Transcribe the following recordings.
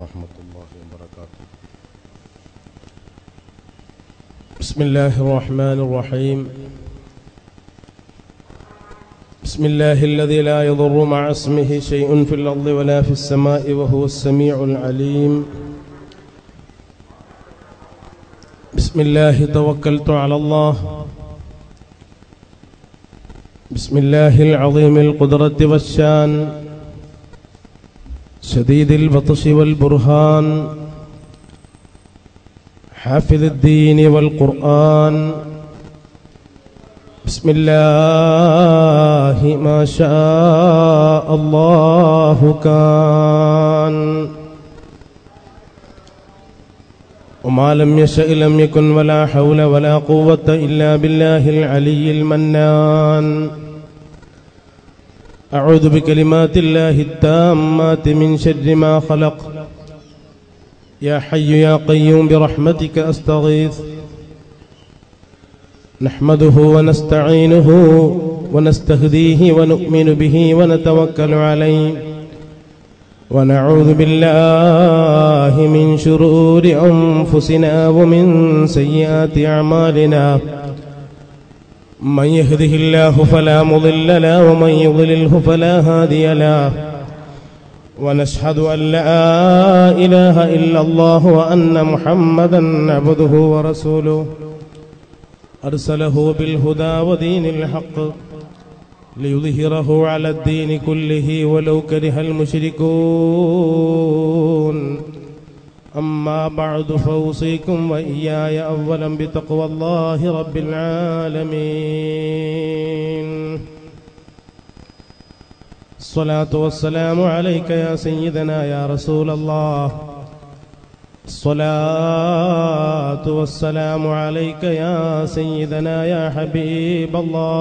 ورحمة الله وبركاته بسم الله الرحمن الرحيم بسم الله الذي لا يضر مع اسمه شيء في الأرض ولا في السماء وهو السميع العليم بسم الله توكلت على الله بسم الله العظيم القدرة والشان شديد البطش والبرهان حافظ الدين والقرآن بسم الله ما شاء الله كان وما لم يشأ لم يكن ولا حول ولا قوة إلا بالله العلي المنان أعوذ بكلمات الله التامات من شر ما خلق يا حي يا قيوم برحمتك أستغيث نحمده ونستعينه ونستهديه ونؤمن به ونتوكل عليه ونعوذ بالله من شرور أنفسنا ومن سيئات أعمالنا من يهده الله فلا مضل له ومن يضلله فلا هادي له ونشهد أن لا إله إلا الله وأن محمدا عبده ورسوله أرسله بالهدى ودين الحق ليظهره على الدين كله ولو كره المشركون أما بعد فأوصيكم وإياي أولا بتقوى الله رب العالمين الصلاة والسلام عليك يا سيدنا يا رسول الله الصلاة والسلام عليك يا سيدنا يا حبيب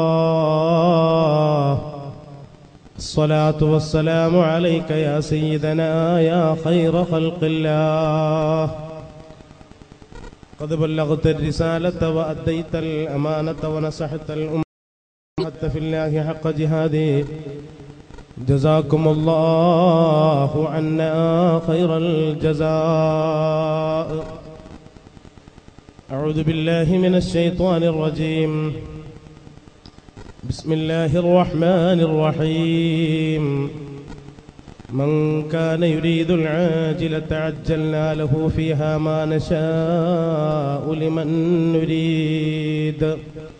الله الصلاة والسلام عليك يا سيدنا يا خير خلق الله قد بلغت الرسالة وأديت الأمانة ونصحت الأمة حتى في الله حق جهاده جزاكم الله عنا خير الجزاء أعوذ بالله من الشيطان الرجيم بسم الله الرحمن الرحيم من كان يريد العاجلة عجلنا له فيها ما نشاء لمن نريد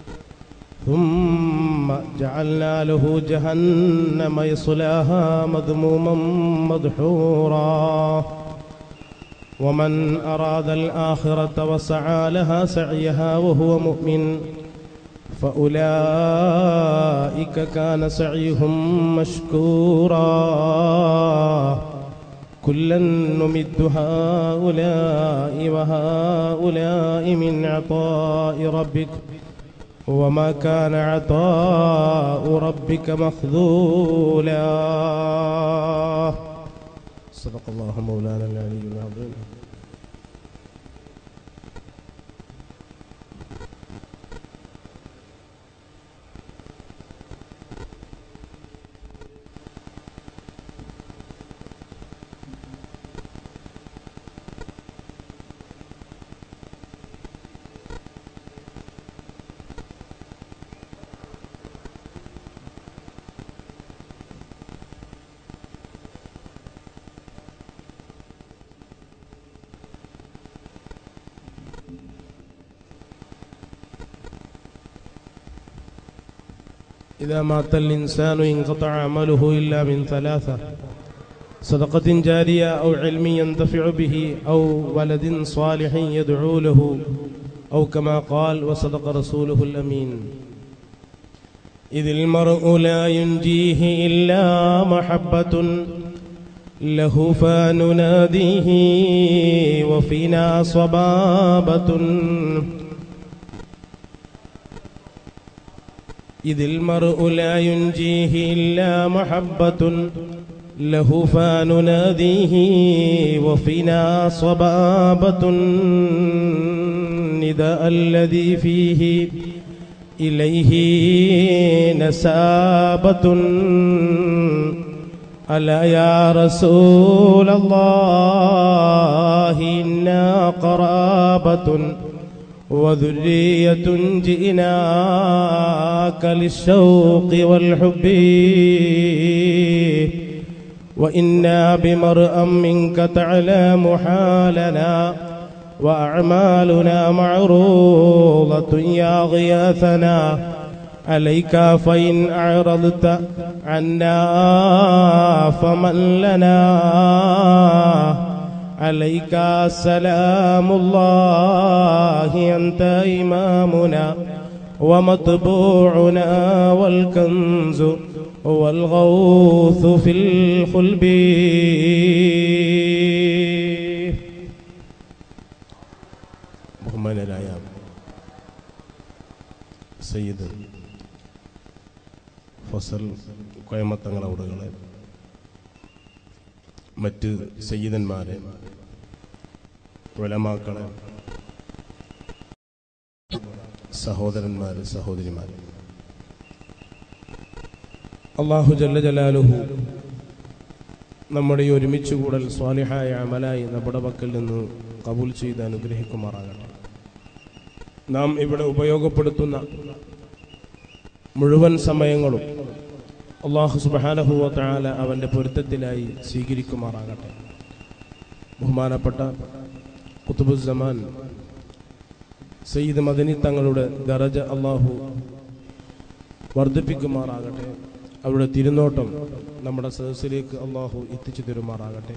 ثم جعلنا له جهنم يصلاها مذموما مدحورا ومن أراد الآخرة وسعى لها سعيها وهو مؤمن فأولئك كان سعيهم مشكورا كلا نمد هؤلاء وهؤلاء من عطاء ربك وما كان عطاء ربك مخذولا صدق الله مولانا العلي العظيم إذا مات الإنسان انقطع عمله إلا من ثلاثة صدقة جارية أو علم ينتفع به أو ولد صالح يدعو له أو كما قال وصدق رسوله الأمين إذ المرء لا ينجيه إلا محبة له فنناديه وفينا صبابة إذ المرء لا ينجيه إلا محبة له فنناديه وفينا صبابة نداء الذي فيه إليه نسابة ألا يا رسول الله كرامة وذرية جئناك للشوق والحب وإنا بمرأ منك تعلم حالنا وأعمالنا معروضة يا غياثنا عليك فإن أعرضت عنا فمن لنا عليك سلام الله أنت إمامنا ومطبوعنا والكنز والغوث في الخلب ബഹുമാനരായ സയ്യിദ് ഫസൽ കോയമത്തങ്ങൾ അവിടുകളെ മറ്റ് സയ്യിദന്മാരെ ഉലമാക്കളെ സഹോദരന്മാര് സഹോദരിമാര് അള്ളാഹു ജല്ല ജലാലുഹു നമ്മുടെ ഈ ഒരുമിച്ച് കൂടൽ സ്വാലിഹായ അമലായി നമ്മുടെ പക്കൽ നിന്ന് കബൂൽ ചെയ്ത് അനുഗ്രഹിക്കുമാറാകട്ടെ നാം ഇവിടെ ഉപയോഗപ്പെടുത്തുന്ന മുഴുവൻ സമയങ്ങളും അള്ളാഹു സുബാനഹുവ താല അവൻ്റെ പൊരുത്തത്തിലായി സ്വീകരിക്കുമാറാകട്ടെ ബഹുമാനപ്പെട്ട കുത്തുബുസമാൻ സയ്യിദ് മദനി തങ്ങളുടെ ദറജ അള്ളാഹു വർദ്ധിപ്പിക്കുമാറാകട്ടെ അവരുടെ തിരുനോട്ടം നമ്മുടെ സദസ്സിലേക്ക് അള്ളാഹു എത്തിച്ചു തരുമാറാകട്ടെ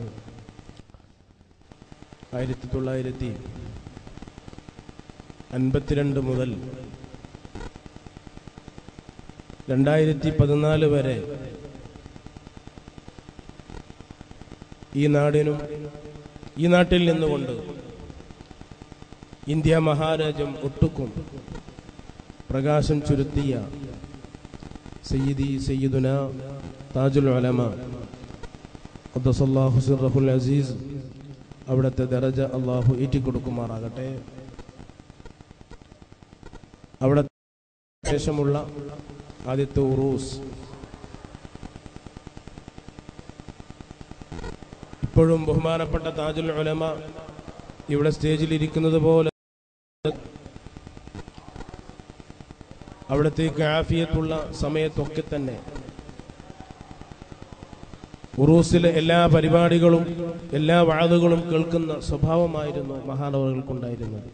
ആയിരത്തി തൊള്ളായിരത്തി അൻപത്തിരണ്ട് മുതൽ രണ്ടായിരത്തി പതിനാല് വരെ ഈ നാടിനും ഈ നാട്ടിൽ നിന്നുകൊണ്ട് ഇന്ത്യ മഹാരാജ്യം ഒട്ടുക്കും പ്രകാശം ചുരുത്തിയ സയ്യിദി സയ്യിദുന താജുൽ ഉലമ അബ്ദുസല്ലാഹു സിറഹുൽ അസീസ് അവിടുത്തെ ദറജ അള്ളാഹു ഏറ്റിക്കൊടുക്കുമാറാകട്ടെ അവിടെ ശേഷമുള്ള ആദ്യത്തെ ഉറൂസ് ഇപ്പോഴും ബഹുമാനപ്പെട്ട താജുൽ ഉലമ ഇവിടെ സ്റ്റേജിൽ ഇരിക്കുന്നത് പോലെ അവിടത്തേക്ക് ആഫിയത്തുള്ള സമയത്തൊക്കെ തന്നെ ഉറൂസിലെ എല്ലാ പരിപാടികളും എല്ലാ വാതുകളും കേൾക്കുന്ന സ്വഭാവമായിരുന്നു മഹാനവറുകൾക്കുണ്ടായിരുന്നത്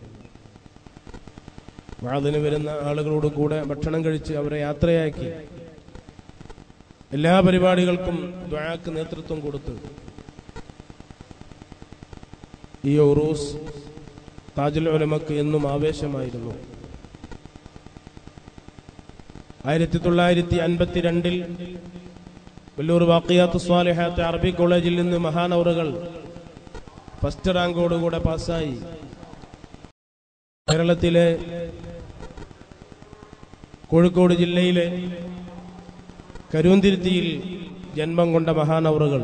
വാതിന് വരുന്ന ആളുകളോട് കൂടെ ഭക്ഷണം കഴിച്ച് അവരെ യാത്രയാക്കി എല്ലാ പരിപാടികൾക്കും ദ്വാക്ക് നേതൃത്വം കൊടുത്ത് ഈ ഉറൂസ് താജുൽ ഉലമക്ക് എന്നും ആവേശമായിരുന്നു ആയിരത്തി തൊള്ളായിരത്തി അൻപത്തിരണ്ടിൽ വെല്ലൂർ വാക്കിയാത്ത് സ്വാലിഹാത്ത് അറബി കോളേജിൽ നിന്ന് മഹാനവറുകൾ ഫസ്റ്റ് റാങ്കോടുകൂടെ പാസ്സായി കേരളത്തിലെ കോഴിക്കോട് ജില്ലയിലെ കരുന്തിരുത്തിയിൽ ജന്മം കൊണ്ട മഹാനവറുകൾ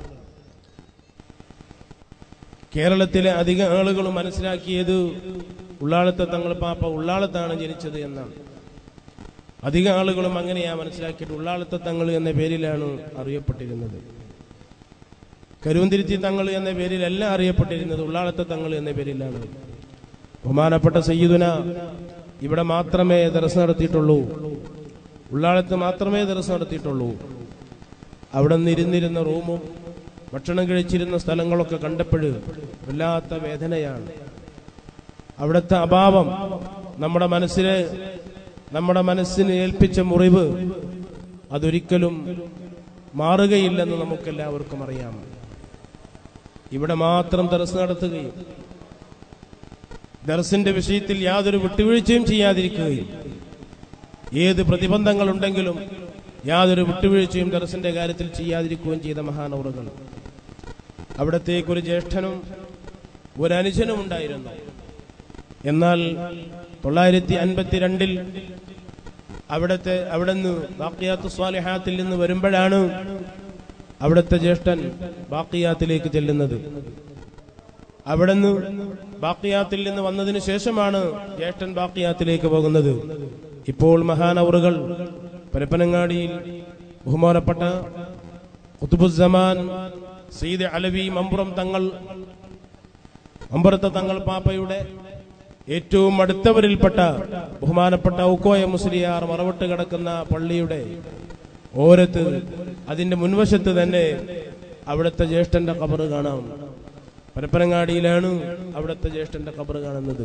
കേരളത്തിലെ അധിക ആളുകളും മനസ്സിലാക്കിയത് ഉള്ളാളത്തെ തങ്ങൾ പാപ്പ ഉള്ളാളത്താണ് ജനിച്ചത് എന്നാണ് അധിക ആളുകളും അങ്ങനെയാ മനസ്സിലാക്കിയിട്ട് ഉള്ളാളത്തെ തങ്ങൾ എന്ന പേരിലാണ് അറിയപ്പെട്ടിരുന്നത് കരുവന്തിരുത്തി തങ്ങൾ എന്ന പേരിലല്ല അറിയപ്പെട്ടിരുന്നത് ഉള്ളാളത്തെ തങ്ങൾ എന്ന പേരിലാണ് ബഹുമാനപ്പെട്ട സയ്യിദുന ഇവിടെ മാത്രമേ ദർശനം നടത്തിയിട്ടുള്ളൂ ഉള്ളാളത്ത് മാത്രമേ ദർശനം നടത്തിയിട്ടുള്ളൂ അവിടെ നിന്നിരുന്നിരുന്ന റൂമും ഭക്ഷണം കഴിച്ചിരുന്ന സ്ഥലങ്ങളൊക്കെ കണ്ടപ്പോൾ വല്ലാത്ത വേദനയാണ് അവിടുത്തെ അഭാവം നമ്മുടെ മനസ്സിനെ നമ്മുടെ മനസ്സിന് ഏൽപ്പിച്ച മുറിവ് അതൊരിക്കലും മാറുകയില്ലെന്ന് നമുക്കെല്ലാവർക്കും അറിയാം ഇവിടെ മാത്രം ദർസ് നടത്തുകയും ദർസിന്റെ വിഷയത്തിൽ യാതൊരു വിട്ടുവീഴ്ചയും ചെയ്യാതിരിക്കുകയും ഏത് പ്രതിബന്ധങ്ങളുണ്ടെങ്കിലും യാതൊരു വിട്ടുവീഴ്ചയും ദർസിന്റെ കാര്യത്തിൽ ചെയ്യാതിരിക്കുകയും ചെയ്ത മഹാനൗറുകൾ അവിടത്തേക്ക് ഒരു ജ്യേഷ്ഠനും ഒരു അനുജനും ഉണ്ടായിരുന്നു എന്നാൽ തൊള്ളായിരത്തി അൻപത്തിരണ്ടിൽ അവിടത്തെ അവിടുന്ന് ബാക്കിയാത്ത് സ്വാലിഹാത്തിൽ നിന്ന് വരുമ്പോഴാണ് അവിടുത്തെ ജ്യേഷ്ഠൻ ബാക്കിയാത്തിലേക്ക് ചെല്ലുന്നത് അവിടുന്ന് ബാക്കിയാത്തിൽ നിന്ന് വന്നതിന് ശേഷമാണ് ജ്യേഷ്ഠൻ ബാക്കിയാത്തിലേക്ക് പോകുന്നത് ഇപ്പോൾ മഹാനവറുകൾ പരപ്പനങ്ങാടിയിൽ ബഹുമാനപ്പെട്ട കുത്തുബുസമാൻ സീദ് അലവി മമ്പുറം തങ്ങൾ മമ്പുറത്തെ തങ്ങൾ പാപ്പയുടെ ഏറ്റവും അടുത്തവരിൽപ്പെട്ട ബഹുമാനപ്പെട്ട ഔക്കോയ മുസ്ലിയാർ മറവിട്ട് കിടക്കുന്ന പള്ളിയുടെ ഓരത്ത് അതിന്റെ മുൻവശത്ത് തന്നെ അവിടുത്തെ ജ്യേഷ്ഠന്റെ കബറ് കാണാം പരപ്പനങ്ങാടിയിലാണ് അവിടുത്തെ ജ്യേഷ്ഠന്റെ കബറ് കാണുന്നത്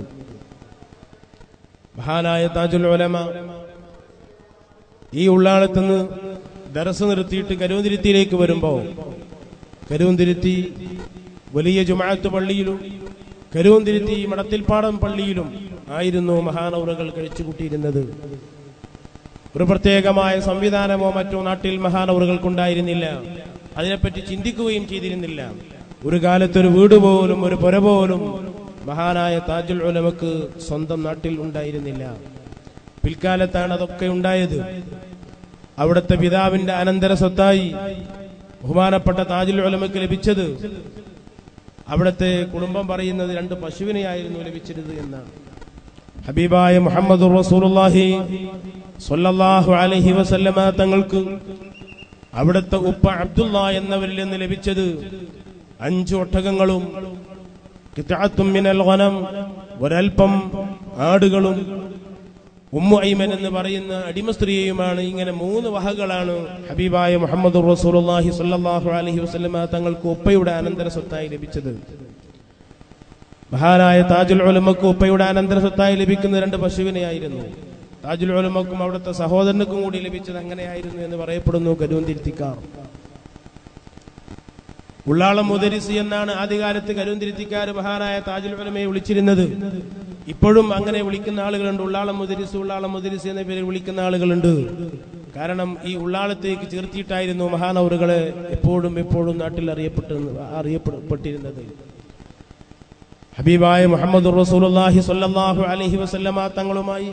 മഹാനായ താജുൽ ഉലമ ഈ ഉള്ളാളത്തുനിന്ന് ദറസ് നിർത്തിയിട്ട് കരുവന്തിരുത്തിയിലേക്ക് വരുമ്പോ കരുവന്തിരുത്തി വലിയ ജുമാഅത്ത് പള്ളിയിലും കരുവന്തിരുത്തി മടത്തിൽപ്പാടം പള്ളിയിലും ആയിരുന്നു മഹാനൗറുകൾ കഴിച്ചുകൂട്ടിയിരുന്നത് ഒരു പ്രത്യേകമായ സംവിധാനമോ മറ്റോ നാട്ടിൽ മഹാനൗറുകൾക്കുണ്ടായിരുന്നില്ല അതിനെപ്പറ്റി ചിന്തിക്കുകയും ചെയ്തിരുന്നില്ല ഒരു കാലത്തൊരു വീട് പോലും ഒരു പുര പോലും മഹാനായ താജുൽ ഉലമക്ക് സ്വന്തം നാട്ടിൽ ഉണ്ടായിരുന്നില്ല പിൽക്കാലത്താണ് അതൊക്കെ ഉണ്ടായത് അവിടുത്തെ പിതാവിന്റെ അനന്തര സ്വത്തായി ബഹുമാനപ്പെട്ട താജുൽ ഉലമക്ക് ലഭിച്ചത് അവിടുത്തെ കുടുംബം പറയുന്നത് രണ്ട് പശുവിനെയായിരുന്നു ലഭിച്ചിരുന്നത് എന്നാണ് ഹബീബായ മുഹമ്മദ് റസൂലുള്ളാഹി സ്വല്ലല്ലാഹു അലൈഹി വസല്ലമ തങ്ങൾക്ക് അവിടുത്തെ ഉപ്പ അബ്ദുള്ള എന്നവരിൽ നിന്ന് ലഭിച്ചത് അഞ്ചു ഒട്ടകങ്ങളും കിത്അത്തും മിനൽ ഗനം ഒരൽപ്പം ആടുകളും ഉമ്മു ഐമൻ എന്ന് പറയുന്ന അടിമ സ്ത്രീയുമാണ് ഇങ്ങനെ മൂന്ന് വഹകളാണ് ഹബീബായ മുഹമ്മദ് റസൂലുള്ളാഹി സ്വല്ലല്ലാഹു അലൈഹി വസല്ലമ തങ്ങൾക്ക് ഉപ്പയുടെ അനന്തര സ്വത്തായി ലഭിച്ചത് മഹാനായ താജുൽ ഉലമക്ക് ഉപ്പയുടെ അനന്തര സ്വത്തായി ലഭിക്കുന്ന രണ്ട് പശുവിനെയായിരുന്നു താജുൽ ഉലമക്കും അവിടുത്തെ സഹോദരനുക്കും കൂടി ലഭിച്ചത് അങ്ങനെയായിരുന്നു എന്ന് പറയപ്പെടുന്നു കരുവന്തിരുത്തിക്കാർ ഉള്ളാളം മുദരിസ് എന്നാണ് ആദ്യകാലത്ത് കരുവന്തിരുത്തിക്കാർ മഹാനായ താജുൽ ഉലമയെ വിളിച്ചിരുന്നത് ഇപ്പോഴും അങ്ങനെ വിളിക്കുന്ന ആളുകളുണ്ട് ഉള്ളാളം മുദരിസ് ഉള്ളാളം മുദരിസ് എന്ന പേരിൽ വിളിക്കുന്ന ആളുകളുണ്ട് കാരണം ഈ ഉള്ളാളത്തേക്ക് ചേർത്തിയിട്ടായിരുന്നു മഹാനവറുകളെ എപ്പോഴും എപ്പോഴും നാട്ടിൽ അറിയപ്പെട്ടു അറിയപ്പെട്ടിരുന്നത് ഹബീബായ മുഹമ്മദ് റസൂലുള്ളാഹി സ്വല്ലല്ലാഹു അലൈഹി വസല്ലമ തങ്ങളുമായി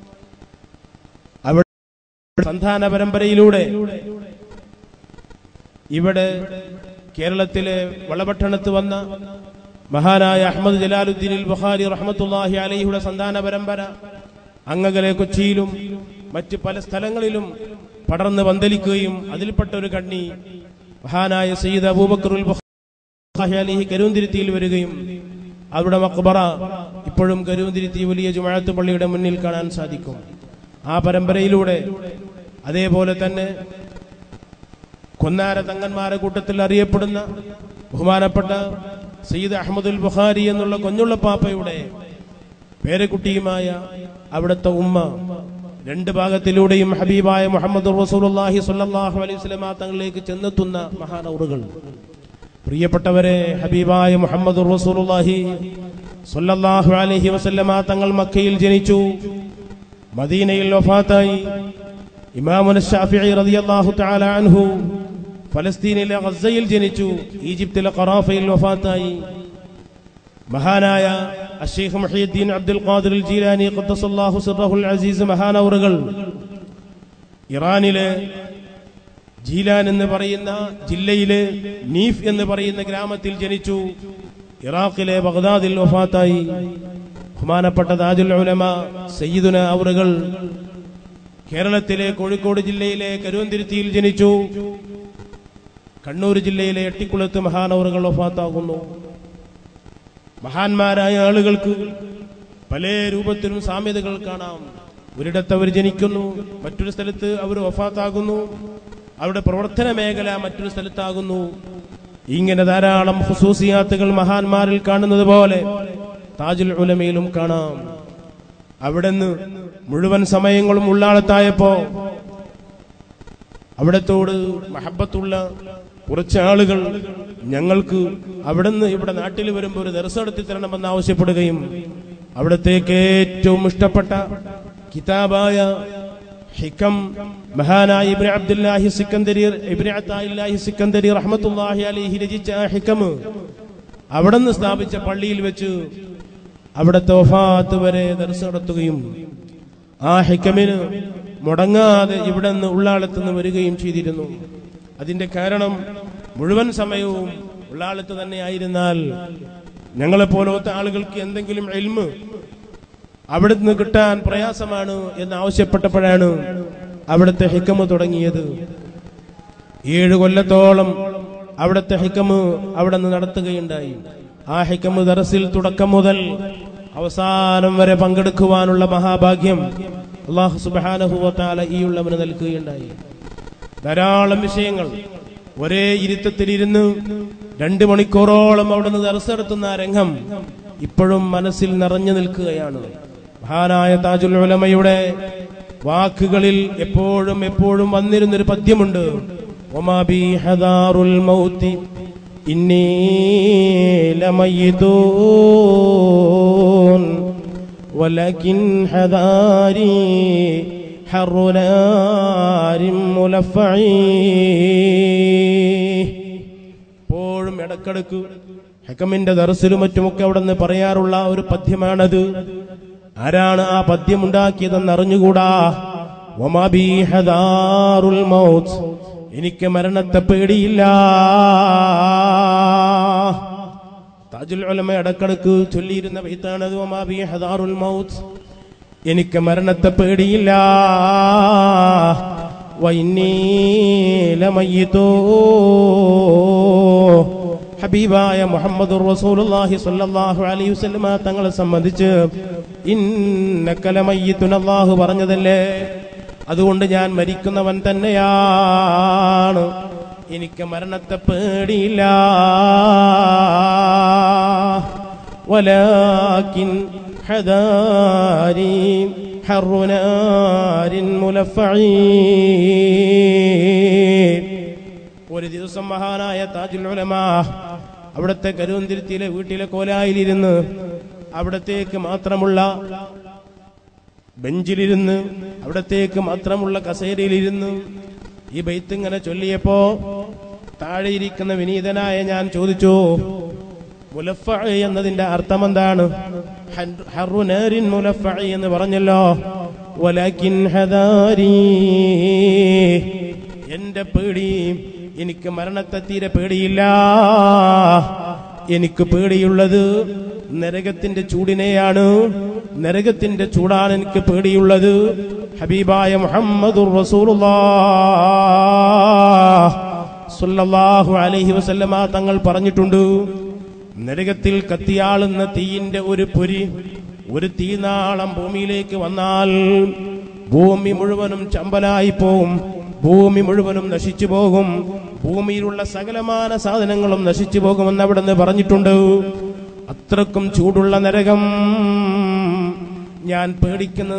അവിടെ സന്താന പരമ്പരയിലൂടെ ഇവിടെ കേരളത്തിലെ വളപട്ടണത്ത് വന്ന മഹാനായ അഹമ്മദ് ജലാലുദ്ദീൻ ബുഖാരി റഹ്മത്തുള്ളാഹി അലൈഹിയുടെ സന്താന പരമ്പര അങ്ങകലെ കൊച്ചിയിലും മറ്റ് പല സ്ഥലങ്ങളിലും പടർന്ന് പന്തലിക്കുകയും അതിൽപ്പെട്ട ഒരു കണ്ണി മഹാനായ സയ്യിദ് അബൂബക്കറുൽ ബുഖാരി അലിഹി കരുന്തിരുത്തിയിൽ വരികയും അവിടെ മക്ബറ ഇപ്പോഴും കരുന്തിരുത്തി വലിയ ജുമാഅത്ത് പള്ളിയുടെ മുന്നിൽ കാണാൻ സാധിക്കും ആ പരമ്പരയിലൂടെ അതേപോലെ തന്നെ കൊന്നാര തങ്ങന്മാരെ കൂട്ടത്തിൽ അറിയപ്പെടുന്ന ബഹുമാനപ്പെട്ട സയ്യിദ് അഹമ്മദുൽ ബുഖാരി എന്നുള്ള കൊഞ്ഞുള്ള പാപ്പയുടെ പേരക്കുട്ടിയുമായ അവിടുത്തെ ഉമ്മ രണ്ട് ഭാഗത്തിലൂടെയും ഹബീബായ മുഹമ്മദ് റസൂലുള്ളാഹി സ്വല്ലല്ലാഹു അലൈഹി വസല്ലമ തങ്ങളിലേക്ക് ചെന്നെത്തുന്ന മഹാനൗറുകൾ പ്രിയപ്പെട്ടവരെ ഹബീബായ മുഹമ്മദ് റസൂലുള്ളാഹി സ്വല്ലല്ലാഹു അലൈഹി വസല്ലമ തങ്ങൾ മക്കയിൽ ജനിച്ചു മദീനയിൽ വഫാത്തായി ഇമാമുന ഷാഫിഈ റളിയല്ലാഹു തആല അൻഹു ഫലസ്തീനിലെ ഗസയിൽ ജനിച്ചു ഈജിപ്തിലെ ഖറാഫയിൽ വഫാത്തായി മഹാനായ അഷീഖ് മുഹീദ്ദീൻ അബ്ദുൽ ഖാദിർ ജീലാനി ഖദ്ദസല്ലാഹു സിറഹുൽ അസീസ് മഹാനവറുകൾ ഇറാനിലെ ജീലാൻ എന്ന് പറയുന്ന ജില്ലയിലെ നീഫ് എന്ന് പറയുന്ന ഗ്രാമത്തിൽ ജനിച്ചു ഇറാഖിലെ ബഗ്ദാദിൽ വഫാത്തായി ബഹുമാനപ്പെട്ട താജുൽ ഉലമ സയ്യിദുന അവറുകൾ കേരളത്തിലെ കോഴിക്കോട് ജില്ലയിലെ കരുവന്തിരുത്തിയിൽ ജനിച്ചു കണ്ണൂർ ജില്ലയിലെ എട്ടിക്കുളത്ത് മഹാനവറുകൾ വഫാത്താകുന്നു മഹാന്മാരായ ആളുകൾക്ക് പല രൂപത്തിലും സാമ്യതകൾ കാണാം ഒരിടത്ത് അവർ ജനിക്കുന്നു മറ്റൊരു സ്ഥലത്ത് അവർ വഫാത്താകുന്നു അവരുടെ പ്രവർത്തന മേഖല മറ്റൊരു സ്ഥലത്താകുന്നു ഇങ്ങനെ ധാരാളം ഹുസൂസിയാത്തുകൾ മഹാന്മാരിൽ കാണുന്നത് പോലെ താജുൽ ഉലമയിലും കാണാം അവിടുന്ന് മുഴുവൻ സമയങ്ങളും ഉള്ളാളത്തായപ്പോ അവിടത്തോട് മഹബത്തുള്ള കുറച്ച് ആളുകൾ ഞങ്ങൾക്ക് അവിടുന്ന് ഇവിടെ നാട്ടിൽ വരുമ്പോൾ ഒരു ദർശനം നടത്തി തരണമെന്ന് ആവശ്യപ്പെടുകയും അവിടത്തേക്ക് ഏറ്റവും ഇഷ്ടപ്പെട്ട കിതാബായ ഹിക്കം മഹാനായ ഇബ്രി അബ്ദുല്ലാഹി സിക്കന്ദരി ഇബ്രി അത്തായില്ലാഹി സിക്കന്ദരി റഹ്മത്തുല്ലാഹി അലൈഹി രചിച്ച ആ ഹിക്കം അവിടുന്ന് സ്ഥാപിച്ച പള്ളിയിൽ വെച്ച് അവിടുത്തെ വഫാത്ത് വരെ ദർശനം നടത്തുകയും ആ ഹിക്കമിന് മുടങ്ങാതെ ഇവിടെ നിന്ന് ഉള്ളാളത്ത് നിന്ന് വരികയും ചെയ്തിരുന്നു അതിന്റെ കാരണം മുഴുവൻ സമയവും ഉള്ളാളത്ത് തന്നെ ആയിരുന്നാൽ ഞങ്ങളെ പോലത്തെ ആളുകൾക്ക് എന്തെങ്കിലും എൽമ് അവിടെ നിന്ന് കിട്ടാൻ പ്രയാസമാണ് എന്ന് ആവശ്യപ്പെട്ടപ്പോഴാണ് അവിടുത്തെ ഹിക്കമ് തുടങ്ങിയത് ഏഴ് കൊല്ലത്തോളം അവിടുത്തെ ഹിക്കമ് അവിടെ നിന്ന് നടത്തുകയുണ്ടായി ആ ഹിക്കമ് ദറസിൽ തുടക്കം മുതൽ അവസാനം വരെ പങ്കെടുക്കുവാനുള്ള മഹാഭാഗ്യം അള്ളാഹു സുബാനഹുവത്താല ഈ ഉള്ളവന് നൽകുകയുണ്ടായി ധാരാളം വിഷയങ്ങൾ ഒരേ ഇരുത്തത്തിലിരുന്ന് രണ്ട് മണിക്കൂറോളം അവിടുന്ന് ദർശനത്തുന്ന ആ രംഗം ഇപ്പോഴും മനസ്സിൽ നിറഞ്ഞു നിൽക്കുകയാണ് മഹാനായ താജുൽ ഉലമയുടെ വാക്കുകളിൽ എപ്പോഴും എപ്പോഴും വന്നിരുന്നൊരു പദ്യമുണ്ട് ഒമാബി ഹദാറുൽ മൗത്തി ഇന്നീ ലമയ്യിതൂൻ ولكن حذاري حر نار ملفعي എപ്പോഴും ഇടക്കിടക്ക് ഹെക്കമിന്റെ ദർസിലും മറ്റുമൊക്കെ അവിടെ നിന്ന് പറയാറുള്ള ഒരു പദ്യമാണത് ആരാണ് ആ പദ്യം ഉണ്ടാക്കിയതെന്ന് അറിഞ്ഞുകൂടാ ഒമാബി ഹദാറുൽ മൗത്ത് എനിക്ക് മരണത്തെ പേടിയില്ല താജുൽ ഉലമ ഇടക്കിടക്ക് ചൊല്ലിയിരുന്ന ബൈത്താണത് ഒമാബി ഹദാറുൽ മൗത്ത് എനിക്ക് മരണത്തെ പേടിയില്ല വൈനീലമയ്യത്തോ ഹബീബായ മുഹമ്മദ് റസൂലുള്ളാഹി സ്വല്ലല്ലാഹു അലൈഹി വസല്ലമ തങ്ങളെ സംബന്ധിച്ച് ഇന്നക്കലമയ്യത്തുൻ അല്ലാഹു പറഞ്ഞതല്ലേ അതുകൊണ്ട് ഞാൻ മരിക്കുന്നവൻ തന്നെയാണ് എനിക്ക് മരണത്തെ പേടിയില്ല ولكن حذاري حر نار ملفعين ഒരു ദിവസം മഹാനായ താജുൽ ഉലമ അവിടുത്തെ കരുവന്തിരുത്തിയിലെ വീട്ടിലെ കോലായിലിരുന്ന് അവിടത്തേക്ക് മാത്രമുള്ള ബെഞ്ചിലിരുന്ന് അവിടത്തേക്ക് മാത്രമുള്ള കസേരയിലിരുന്ന് ഈ ബൈത്ത് ഇങ്ങനെ ചൊല്ലിയപ്പോ താഴെ ഇരിക്കുന്ന വിനീതനായ ഞാൻ ചോദിച്ചു മുലഫ എന്നതിന്റെ അർത്ഥം എന്താണ് ഹൻ- ഹറുനേരിൻ മുലഫ എന്ന് പറഞ്ഞല്ലോ വലക്കിൻ ഹദാരീ എന്റെ പേടി എനിക്ക് മരണത്തെ തീരെ പേടിയില്ല എനിക്ക് പേടിയുള്ളത് നരകത്തിന്റെ ചൂടിനെയാണ് നരകത്തിന്റെ ചൂടാണ് എനിക്ക് പേടിയുള്ളത് ഹബീബായ മുഹമ്മദുർ റസൂലുള്ളാഹ് സുല്ലല്ലാഹു അലൈഹി വസല്ലമ തങ്ങൾ പറഞ്ഞിട്ടുണ്ട് നരകത്തിൽ കത്തിയാളുന്ന തീയിന്റെ ഒരു പൊരി ഒരു തീനാളം ഭൂമിയിലേക്ക് വന്നാൽ ഭൂമി മുഴുവനും ചമ്പലായി പോവും ഭൂമി മുഴുവനും നശിച്ചു പോകും ഭൂമിയിലുള്ള സകലമാന സാധനങ്ങളും നശിച്ചു പോകുമെന്ന് അവിടെ നിന്ന് പറഞ്ഞിട്ടുണ്ട് അത്രക്കും ചൂടുള്ള നരകം ഞാൻ പേടിക്കുന്നത്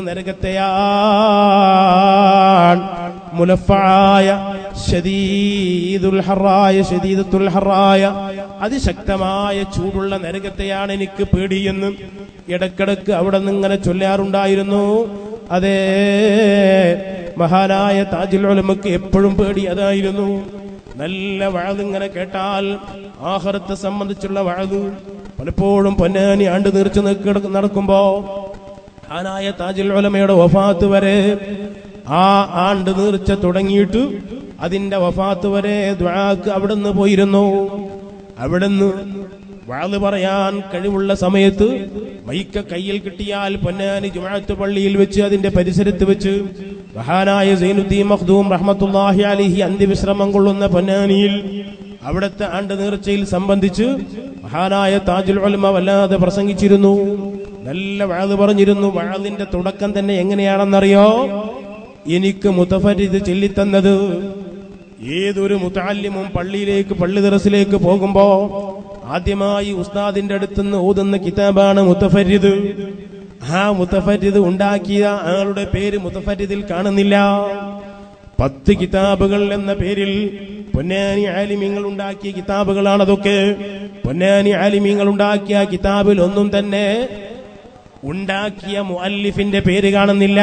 നരകത്തെയാണ് മുലഫായ ഷദീദുൽ ഹറായ ഷദീദത്തുൽ ഹറായ അതിശക്തമായ ചൂടുള്ള നരകത്തെയാണ് എനിക്ക് പേടിയെന്ന് ഇടക്കിടക്ക് അവിടെ നിന്ന് ഇങ്ങനെ ചൊല്ലാറുണ്ടായിരുന്നു അതേ മഹാനായ താജുൽ ഉലമക്ക് എപ്പോഴും പേടി അതായിരുന്നു നല്ല വഴതിങ്ങനെ കേട്ടാൽ ആഹാരത്തെ സംബന്ധിച്ചുള്ള വഴത് പലപ്പോഴും പൊന്നാനി ആണ്ട് നീർച്ചു നിൽക്ക- നടക്കുമ്പോ ആനായ താജുൽ ഉലമയുടെ വഫാത്ത് വരെ ആ ആണ്ട് നീർച്ച തുടങ്ങിയിട്ട് അതിന്റെ വഫാത്ത് വരെ ദ്വാക്ക് അവിടുന്ന് പോയിരുന്നു അവിടുന്ന് വാള് പറയാൻ കഴിവുള്ള സമയത്ത് മൈക്ക കയ്യിൽ കിട്ടിയാൽ പൊന്നാനി ജുമാഅത്ത് പള്ളിയിൽ വെച്ച് അതിന്റെ പരിസരത്ത് വെച്ച് മഹാനായ സൈനുദ്ദീൻ മഖ്ദൂം റഹ്മത്തുള്ളാഹി അലിഹി അന്ത്യവിശ്രമം കൊള്ളുന്ന പൊന്നാനിയിൽ അവിടുത്തെ ആണ്ട് നേർച്ചയിൽ സംബന്ധിച്ച് മഹാനായ താജുൽ ഉലമ വല്ലാതെ പ്രസംഗിച്ചിരുന്നു നല്ല വാഴ് പറഞ്ഞിരുന്നു വാഴിന്റെ തുടക്കം തന്നെ എങ്ങനെയാണെന്നറിയോ എനിക്ക് മുത്തഫരിത് ചൊല്ലിത്തന്നത് ഏതൊരു മുത്താലിമും പള്ളിയിലേക്ക് പള്ളി ദറസിലേക്ക് പോകുമ്പോ ആദ്യമായി ഉസ്താദിന്റെ അടുത്തുനിന്ന് ഓതുന്ന കിതാബാണ് മുത്തഫരിത് ആ മുത്തഫരിത് ഉണ്ടാക്കിയ ആളുടെ പേര് മുത്തഫരിതിൽ കാണുന്നില്ല പത്ത് കിതാബുകൾ എന്ന പേരിൽ പൊന്നാനി ആലിമീങ്ങൾ ഉണ്ടാക്കിയ കിതാബുകളാണ് അതൊക്കെ പൊന്നാനി ആലിമീങ്ങൾ ഉണ്ടാക്കിയ കിതാബിൽ ഒന്നും തന്നെ ഉണ്ടാക്കിയ മുഅല്ലിഫിന്റെ പേര് കാണുന്നില്ല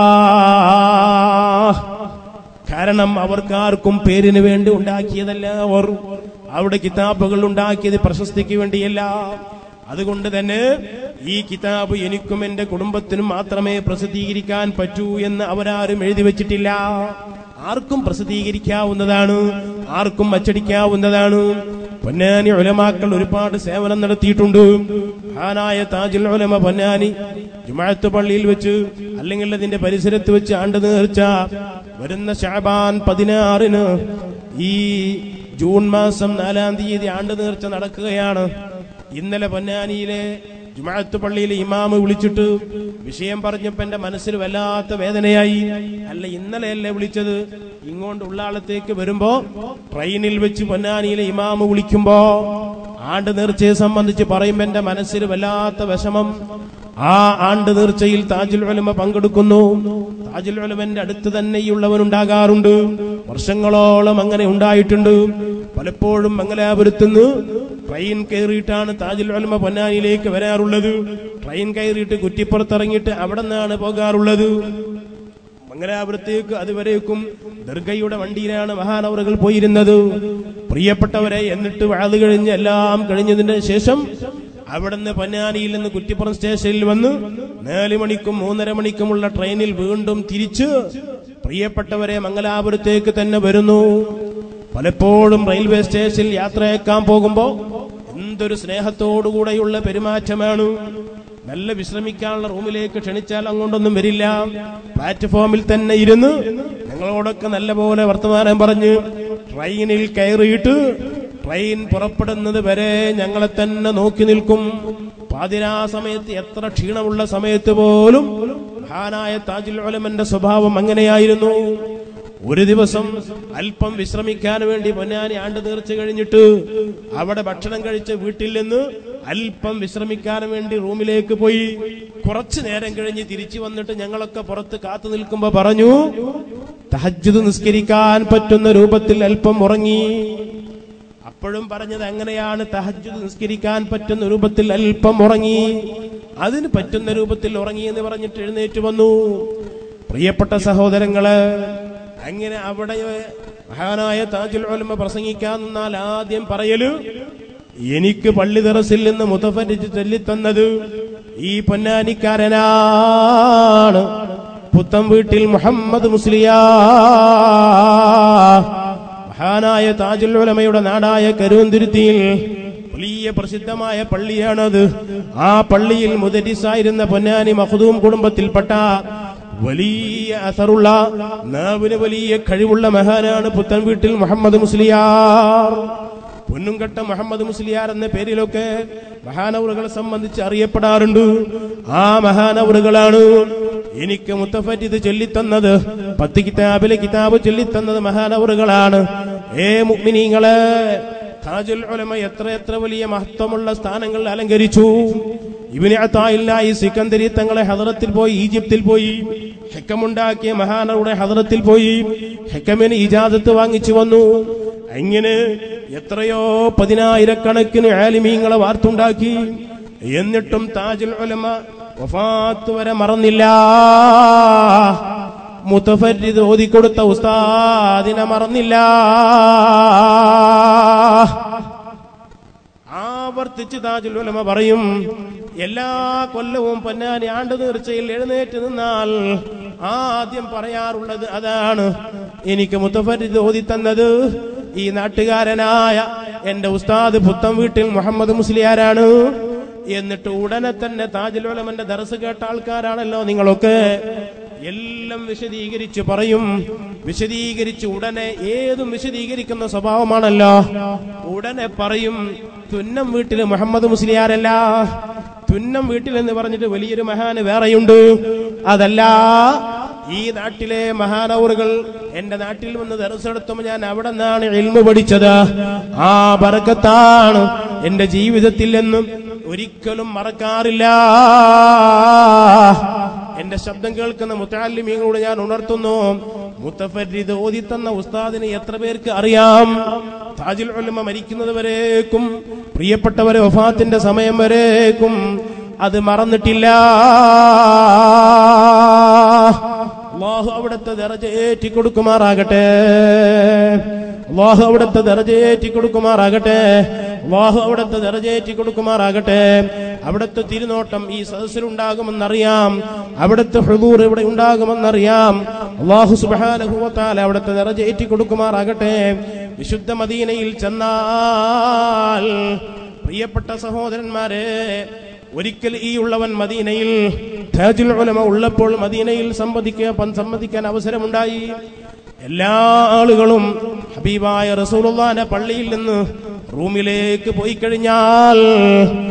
കാരണം അവർക്കാർക്കും പേരിന് വേണ്ടി ഉണ്ടാക്കിയതല്ല അവർ അവിടെ കിതാബുകൾ ഉണ്ടാക്കിയത് പ്രശസ്തിക്ക് വേണ്ടിയല്ല അതുകൊണ്ട് തന്നെ ഈ കിതാബ് എനിക്കും എന്റെ കുടുംബത്തിനും മാത്രമേ പ്രസിദ്ധീകരിക്കാൻ പറ്റൂ എന്ന് അവരാരും എഴുതി വെച്ചിട്ടില്ല ആർക്കും പ്രസിദ്ധീകരിക്കാവുന്നതാണ് ആർക്കും അച്ചടിക്കാവുന്നതാണ് പൊന്നാനി ഉലമാക്കൾ ഒരുപാട് സേവനം നടത്തിയിട്ടുണ്ട് ഹാനായ താജുൽ ഉലമ പൊന്നാനി ജുമാഅത്ത് പള്ളിയിൽ വെച്ച് അല്ലെങ്കിൽ അതിന്റെ പരിസരത്ത് വെച്ച് ആണ്ട് നേർച്ച വരുന്ന ഷാബാൻ പതിനാറിന് ഈ ജൂൺ മാസം നാലാം തീയതി ആണ്ട് നേർച്ച നടക്കുകയാണ് ഇന്നലെ പൊന്നാനിയിലെ ജുമാഅത്ത് പള്ളിയിലെ ഇമാമ് വിളിച്ചിട്ട് വിഷയം പറഞ്ഞപ്പോ എന്റെ മനസ്സിൽ വല്ലാത്ത വേദനയായി അല്ല ഇന്നലെയല്ലേ വിളിച്ചത് ഇങ്ങോട്ട് ഉള്ളാളത്തേക്ക് വരുമ്പോ ട്രെയിനിൽ വെച്ച് പൊന്നാനിയിലെ ഇമാമ് വിളിക്കുമ്പോ ആണ്ട് നേർച്ചയെ സംബന്ധിച്ച് പറയുമ്പോ എന്റെ മനസ്സിൽ വല്ലാത്ത വിഷമം ആ ആണ്ട് നേർച്ചയിൽ താജുൽ ഉലമ പങ്കെടുക്കുന്നു താജുൽ ഉലമന്റെ അടുത്ത് തന്നെയുള്ളവനുണ്ടാകാറുണ്ട് വർഷങ്ങളോളം അങ്ങനെ ഉണ്ടായിട്ടുണ്ട് പലപ്പോഴും മംഗലാപുരത്തുനിന്ന് ട്രെയിൻ കയറിയിട്ടാണ് താജുൽ ഉലമ പൊന്നാനിയിലേക്ക് വരാറുള്ളത് ട്രെയിൻ കയറിയിട്ട് കുറ്റിപ്പുറത്തിറങ്ങിയിട്ട് അവിടെ നിന്നാണ് പോകാറുള്ളത് മംഗലാപുരത്തേക്ക് അതുവരേക്കും ദർഗയുടെ വണ്ടിയിലാണ് മഹാനവറുകൾ പോയിരുന്നത് പ്രിയപ്പെട്ടവരെ എന്നിട്ട് വാത് കഴിഞ്ഞ് എല്ലാം കഴിഞ്ഞതിന് ശേഷം അവിടുന്ന് പൊന്നാനിയിൽ നിന്ന് കുറ്റിപ്പുറം സ്റ്റേഷനിൽ വന്ന് നാല് മണിക്കും മൂന്നര മണിക്കുമുള്ള ട്രെയിനിൽ വീണ്ടും തിരിച്ച് പ്രിയപ്പെട്ടവരെ മംഗലാപുരത്തേക്ക് തന്നെ വരുന്നു പലപ്പോഴും റെയിൽവേ സ്റ്റേഷനിൽ യാത്രയേക്കാൻ പോകുമ്പോ എന്തൊരു സ്നേഹത്തോടുകൂടെയുള്ള പെരുമാറ്റമാണ് നല്ല വിശ്രമിക്കാനുള്ള റൂമിലേക്ക് ക്ഷണിച്ചാൽ അങ്ങോട്ടൊന്നും വരില്ല പ്ലാറ്റ്ഫോമിൽ തന്നെ ഇരുന്ന് ഞങ്ങളോടൊക്കെ നല്ലപോലെ വർത്തമാനം പറഞ്ഞ് ട്രെയിനിൽ കയറിയിട്ട് ട്രെയിൻ പുറപ്പെടുന്നത് വരെ ഞങ്ങളെ തന്നെ നോക്കി നിൽക്കും പാതിരാ സമയത്ത് എത്ര ക്ഷീണമുള്ള സമയത്ത് പോലും മഹാനായ താജുൽ ഉലമന്റെ സ്വഭാവം അങ്ങനെയായിരുന്നു ഒരു ദിവസം അല്പം വിശ്രമിക്കാൻ വേണ്ടി പൊന്നാനി ആണ്ട് തീർച്ച കഴിഞ്ഞിട്ട് അവിടെ ഭക്ഷണം കഴിച്ച് വീട്ടിൽ നിന്ന് അല്പം വിശ്രമിക്കാൻ വേണ്ടി റൂമിലേക്ക് പോയി കുറച്ചു നേരം കഴിഞ്ഞ് തിരിച്ചു വന്നിട്ട് ഞങ്ങളൊക്കെ പുറത്ത് കാത്തു നിൽക്കുമ്പോ പറഞ്ഞു തഹജ്ജുദ് നിസ്കരിക്കാൻ പറ്റുന്ന രൂപത്തിൽ അല്പം ഉറങ്ങി അപ്പോഴും പറഞ്ഞത് എങ്ങനെയാണ് തഹജ്ജുദ് നിസ്കരിക്കാൻ പറ്റുന്ന രൂപത്തിൽ അല്പം ഉറങ്ങി അതിന് പറ്റുന്ന രൂപത്തിൽ ഉറങ്ങി എന്ന് പറഞ്ഞിട്ട് എഴുന്നേറ്റ് വന്നു പ്രിയപ്പെട്ട സഹോദരങ്ങള് അങ്ങനെ അവിടെ മഹാനായ താജുൽ ഉലമ പ്രസംഗിക്കാൻ നിന്നാൽ ആദ്യം പറയല് എനിക്ക് പള്ളി തെറസിൽ നിന്ന് മുതഫരിച്ച് ചൊല്ലിത്തന്നത് ഈ പൊന്നാനിക്കാരനാണ് പുത്തം വീട്ടിൽ മുഹമ്മദ് മുസ്ലിയാ മഹാനായ താജുൽ ഉലമയുടെ നാടായ കരുവന്തുരുത്തിയിൽ വലിയ പ്രസിദ്ധമായ പള്ളിയാണത് ആ പള്ളിയിൽ മുദരിസായിരുന്ന പൊന്നാനി മഹദൂം കുടുംബത്തിൽപ്പെട്ട വലിയ അസറുള്ള നാവിന് വലിയ കഴിവുള്ള മഹാനാണ് പുത്തൻ വീട്ടിൽ മുഹമ്മദ് മുസ്ലിയാർ പൊന്നുംകട്ട മുഹമ്മദ് മുസ്ലിയാർ എന്ന പേരിലൊക്കെ മഹാനവറുകളെ സംബന്ധിച്ച് അറിയപ്പെടാറുണ്ട് ആ മഹാനവറുകളാണ് എനിക്ക് മുത്തഫറ്റ് ചൊല്ലിത്തന്നത് പത്ത് കിതാബിലെ കിതാബ് ചൊല്ലിത്തന്നത് മഹാനവറുകളാണ് ഏ മുഗ്മിനീങ്ങളെ താജുൽ ഉലമ എത്ര എത്ര വലിയ മഹത്വമുള്ള സ്ഥാനങ്ങൾ അലങ്കരിച്ചു ഇബിന് അത്തായില്ലായി സിക്കന്ദരി തങ്ങളെ ഹദറത്തിൽ പോയി ഈജിപ്തിൽ പോയി ഹെക്കമുണ്ടാക്കിയ മഹാനയുടെ ഹദറത്തിൽ പോയി ഹെക്കമിന് ഇജാദത്ത് വാങ്ങിച്ചു വന്നു അങ്ങനെ എത്രയോ പതിനായിരക്കണക്കിന് ആലിമീങ്ങളെ വാർത്തുണ്ടാക്കി എന്നിട്ടും താജുൽ ഉലമ വഫാത്ത് വരെ മറന്നില്ല മുത്തഫരിദ് ഓതിക്കൊടുത്ത ഉസ്താദിനെ മറന്നില്ല ആവർത്തിച്ച് താജുൽ ഉലമ പറയും എല്ലാ കൊല്ലവും പൊന്നാനി ആണ്ട് തീർച്ചയിൽ എഴുന്നേറ്റ് നിന്നാൽ ആദ്യം പറയാറുള്ളത് അതാണ് എനിക്ക് മുത്തഫരിദ് ഓതി തന്നത് ഈ നാട്ടുകാരനായ എന്റെ ഉസ്താദ് പുത്തം വീട്ടിൽ മുഹമ്മദ് മുസ്ലിയാരാണ് എന്നിട്ട് ഉടനെ തന്നെ താജുൽ ഉലമന്റെ ദർസ് കേട്ട ആൾക്കാരാണല്ലോ നിങ്ങളൊക്കെ എല്ലാം വിശദീകരിച്ച് പറയും വിശദീകരിച്ച് ഉടനെ ഏതും വിശദീകരിക്കുന്ന സ്വഭാവമാണല്ലോ ഉടനെ പറയും തുന്നം വീട്ടില് മുഹമ്മദ് മുസ്ലിയാരല്ല തുന്നം വീട്ടിൽ എന്ന് പറഞ്ഞിട്ട് വലിയൊരു മഹാന് വേറെയുണ്ട് അതല്ല ഈ നാട്ടിലെ മഹാനവറുകൾ എന്റെ നാട്ടിൽ വന്ന് ദർശനത്തുമ്പോൾ ഞാൻ അവിടെ നിന്നാണ് എൽമ പഠിച്ചത് ആ ബറക്കത്താണ് എന്റെ ജീവിതത്തിൽ എന്നും ഒരിക്കലും മറക്കാറില്ല എന്റെ ശബ്ദം കേൾക്കുന്ന മുത്താലിമീങ്ങളോട് ഞാൻ ഉണർത്തുന്നു മുത്തഫരിദ് ഓതി തന്ന ഉസ്താദിനെ എത്ര പേർക്ക് അറിയാം താജുൽ ഉലമ മരിക്കുന്നത് വരേക്കും പ്രിയപ്പെട്ടവരെ വഫാത്തിന്റെ സമയം വരേക്കും അത് മറന്നിട്ടില്ല അള്ളാഹു അവിടുത്തെ ദറജേറ്റി കൊടുക്കുമാറാകട്ടെ അള്ളാഹു അവിടുത്തെ ദറജേറ്റി കൊടുക്കുമാറാകട്ടെ അള്ളാഹു അവിടുത്തെ ദറജേറ്റി കൊടുക്കുമാറാകട്ടെ അവിടുത്തെ തിരുനോട്ടം ഈ സദസ്സിലുണ്ടാകുമെന്നറിയാം അവിടുത്തെ ഹുദൂർ ഇവിടെ ഉണ്ടാകുമെന്നറിയാം അള്ളാഹു സുബാനഹുവത്താല അവിടുത്തെ ദറജേറ്റി കൊടുക്കുമാറാകട്ടെ വിശുദ്ധ മദീനയിൽ ചെന്നാൽ പ്രിയപ്പെട്ട സഹോദരന്മാരെ ഒരിക്കൽ ഈ ഉള്ളവൻ മദീനയിൽ താജുൽ ഉലമ ഉള്ളപ്പോൾ മദീനയിൽ സംവദിക്കാൻ സംവദിക്കാൻ അവസരമുണ്ടായി എല്ലാ ആളുകളും ഹബീബായ റസൂലുള്ളാന്റെ പള്ളിയിൽ നിന്ന് റൂമിലേക്ക് പോയി കഴിഞ്ഞാൽ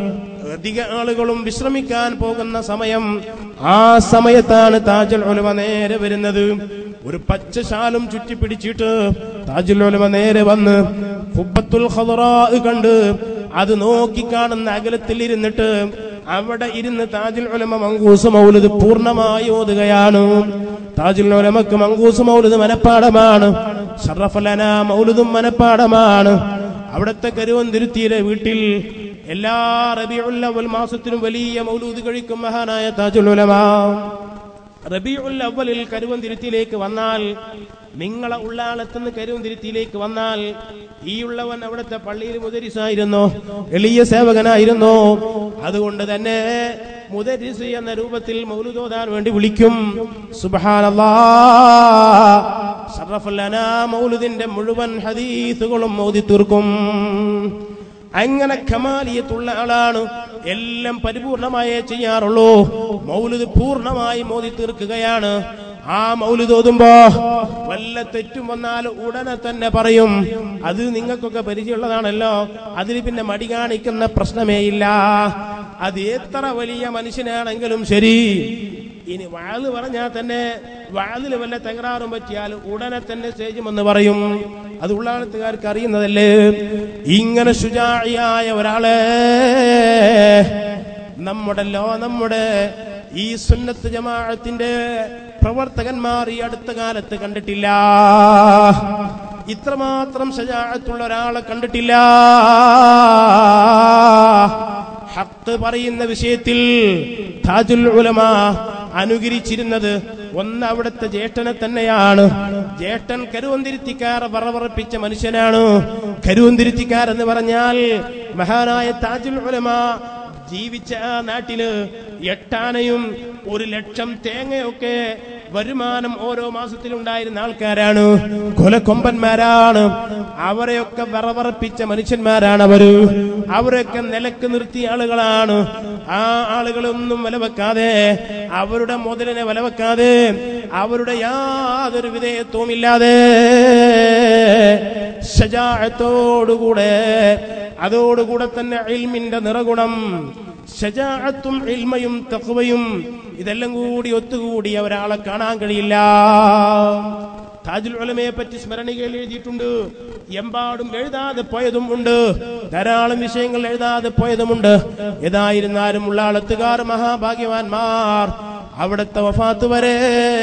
അധിക ആളുകളും വിശ്രമിക്കാൻ പോകുന്ന സമയം ആ സമയത്താണ് താജുൽ ഉലമ നേരെ വരുന്നത് ഒരു പച്ച ശാലും ചുറ്റി പിടിച്ചിട്ട് താജുൽ ഉലമ നേരെ വന്ന് ഹുബ്ബത്തുൽ ഖദറാ കണ്ട് അത് നോക്കി കാണുന്ന അകലത്തിൽ ഇരുന്നിട്ട് അവിടെ ഇരുന്ന് താജുൽ ഉലമ മങ്കൂസ് മൗലിദ് പൂർണ്ണമായി ഓതുകയാണ് താജുൽ ഉലമക്ക് മങ്കൂസ് മൗലിദ് മനപ്പാടമാണ് ഷറഫലന മൗലിദും മനപ്പാടമാണ് അവിടുത്തെ കരുവന്തിരുത്തിയിലെ വീട്ടിൽ എല്ലാ റബിയുൽ അവൽ മാസത്തിനും വലിയ മൗലൂദ് കഴിക്കും മഹാനായ താജുൽ ഉലമ റബിയുൽ അവലിൽ കരുവന്തിരുത്തിയിലേക്ക് വന്നാൽ നിങ്ങളെ ഉള്ളാളത്തുനിന്ന് കരുവന്തിരുത്തിയിലേക്ക് വന്നാൽ ഈ ഉള്ളവൻ അവിടുത്തെ പള്ളിയിൽ മുദരിസായിരുന്നു എളിയ സേവകനായിരുന്നു അതുകൊണ്ട് തന്നെ മുദരിസ് എന്ന രൂപത്തിൽ മൗലുദോദാൻ വേണ്ടി വിളിക്കും സുബഹാനല്ലാ ഷറഫുല്ലന മൗലുദിന്റെ മുഴുവൻ ഹദീസുകളും മോദി തീർക്കും അങ്ങനെ കമാലിയത്തുള്ള ആളാണ് എല്ലാം പരിപൂർണമായേ ചെയ്യാറുള്ളൂ മൗലിദ് പൂർണ്ണമായി മോദി തീർക്കുകയാണ് ആ മൗലിദ് ഓതുമ്പോ വല്ല തെറ്റും വന്നാൽ ഉടനെ തന്നെ പറയും അത് നിങ്ങൾക്കൊക്കെ പരിചയമുള്ളതാണല്ലോ അതിൽ പിന്നെ മടി കാണിക്കുന്ന പ്രശ്നമേ ഇല്ല അത് എത്ര വലിയ മനുഷ്യനാണെങ്കിലും ശരി ഇനി വാള് പറഞ്ഞാൽ തന്നെ വാളിൽ വല്ല തകരാറും പറ്റിയാൽ ഉടനെ തന്നെ സ്റ്റേജും എന്ന് പറയും അത് ഉള്ളാളത്തുകാർക്ക് അറിയുന്നതല്ലേ ഇങ്ങനെ ശുചാഴിയായ ഒരാളെ നമ്മുടെ ലോ നമ്മുടെ ഈ സുന്നത്ത് ജമാഅത്തിന്റെ പ്രവർത്തകന്മാർ ഈ അടുത്ത കാലത്ത് കണ്ടിട്ടില്ല ഇത്രമാത്രം ശജാഅത്തുള്ള ഒരാളെ കണ്ടിട്ടില്ല ഹത്ത് പറയുന്ന വിഷയത്തിൽ താജുൽ ഉലമ അനുകരിച്ചിരുന്നത് ഒന്ന് അവിടുത്തെ ജ്യേഷ്ഠനെ തന്നെയാണ് ജ്യേഷ്ഠൻ കരുവന്തിരുത്തിക്കാർ വറവറപ്പിച്ച മനുഷ്യനാണ് കരുവന്തിരുത്തിക്കാർ എന്ന് പറഞ്ഞാൽ മഹാനായ താജുൽ ഉലമ ജീവിച്ച ആ നാട്ടില് എട്ടാനയും ഒരു ലക്ഷം തേങ്ങയൊക്കെ വരുമാനം ഓരോ മാസത്തിലുണ്ടായിരുന്ന ആൾക്കാരാണ് കൊലക്കൊമ്പന്മാരാണ് അവരെയൊക്കെ വിറവറപ്പിച്ച മനുഷ്യന്മാരാണ് അവര് അവരൊക്കെ നിലക്ക് നിർത്തിയ ആളുകളാണ് ആ ആളുകളൊന്നും വിലവെക്കാതെ അവരുടെ മുതലിനെ വിലവെക്കാതെ അവരുടെ യാതൊരു വിധേയത്വമില്ലാതെ ഷജാഴത്തോടുകൂടെ അതോടുകൂടെ തന്നെ ഇൽമിന്റെ നിറകുണം ഷജാഅത്തും ഇൽമയും തഖ്വയും ഇതെല്ലാം കൂടി ഒത്തുകൂടി ഒരാളെ കാണാൻ കഴിയില്ല താജുൽ ഉലമയെ പറ്റി സ്മരണികയിൽ എഴുതിയിട്ടുണ്ട് എമ്പാടും എഴുതാതെ പോയതും ഉണ്ട് ധാരാളം വിഷയങ്ങൾ എഴുതാതെ പോയതുമുണ്ട് ഏതായിരുന്നാലും ഉള്ളാളത്തുകാർ മഹാഭാഗ്യവാന്മാർ അവിടുത്തെ വഫാത്ത് വരെ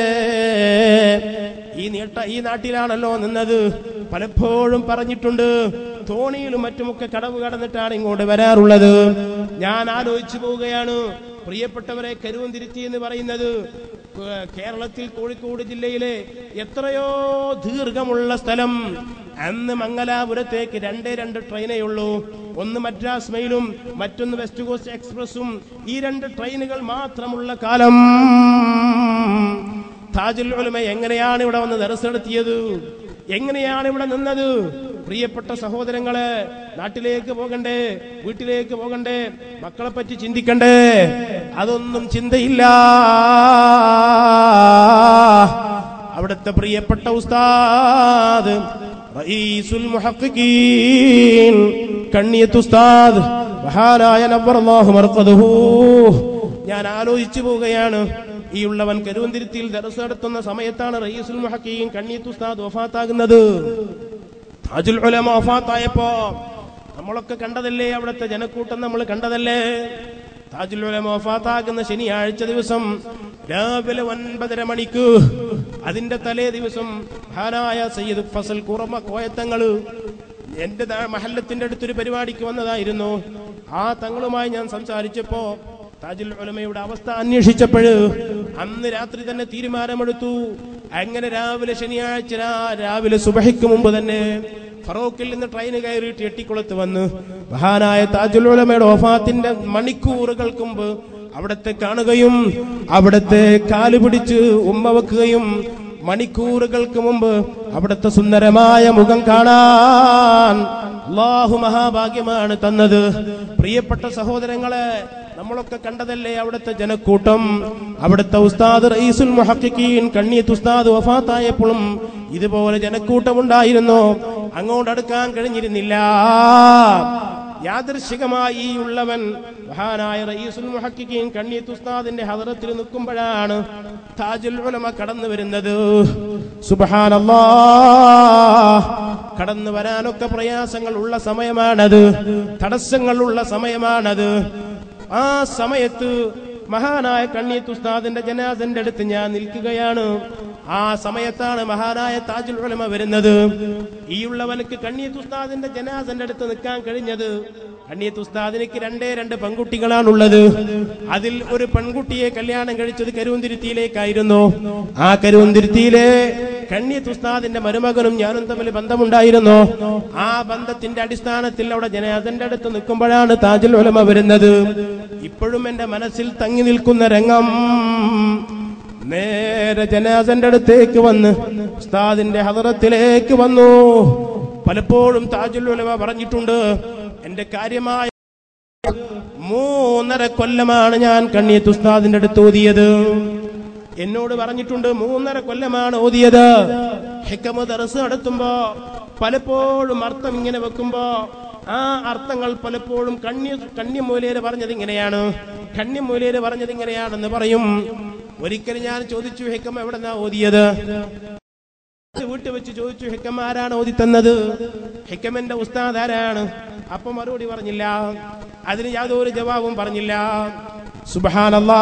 ഈ നീട്ട ഈ നാട്ടിലാണല്ലോ നിന്നത് പലപ്പോഴും പറഞ്ഞിട്ടുണ്ട് തോണിയിലും മറ്റുമൊക്കെ കടവ് കടന്നിട്ടാണ് ഇങ്ങോട്ട് വരാറുള്ളത് ഞാൻ ആലോചിച്ചു പോവുകയാണ് പ്രിയപ്പെട്ടവരെ കരുവന്തിരുത്തി എന്ന് പറയുന്നത് കേ- കേരളത്തിൽ കോഴിക്കോട് ജില്ലയിലെ എത്രയോ ദീർഘമുള്ള സ്ഥലം അന്ന് മംഗലാപുരത്തേക്ക് രണ്ടേ രണ്ട് ട്രെയിനേ ഉള്ളൂ ഒന്ന് മദ്രാസ് മെയിലും മറ്റൊന്ന് വെസ്റ്റ് കോസ്റ്റ് എക്സ്പ്രസും ഈ രണ്ട് ട്രെയിനുകൾ മാത്രമുള്ള കാലം താജുൽ ഉലമ എങ്ങനെയാണ് ഇവിടെ വന്ന് ദർസ് നടത്തിയത് എങ്ങനെയാണ് ഇവിടെ നിന്നത് പ്രിയപ്പെട്ട സഹോദരങ്ങളെ നാട്ടിലേക്ക് പോകണ്ടേ വീട്ടിലേക്ക് പോകണ്ടേ മക്കളെ പറ്റി ചിന്തിക്കണ്ടേ അതൊന്നും ചിന്തയില്ല അവിടുത്തെ പ്രിയപ്പെട്ട ഉസ്താദ് റഈസുൽ മുഹഖിഖീൻ കണ്ണിയത്ത് ഉസ്താദ് മഹാനായ നവ്വറല്ലാഹു മർഖദഹു ഞാൻ ആലോചിച്ചു പോവുകയാണ് ഈ ഉള്ളവൻ കരുവന്തിരുത്തിയിൽ ദർസ് നടത്തുന്ന സമയത്താണ് റയീസുൽ മുഹക്കീം കണ്ണീത്ത് ഉസ്താദ് വഫാത്താകുന്നത് താജുൽ ഉലമ വഫാത്തായപ്പോ നമ്മളൊക്കെ കണ്ടതല്ലേ അവിടുത്തെ ജനക്കൂട്ടം നമ്മൾ കണ്ടതല്ലേ താജുൽ ഉലമ വഫാത്താകുന്ന ശനിയാഴ്ച ദിവസം രാവിലെ ഒൻപതര മണിക്ക് അതിന്റെ തലേ ദിവസം മഹാനായ സയ്യിദ് ഫസൽ കുറമ കോയത്തങ്ങള് എന്റെ ദാ- മഹല്ലത്തിന്റെ അടുത്തൊരു പരിപാടിക്ക് വന്നതായിരുന്നു ആ തങ്ങളുമായി ഞാൻ സംസാരിച്ചപ്പോ താജുൽ ഉലമയുടെ അവസ്ഥ അന്വേഷിച്ചപ്പോഴ് അന്ന് രാത്രി തന്നെ തീരുമാനമെടുത്തു അങ്ങനെ രാവിലെ ശനിയാഴ്ച രാ- രാവിലെ സുബഹിക്ക് മുമ്പ് തന്നെ ഫറോക്കിൽ നിന്ന് ട്രെയിൻ കയറിയിട്ട് എട്ടിക്കുളത്ത് വന്ന് മഹാനായ താജുൽ ഉലമയുടെ വഫാത്തിന്റെ മണിക്കൂറുകൾക്ക് മുമ്പ് അവിടത്തെ കാണുകയും അവിടത്തെ കാല് പിടിച്ച് ഉമ്മ വെക്കുകയും മണിക്കൂറുകൾക്ക് മുമ്പ് അവിടുത്തെ സുന്ദരമായ മുഖം കാണാൻ അള്ളാഹു മഹാഭാഗ്യമാണ് തന്നത് പ്രിയപ്പെട്ട സഹോദരങ്ങളെ നമ്മളൊക്കെ കണ്ടതല്ലേ അവിടുത്തെ ജനക്കൂട്ടം അവിടുത്തെ ഉസ്താദ് റഈസുൽ മുഹഖിഖീൻ കണ്ണിയത്ത് ഉസ്താദ് വഫാത്തായപ്പോഴും ഇതുപോലെ ജനക്കൂട്ടം ഉണ്ടായിരുന്നു അങ്ങോട്ട് അടുക്കാൻ കഴിഞ്ഞിരുന്നില്ല യാദൃശികമായി ഈ ഉള്ളവൻ മഹാനായ റയീസുൽ മുഹക്കിക്കീൻ കണ്ണീത്ത് ഉസ്താദിന്റെ ഹദറത്തിൽ നിൽക്കുമ്പോഴാണ് താജുൽ ഉലമ കടന്നു വരുന്നത് സുബ്ഹാനല്ലാ കടന്നു വരാനൊക്കെ പ്രയാസങ്ങൾ ഉള്ള സമയമാണത് തടസ്സങ്ങളുള്ള സമയമാണത് ആ സമയത്ത് മഹാനായ കണ്ണീത്ത് ഉസ്താദിന്റെ ജനാസന്റെ അടുത്ത് ഞാൻ നിൽക്കുകയാണ് ആ സമയത്താണ് മഹാനായ താജുൽ ഉലമ വരുന്നത് ഈ ഉള്ളവനക്ക് കണ്ണീത്ത് ഉസ്താദിന്റെ ജനാസന്റെ അടുത്ത് നിൽക്കാൻ കഴിഞ്ഞത് കണ്ണീത്ത് ഉസ്താദിനിക്ക് രണ്ടേ രണ്ട് പെൺകുട്ടികളാണുള്ളത് അതിൽ ഒരു പെൺകുട്ടിയെ കല്യാണം കഴിച്ചത് കരുവന്തിരുത്തിയിലേക്കായിരുന്നു ആ കരുവന്തിരുത്തിയിലെ കണ്ണീത്ത് ഉസ്താദിന്റെ മരുമകനും ഞാനും തമ്മിൽ ബന്ധമുണ്ടായിരുന്നു ആ ബന്ധത്തിന്റെ അടിസ്ഥാനത്തിൽ അവിടെ ജനാസന്റെ അടുത്ത് നിൽക്കുമ്പോഴാണ് താജുൽ ഉലമ വരുന്നത് ഇപ്പോഴും എന്റെ മനസ്സിൽ തങ്ങി നിൽക്കുന്ന രംഗം നേരെ ജനാസന്റെ അടുത്തേക്ക് വന്ന് ഉസ്താദിന്റെ ഹദറത്തിലേക്ക് വന്നു പലപ്പോഴും താജുൽ ഉലമ പറഞ്ഞിട്ടുണ്ട് എന്റെ കാര്യമായ മൂന്നര കൊല്ലമാണ് ഞാൻ കണ്ണിയത്ത് ഉസ്താദിന്റെ അടുത്ത് ഓതിയത് എന്നോട് പറഞ്ഞിട്ടുണ്ട് മൂന്നര കൊല്ലമാണ് ഓതിയത് ഹിക്കമ ദർസ് നടത്തുമ്പോ പലപ്പോഴും അർത്ഥം ഇങ്ങനെ വെക്കുമ്പോ ആ അർത്ഥങ്ങൾ പലപ്പോഴും കണ്യ കണ്യമൂലേര് പറഞ്ഞത് ഇങ്ങനെയാണ് കണ്യമൂലേര് പറഞ്ഞത് ഇങ്ങനെയാണെന്ന് പറയും ഒരിക്കലും ഞാൻ ചോദിച്ചു ഹിക്കമ എവിടെന്നാ ഓതിയത് വീട്ടിൽ വെച്ച് ചോദിച്ചു ഹിക്കം ആരാണ് ഓതി തന്നത് ഹിക്കമന്റെ ഉസ്താദ് ആരാണ് അപ്പൊ മറുപടി പറഞ്ഞില്ല അതിന് യാതൊരു ജവാബും പറഞ്ഞില്ല സുബഹാനല്ലാ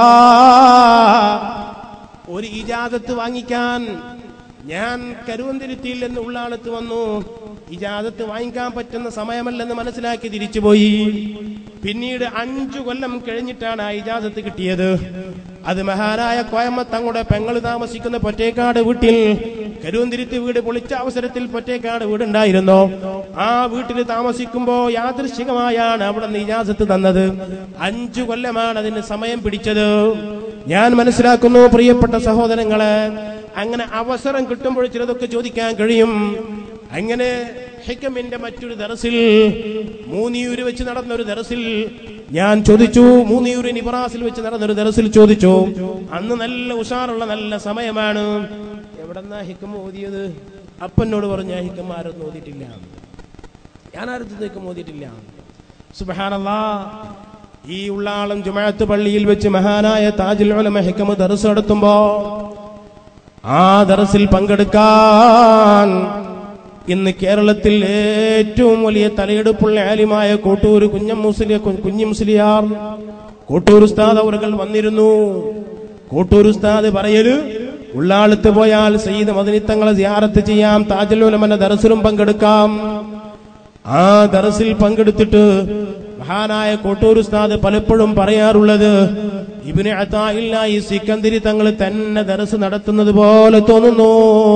ഒരു ഇജാദത്ത് വാങ്ങിക്കാൻ ഞാൻ കരുവന്തിരുത്തിയിൽ നിന്ന് ഉള്ളാളത്ത് വന്നു ഇജാദത്ത് വാങ്ങിക്കാൻ പറ്റുന്ന സമയമല്ലെന്ന് മനസ്സിലാക്കി തിരിച്ചുപോയി പിന്നീട് അഞ്ചു കൊല്ലം കഴിഞ്ഞിട്ടാണ് ആ ഇജാദത്ത് കിട്ടിയത് അത് മഹാനായ കോയമ്മത്തങ്ങളുടെ പെങ്ങൾ താമസിക്കുന്ന പൊറ്റേക്കാട് വീട്ടിൽ കരുവന്തിരുത്തി വീട് പൊളിച്ച അവസരത്തിൽ പൊറ്റേക്കാട് വീടുണ്ടായിരുന്നു ആ വീട്ടിൽ താമസിക്കുമ്പോ യാദൃശികമായാണ് അവിടെ നിന്ന് ഇജാസത്ത് തന്നത് അഞ്ചു കൊല്ലമാണ് അതിന് സമയം പിടിച്ചത് ഞാൻ മനസ്സിലാക്കുന്നു പ്രിയപ്പെട്ട സഹോദരങ്ങളെ അങ്ങനെ അവസരം കിട്ടുമ്പോൾ ചിലതൊക്കെ ചോദിക്കാൻ കഴിയും അങ്ങനെ ഹിക്കമിന്റെ മറ്റൊരു ദറസിൽ മൂന്നിയൂര് വെച്ച് നടന്ന ഒരു ദറസിൽ ഞാൻ ചോദിച്ചു മൂന്നിയൂര് നിബറാസിൽ വെച്ച് നടന്ന ഒരു ദറസിൽ ചോദിച്ചു അന്ന് നല്ല ഉഷാറുള്ള നല്ല സമയമാണ് എവിടെന്നാ ഹിക്കം ഓതിയത് അപ്പനോട് പറഞ്ഞ ഹിക്കം ആരൊന്നും ഓതിയിട്ടില്ല ഞാൻ ആരത്തേക്കും ഓതിയിട്ടില്ല സുബഹാനല്ലാ ഈ ഉള്ളാളം ജുമാഅത്ത് പള്ളിയിൽ വെച്ച് മഹാനായ താജുൽ ഉലമ ഹിക്കം ദർസ് നടത്തുമ്പോ ആ ദർസിൽ പങ്കെടുക്കാൻ ഇന്ന് കേരളത്തിൽ ഏറ്റവും വലിയ തലയെടുപ്പുള്ള ആലിമായ കോട്ടൂർ കുഞ്ഞം മുസ്ലിയ കുഞ്ഞു മുസ്ലിയാർ കോട്ടൂർ ഉസ്താദ് അവറുകൾ വന്നിരുന്നു കോട്ടൂർ ഉസ്താദ് പറയല് ഉള്ളാളത്ത് പോയാൽ സയ്യിദ് മദനിത്തങ്ങളെ സിയാറത്ത് ചെയ്യാം താജുലുലമന്റെ ദർസിലും പങ്കെടുക്കാം ആ ദർസിൽ പങ്കെടുത്തിട്ട് മഹാനായ കോട്ടൂർ ഉസ്താദ് പലപ്പോഴും പറയാറുള്ളത് ഇബിന് അതായില്ല ഈ സിക്കന്തിരി തങ്ങൾ തന്നെ ദർസ് നടത്തുന്നത് പോലെ തോന്നുന്നു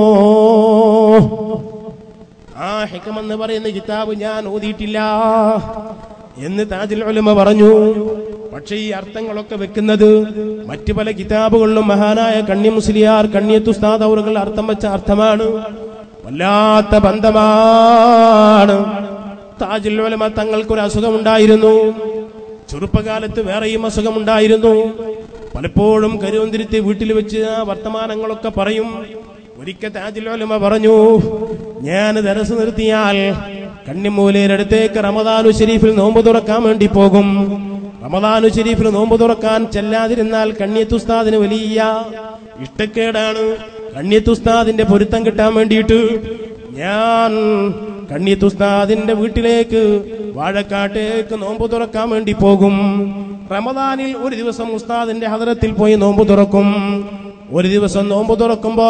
ആ ഹിക്കമെന്ന് പറയുന്ന കിതാബ് ഞാൻ ഓതിയിട്ടില്ല എന്ന് താജുൽ ഉലമ പറഞ്ഞു പക്ഷെ ഈ അർത്ഥങ്ങളൊക്കെ വെക്കുന്നത് മറ്റു പല കിതാബുകളിലും മഹാനായ കണ്യ മുസ്ലിയാർ കണ്യത്തുസ്താദ് അവറുകൾ അർത്ഥം വെച്ച അർത്ഥമാണ് വല്ലാത്ത ബന്ധമാണ് താജുൽ ഉലമ തങ്ങൾക്കൊരു അസുഖമുണ്ടായിരുന്നു ചെറുപ്പകാലത്ത് വേറെയും അസുഖമുണ്ടായിരുന്നു പലപ്പോഴും കരുവന്തിരുത്തി വീട്ടിൽ വെച്ച് ആ വർത്തമാനങ്ങളൊക്കെ പറയും ഒരിക്കൽ താജുലോലമ പറഞ്ഞു ഞാൻ ദരസ് നിർത്തിയാൽ കണ്ണിമൂലയിലടുത്തേക്ക് റമദാനു ഷരീഫിൽ നോമ്പ് തുറക്കാൻ വേണ്ടി പോകും റമദാനു ഷരീഫിൽ നോമ്പ് തുറക്കാൻ ചെല്ലാതിരുന്നാൽ കണ്യത്തുസ്താദിന് വലിയ ഇഷ്ടക്കേടാണ് കണ്യത്തുസ്താദിന്റെ പൊരുത്തം കിട്ടാൻ വേണ്ടിയിട്ട് ഞാൻ കണ്യത്തുസ്താദിന്റെ വീട്ടിലേക്ക് വാഴക്കാട്ടേക്ക് നോമ്പ് തുറക്കാൻ വേണ്ടി പോകും റമദാനിൽ ഒരു ദിവസം ഉസ്താദിന്റെ ഹദറത്തിൽ പോയി നോമ്പ് തുറക്കും ഒരു ദിവസം നോമ്പ് തുറക്കുമ്പോ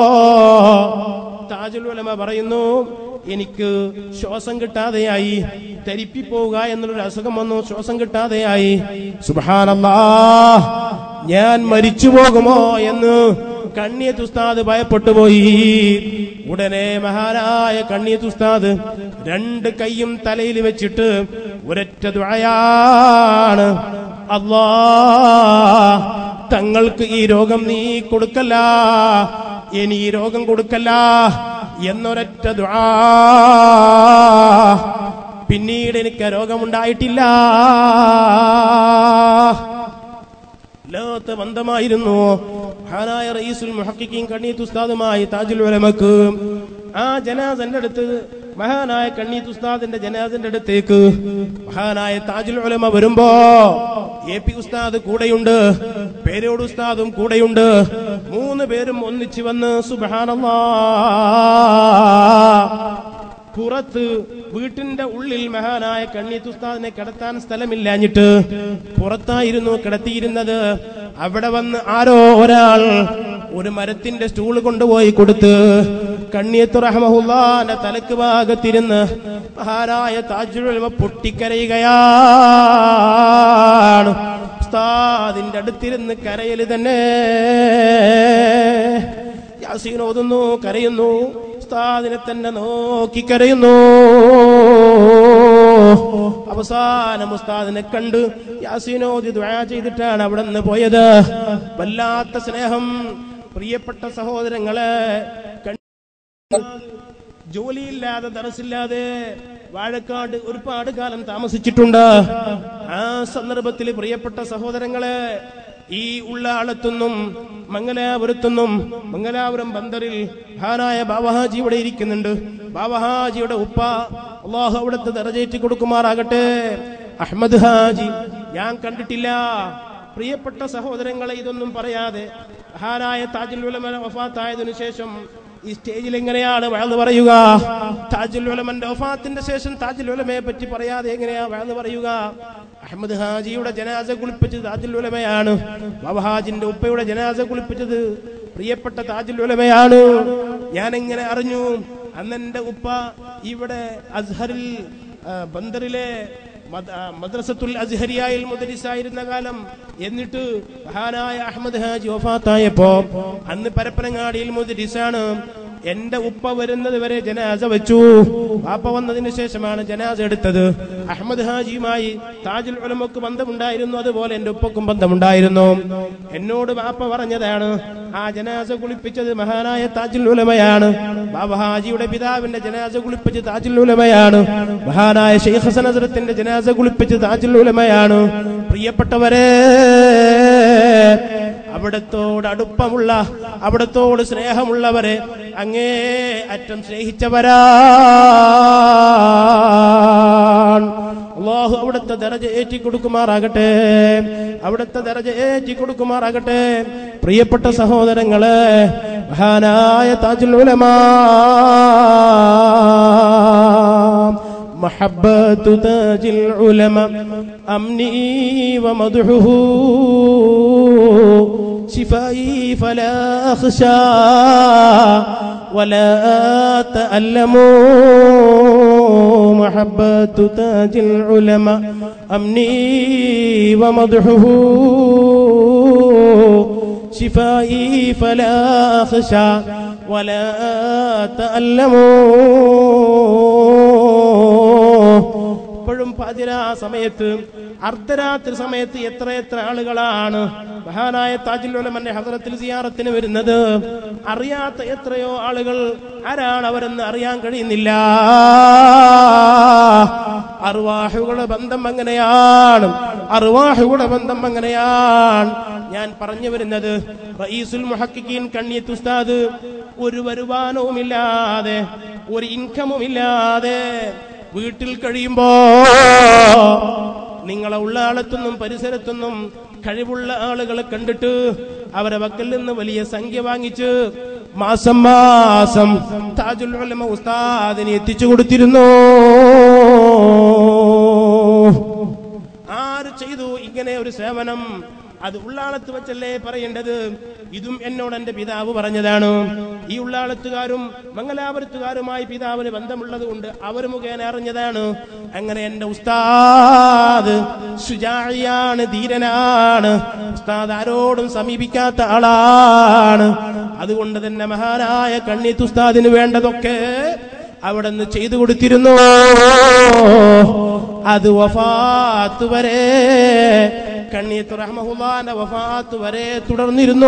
താജുൽ ഉലമ പറയുന്നു എനിക്ക് ശ്വാസം കിട്ടാതെയായി തരിപ്പിപ്പോവുക എന്നുള്ളൊരു അസുഖം വന്നു ശ്വാസം കിട്ടാതെയായി സുബാനല്ലാ ഞാൻ മരിച്ചു പോകുമോ എന്ന് കണ്ണിയത്ത് ഉസ്താദ് ഭയപ്പെട്ടു പോയി ഉടനെ മഹാനായ കണ്ണിയത്ത് ഉസ്താദ് രണ്ട് കൈയും തലയിൽ വെച്ചിട്ട് ഒരൊറ്റ ദുആയാണ് അല്ലാ തങ്ങൾക്ക് ഈ രോഗം നീ കൊടുക്കല്ല ഇനി ഈ രോഗം കൊടുക്കല്ല എന്നൊരൊറ്റ ദുആ പിന്നീട് എനിക്ക് രോഗമുണ്ടായിട്ടില്ല വല്ലാത്ത ബന്ധമായിരുന്നു മഹാനായ റയീസുൽ മുഹക്കിക്കും കണ്ണീത്ത് ഉസ്താദുമായി താജുൽ ഉലമക്ക് ആ ജനാസന്റെ അടുത്ത് മഹാനായ കണ്ണീത്ത് ഉസ്താദിന്റെ ജനാദിന്റെ അടുത്തേക്ക് മഹാനായ താജുൽ ഉലമ വരുമ്പോ എ പി ഉസ്താദ് കൂടെയുണ്ട് പേരോട് ഉസ്താദും കൂടെയുണ്ട് മൂന്ന് പേരും ഒന്നിച്ചു വന്ന് സുബഹാനല്ലാ പുറത്ത് വീട്ടിന്റെ ഉള്ളിൽ മഹാനായ കണ്ണീത്ത് ഉസ്താദിനെ കിടത്താൻ സ്ഥലമില്ലാഞ്ഞിട്ട് പുറത്തായിരുന്നു കിടത്തിയിരുന്നത് അവിടെ വന്ന് ആരോ ഒരാൾ ഒരു മരത്തിന്റെ സ്റ്റൂൾ കൊണ്ടുപോയി കൊടുത്ത് കണ്ണിയത്ത് റഹമഹുല്ലാന്റെ തലക്ക് ഭാഗത്തിരുന്ന് മഹാനായ താജുൽ പൊട്ടിക്കരയുകയാണ് ഉസ്താദിന്റെ അടുത്തിരുന്ന് കരയല് തന്നെ യാസീൻ ഓതുന്നു കരയുന്നു ഉസ്താദിനെ തന്നെ നോക്കി കരയുന്നു അവസാനം ഉസ്താദിനെ കണ്ട് യാസീനോദി ദ്വാ ചെയ്തിട്ടാണ് അവിടെ നിന്ന് പോയത് വല്ലാത്ത സ്നേഹം പ്രിയപ്പെട്ട സഹോദരങ്ങളെ കണ്ട് ജോലിയില്ലാതെ ദറസില്ലാതെ വാഴക്കാട് ഒരുപാട് കാലം താമസിച്ചിട്ടുണ്ട് ആ സന്ദർഭത്തിൽ പ്രിയപ്പെട്ട സഹോദരങ്ങളെ ഈ ഉള്ളാളത്തുനിന്നും മംഗലാപുരത്തുനിന്നും മംഗലാപുരം ബന്ദറിൽ ഹാനായ ബാബഹാജി ഇവിടെ ഇരിക്കുന്നുണ്ട് ബാബഹാജിയുടെ ഉപ്പ അള്ളാഹു അവിടുത്തെ ദറജേറ്റി കൊടുക്കുമാറാകട്ടെ അഹമ്മദ് ഹാജി ഞാൻ കണ്ടിട്ടില്ല പ്രിയപ്പെട്ട സഹോദരങ്ങളെ ഇതൊന്നും പറയാതെ മഹാനായ താജുൽ ഉലമ വഫാത്തായതിനു ശേഷം ഈ സ്റ്റേജിൽ എങ്ങനെയാണ് വഴന്ന് പറയുക താജുൽ ഉലമന്റെ വഫാത്തിന്റെ ശേഷം താജുൽ ഉലമയെ പറ്റി പറയാതെ എങ്ങനെയാ വഴന്ന് പറയുക അഹമ്മദ് ഹാജിയുടെ ജനാസ കുളിപ്പിച്ചത് താജുൽ ഉലമയാണ് ബാബഹാജിന്റെ ഉപ്പയുടെ ജനാസ കുളിപ്പിച്ചത് പ്രിയപ്പെട്ട താജുൽ ഉലമയാണ് ഞാൻ എങ്ങനെ അറിഞ്ഞു അന്നെന്റെ ഉപ്പ ഇവിടെ അസ്ഹറിൽ ആ, ബന്ദറിലെ മദ- ആ, മദ്രസത്തുൽ അസ്ഹരിയായിൽ മുദരിസായിരുന്ന കാലം എന്നിട്ട് മഹാനായ അഹമ്മദ് ഹാജി വഫാത്തായപ്പോ അന്ന് പരപ്പനങ്ങാടിയിൽ മുദരിസാണ് എന്റെ ഉപ്പ വരുന്നത് വരെ ജനാസ വെച്ചു വാപ്പ വന്നതിന് ശേഷമാണ് ജനാസ എടുത്തത് അഹമ്മദ് ഹാജിയുമായി താജുൽ ഉലമക്ക് ബന്ധമുണ്ടായിരുന്നു അതുപോലെ എന്റെ ഉപ്പക്കും ബന്ധമുണ്ടായിരുന്നു എന്നോട് വാപ്പ പറഞ്ഞതാണ് ആ ജനാസ കുളിപ്പിച്ചത് മഹാനായ താജുൽ ഉലമയാണ് ബാബ ഹാജിയുടെ പിതാവിന്റെ ജനാസ കുളിപ്പിച്ച് താജുൽ ഉലമയാണ് മഹാനായ ഷെയ്ഖ് ഹസൻ ഹസരത്തിന്റെ ജനാസ കുളിപ്പിച്ച് താജുൽ ഉലമയാണ് പ്രിയപ്പെട്ടവരെ അവിടത്തോട് അടുപ്പമുള്ള അവിടത്തോട് സ്നേഹമുള്ളവരെ അങ്ങേ അറ്റം സ്നേഹിച്ചവരാണ് അള്ളാഹു അവിടുത്തെ ദരജ ഏറ്റി കൊടുക്കുമാറാകട്ടെ അവിടുത്തെ ദരജ ഏറ്റി കൊടുക്കുമാറാകട്ടെ പ്രിയപ്പെട്ട സഹോദരങ്ങളെ മഹാനായ താജുൽ ഉലമാ محبة تاج العلماء أمني ومدحه شفائي فلا أخشى ولا أتألم محبة تاج العلماء أمني ومدحه شفائي فلا أخشى ولا أتألم ഇപ്പോഴും പാതിരാ സമയത്ത് അർദ്ധരാത്രി സമയത്ത് എത്ര എത്ര ആളുകളാണ് മഹാനായ താജുൽ ഉലമന്റെ ഹസരത്തിൽ സിയാറത്തിന് വരുന്നത് അറിയാത്ത എത്രയോ ആളുകൾ ആരാണ് അവരെന്ന് അറിയാൻ കഴിയുന്നില്ല അറുവാഹുകളുടെ ബന്ധം അങ്ങനെയാണ് അറുവാഹുകളുടെ ബന്ധം അങ്ങനെയാണ് ഞാൻ പറഞ്ഞു വരുന്നത് റയീസുൽ മുഹക്കിൻ കണ്ണിയത്ത് ഉസ്താദ് ഒരു വരുമാനവുമില്ലാതെ ഒരു ഇൻകമും ഇല്ലാതെ വീട്ടിൽ കഴിയുമ്പോ നിങ്ങളെ ഉള്ളാളത്തുനിന്നും പരിസരത്തുനിന്നും കഴിവുള്ള ആളുകളെ കണ്ടിട്ട് അവരെ വക്കൽ നിന്ന് വലിയ സംഖ്യ വാങ്ങിച്ച് മാസം മാസം താജുൽ ഉലമ ഉസ്താദിന് എത്തിച്ചു കൊടുത്തിരുന്നു ആര് ചെയ്തു ഇങ്ങനെ ഒരു സേവനം അത് ഉള്ളാളത്ത് വെച്ചല്ലേ പറയേണ്ടത് ഇതും എന്നോട് എന്റെ പിതാവ് പറഞ്ഞതാണ് ഈ ഉള്ളാളത്തുകാരും മംഗലാപുരത്തുകാരുമായി പിതാവിന് ബന്ധമുള്ളത് കൊണ്ട് അവർ മുഖേന അറിഞ്ഞതാണ് അങ്ങനെ എന്റെ ഉസ്താദ് സുജാഴിയാണ് ധീരനാണ് ഉസ്താദ് ആരോടും സമീപിക്കാത്ത ആളാണ് അതുകൊണ്ട് തന്നെ മഹാനായ കണ്ണീത്ത് ഉസ്താദിന് വേണ്ടതൊക്കെ അവിടെ നിന്ന് ചെയ്തു കൊടുത്തിരുന്നു അത് വഫാത്ത് വരെ കണ്ണീത്ത് റഹ്മഹുല്ലാന്റെ വഫാത്ത് വരെ തുടർന്നിരുന്നു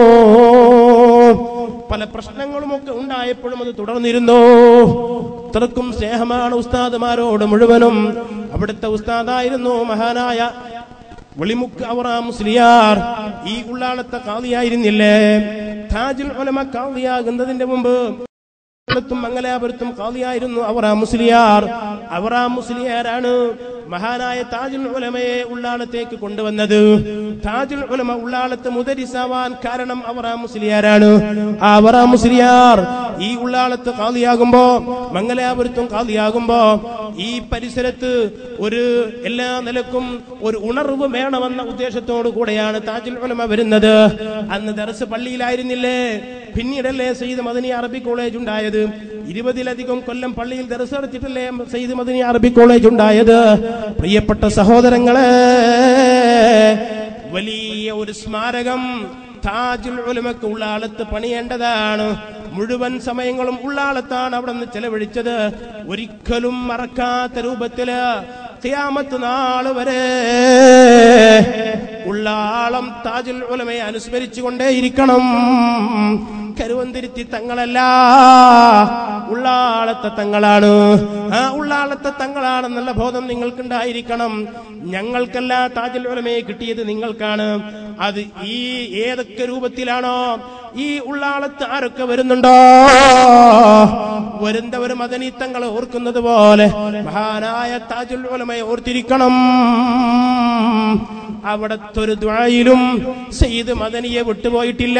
പല പ്രശ്നങ്ങളുമൊക്കെ ഉണ്ടായപ്പോഴും അത് തുടർന്നിരുന്നു ഇത്രക്കും സ്നേഹമാണ് ഉസ്താദുമാരോട് മുഴുവനും അവിടുത്തെ ഉസ്താദായിരുന്നു മഹാനായ വെളിമുക്ക് അവറാ മുസ്ലിയാർ ഈ ഉള്ളാളത്തെ കാളിയായിരുന്നില്ലേ താജുൽ ഉലമ കാളിയാകുന്നതിന്റെ മുമ്പ് ത്തും മംഗലാപുരത്തും കാളിയായിരുന്നു അവർ ആ മുസ്ലിയാർ അവർ ആ മുസ്ലിയാരാണ് മഹാനായ താജുൽ ഉലമയെ ഉള്ളാളത്തേക്ക് കൊണ്ടുവന്നത് താജുൽ ഉലമ ഉള്ളാളത്ത് മുദരിസാവാൻ കാരണം അവർ ആ മുസ്ലിയാരാണ് ആ അവർ ആ മുസ്ലിയാർ ഈ ഉള്ളാളത്ത് കാളിയാകുമ്പോ മംഗലാപുരത്തും കാളിയാകുമ്പോ ഈ പരിസരത്ത് ഒരു എല്ലാ നിലക്കും ഒരു ഉണർവ് വേണമെന്ന ഉദ്ദേശത്തോടു കൂടെയാണ് താജുൽ ഉലമ വരുന്നത് അന്ന് ദർസ് പള്ളിയിലായിരുന്നില്ലേ പിന്നീടല്ലേ സയ്യിദ് മദനി അറബി കോളേജ് ഉണ്ടായത് ഇരുപതിലധികം കൊല്ലം പള്ളിയിൽ ദർസ് നടത്തിയിട്ടല്ലേ സയ്യിദ് മദനി അറബി കോളേജ് ഉണ്ടായത് പ്രിയപ്പെട്ട സഹോദരങ്ങളെ വലിയ ഒരു സ്മാരകം താജുൽ ഉലമക്ക് ഉള്ളാളത്ത് പണിയേണ്ടതാണ് മുഴുവൻ സമയങ്ങളും ഉള്ളാളത്താണ് അവിടെ നിന്ന് ചെലവഴിച്ചത് ഒരിക്കലും മറക്കാത്ത രൂപത്തില് ഖിയാമത്ത് നാള് വരെ ഉള്ളാളം താജുൽ ഉലമയെ അനുസ്മരിച്ചുകൊണ്ടേയിരിക്കണം കരുവന്തിരുത്തി തങ്ങളല്ല ഉള്ളാളത്തെ തങ്ങളാണ് ആ ഉള്ളാളത്തെ തങ്ങളാണെന്നുള്ള ബോധം നിങ്ങൾക്കുണ്ടായിരിക്കണം ഞങ്ങൾക്കല്ല താജുൽ ഉലമയെ കിട്ടിയത് നിങ്ങൾക്കാണ് അത് ഈ ഏതൊക്കെ രൂപത്തിലാണോ ഈ ഉള്ളാളത്ത് ആരൊക്കെ വരുന്നുണ്ടോ വരുന്നവരും മദനി തങ്ങളെ ഓർക്കുന്നത് പോലെ മഹാനായ താജുൽ ഉലമയെ ഓർത്തിരിക്കണം അവിടത്തെ ഒരു ദ്വായിലും സെയ്ത് മദനിയെ വിട്ടുപോയിട്ടില്ല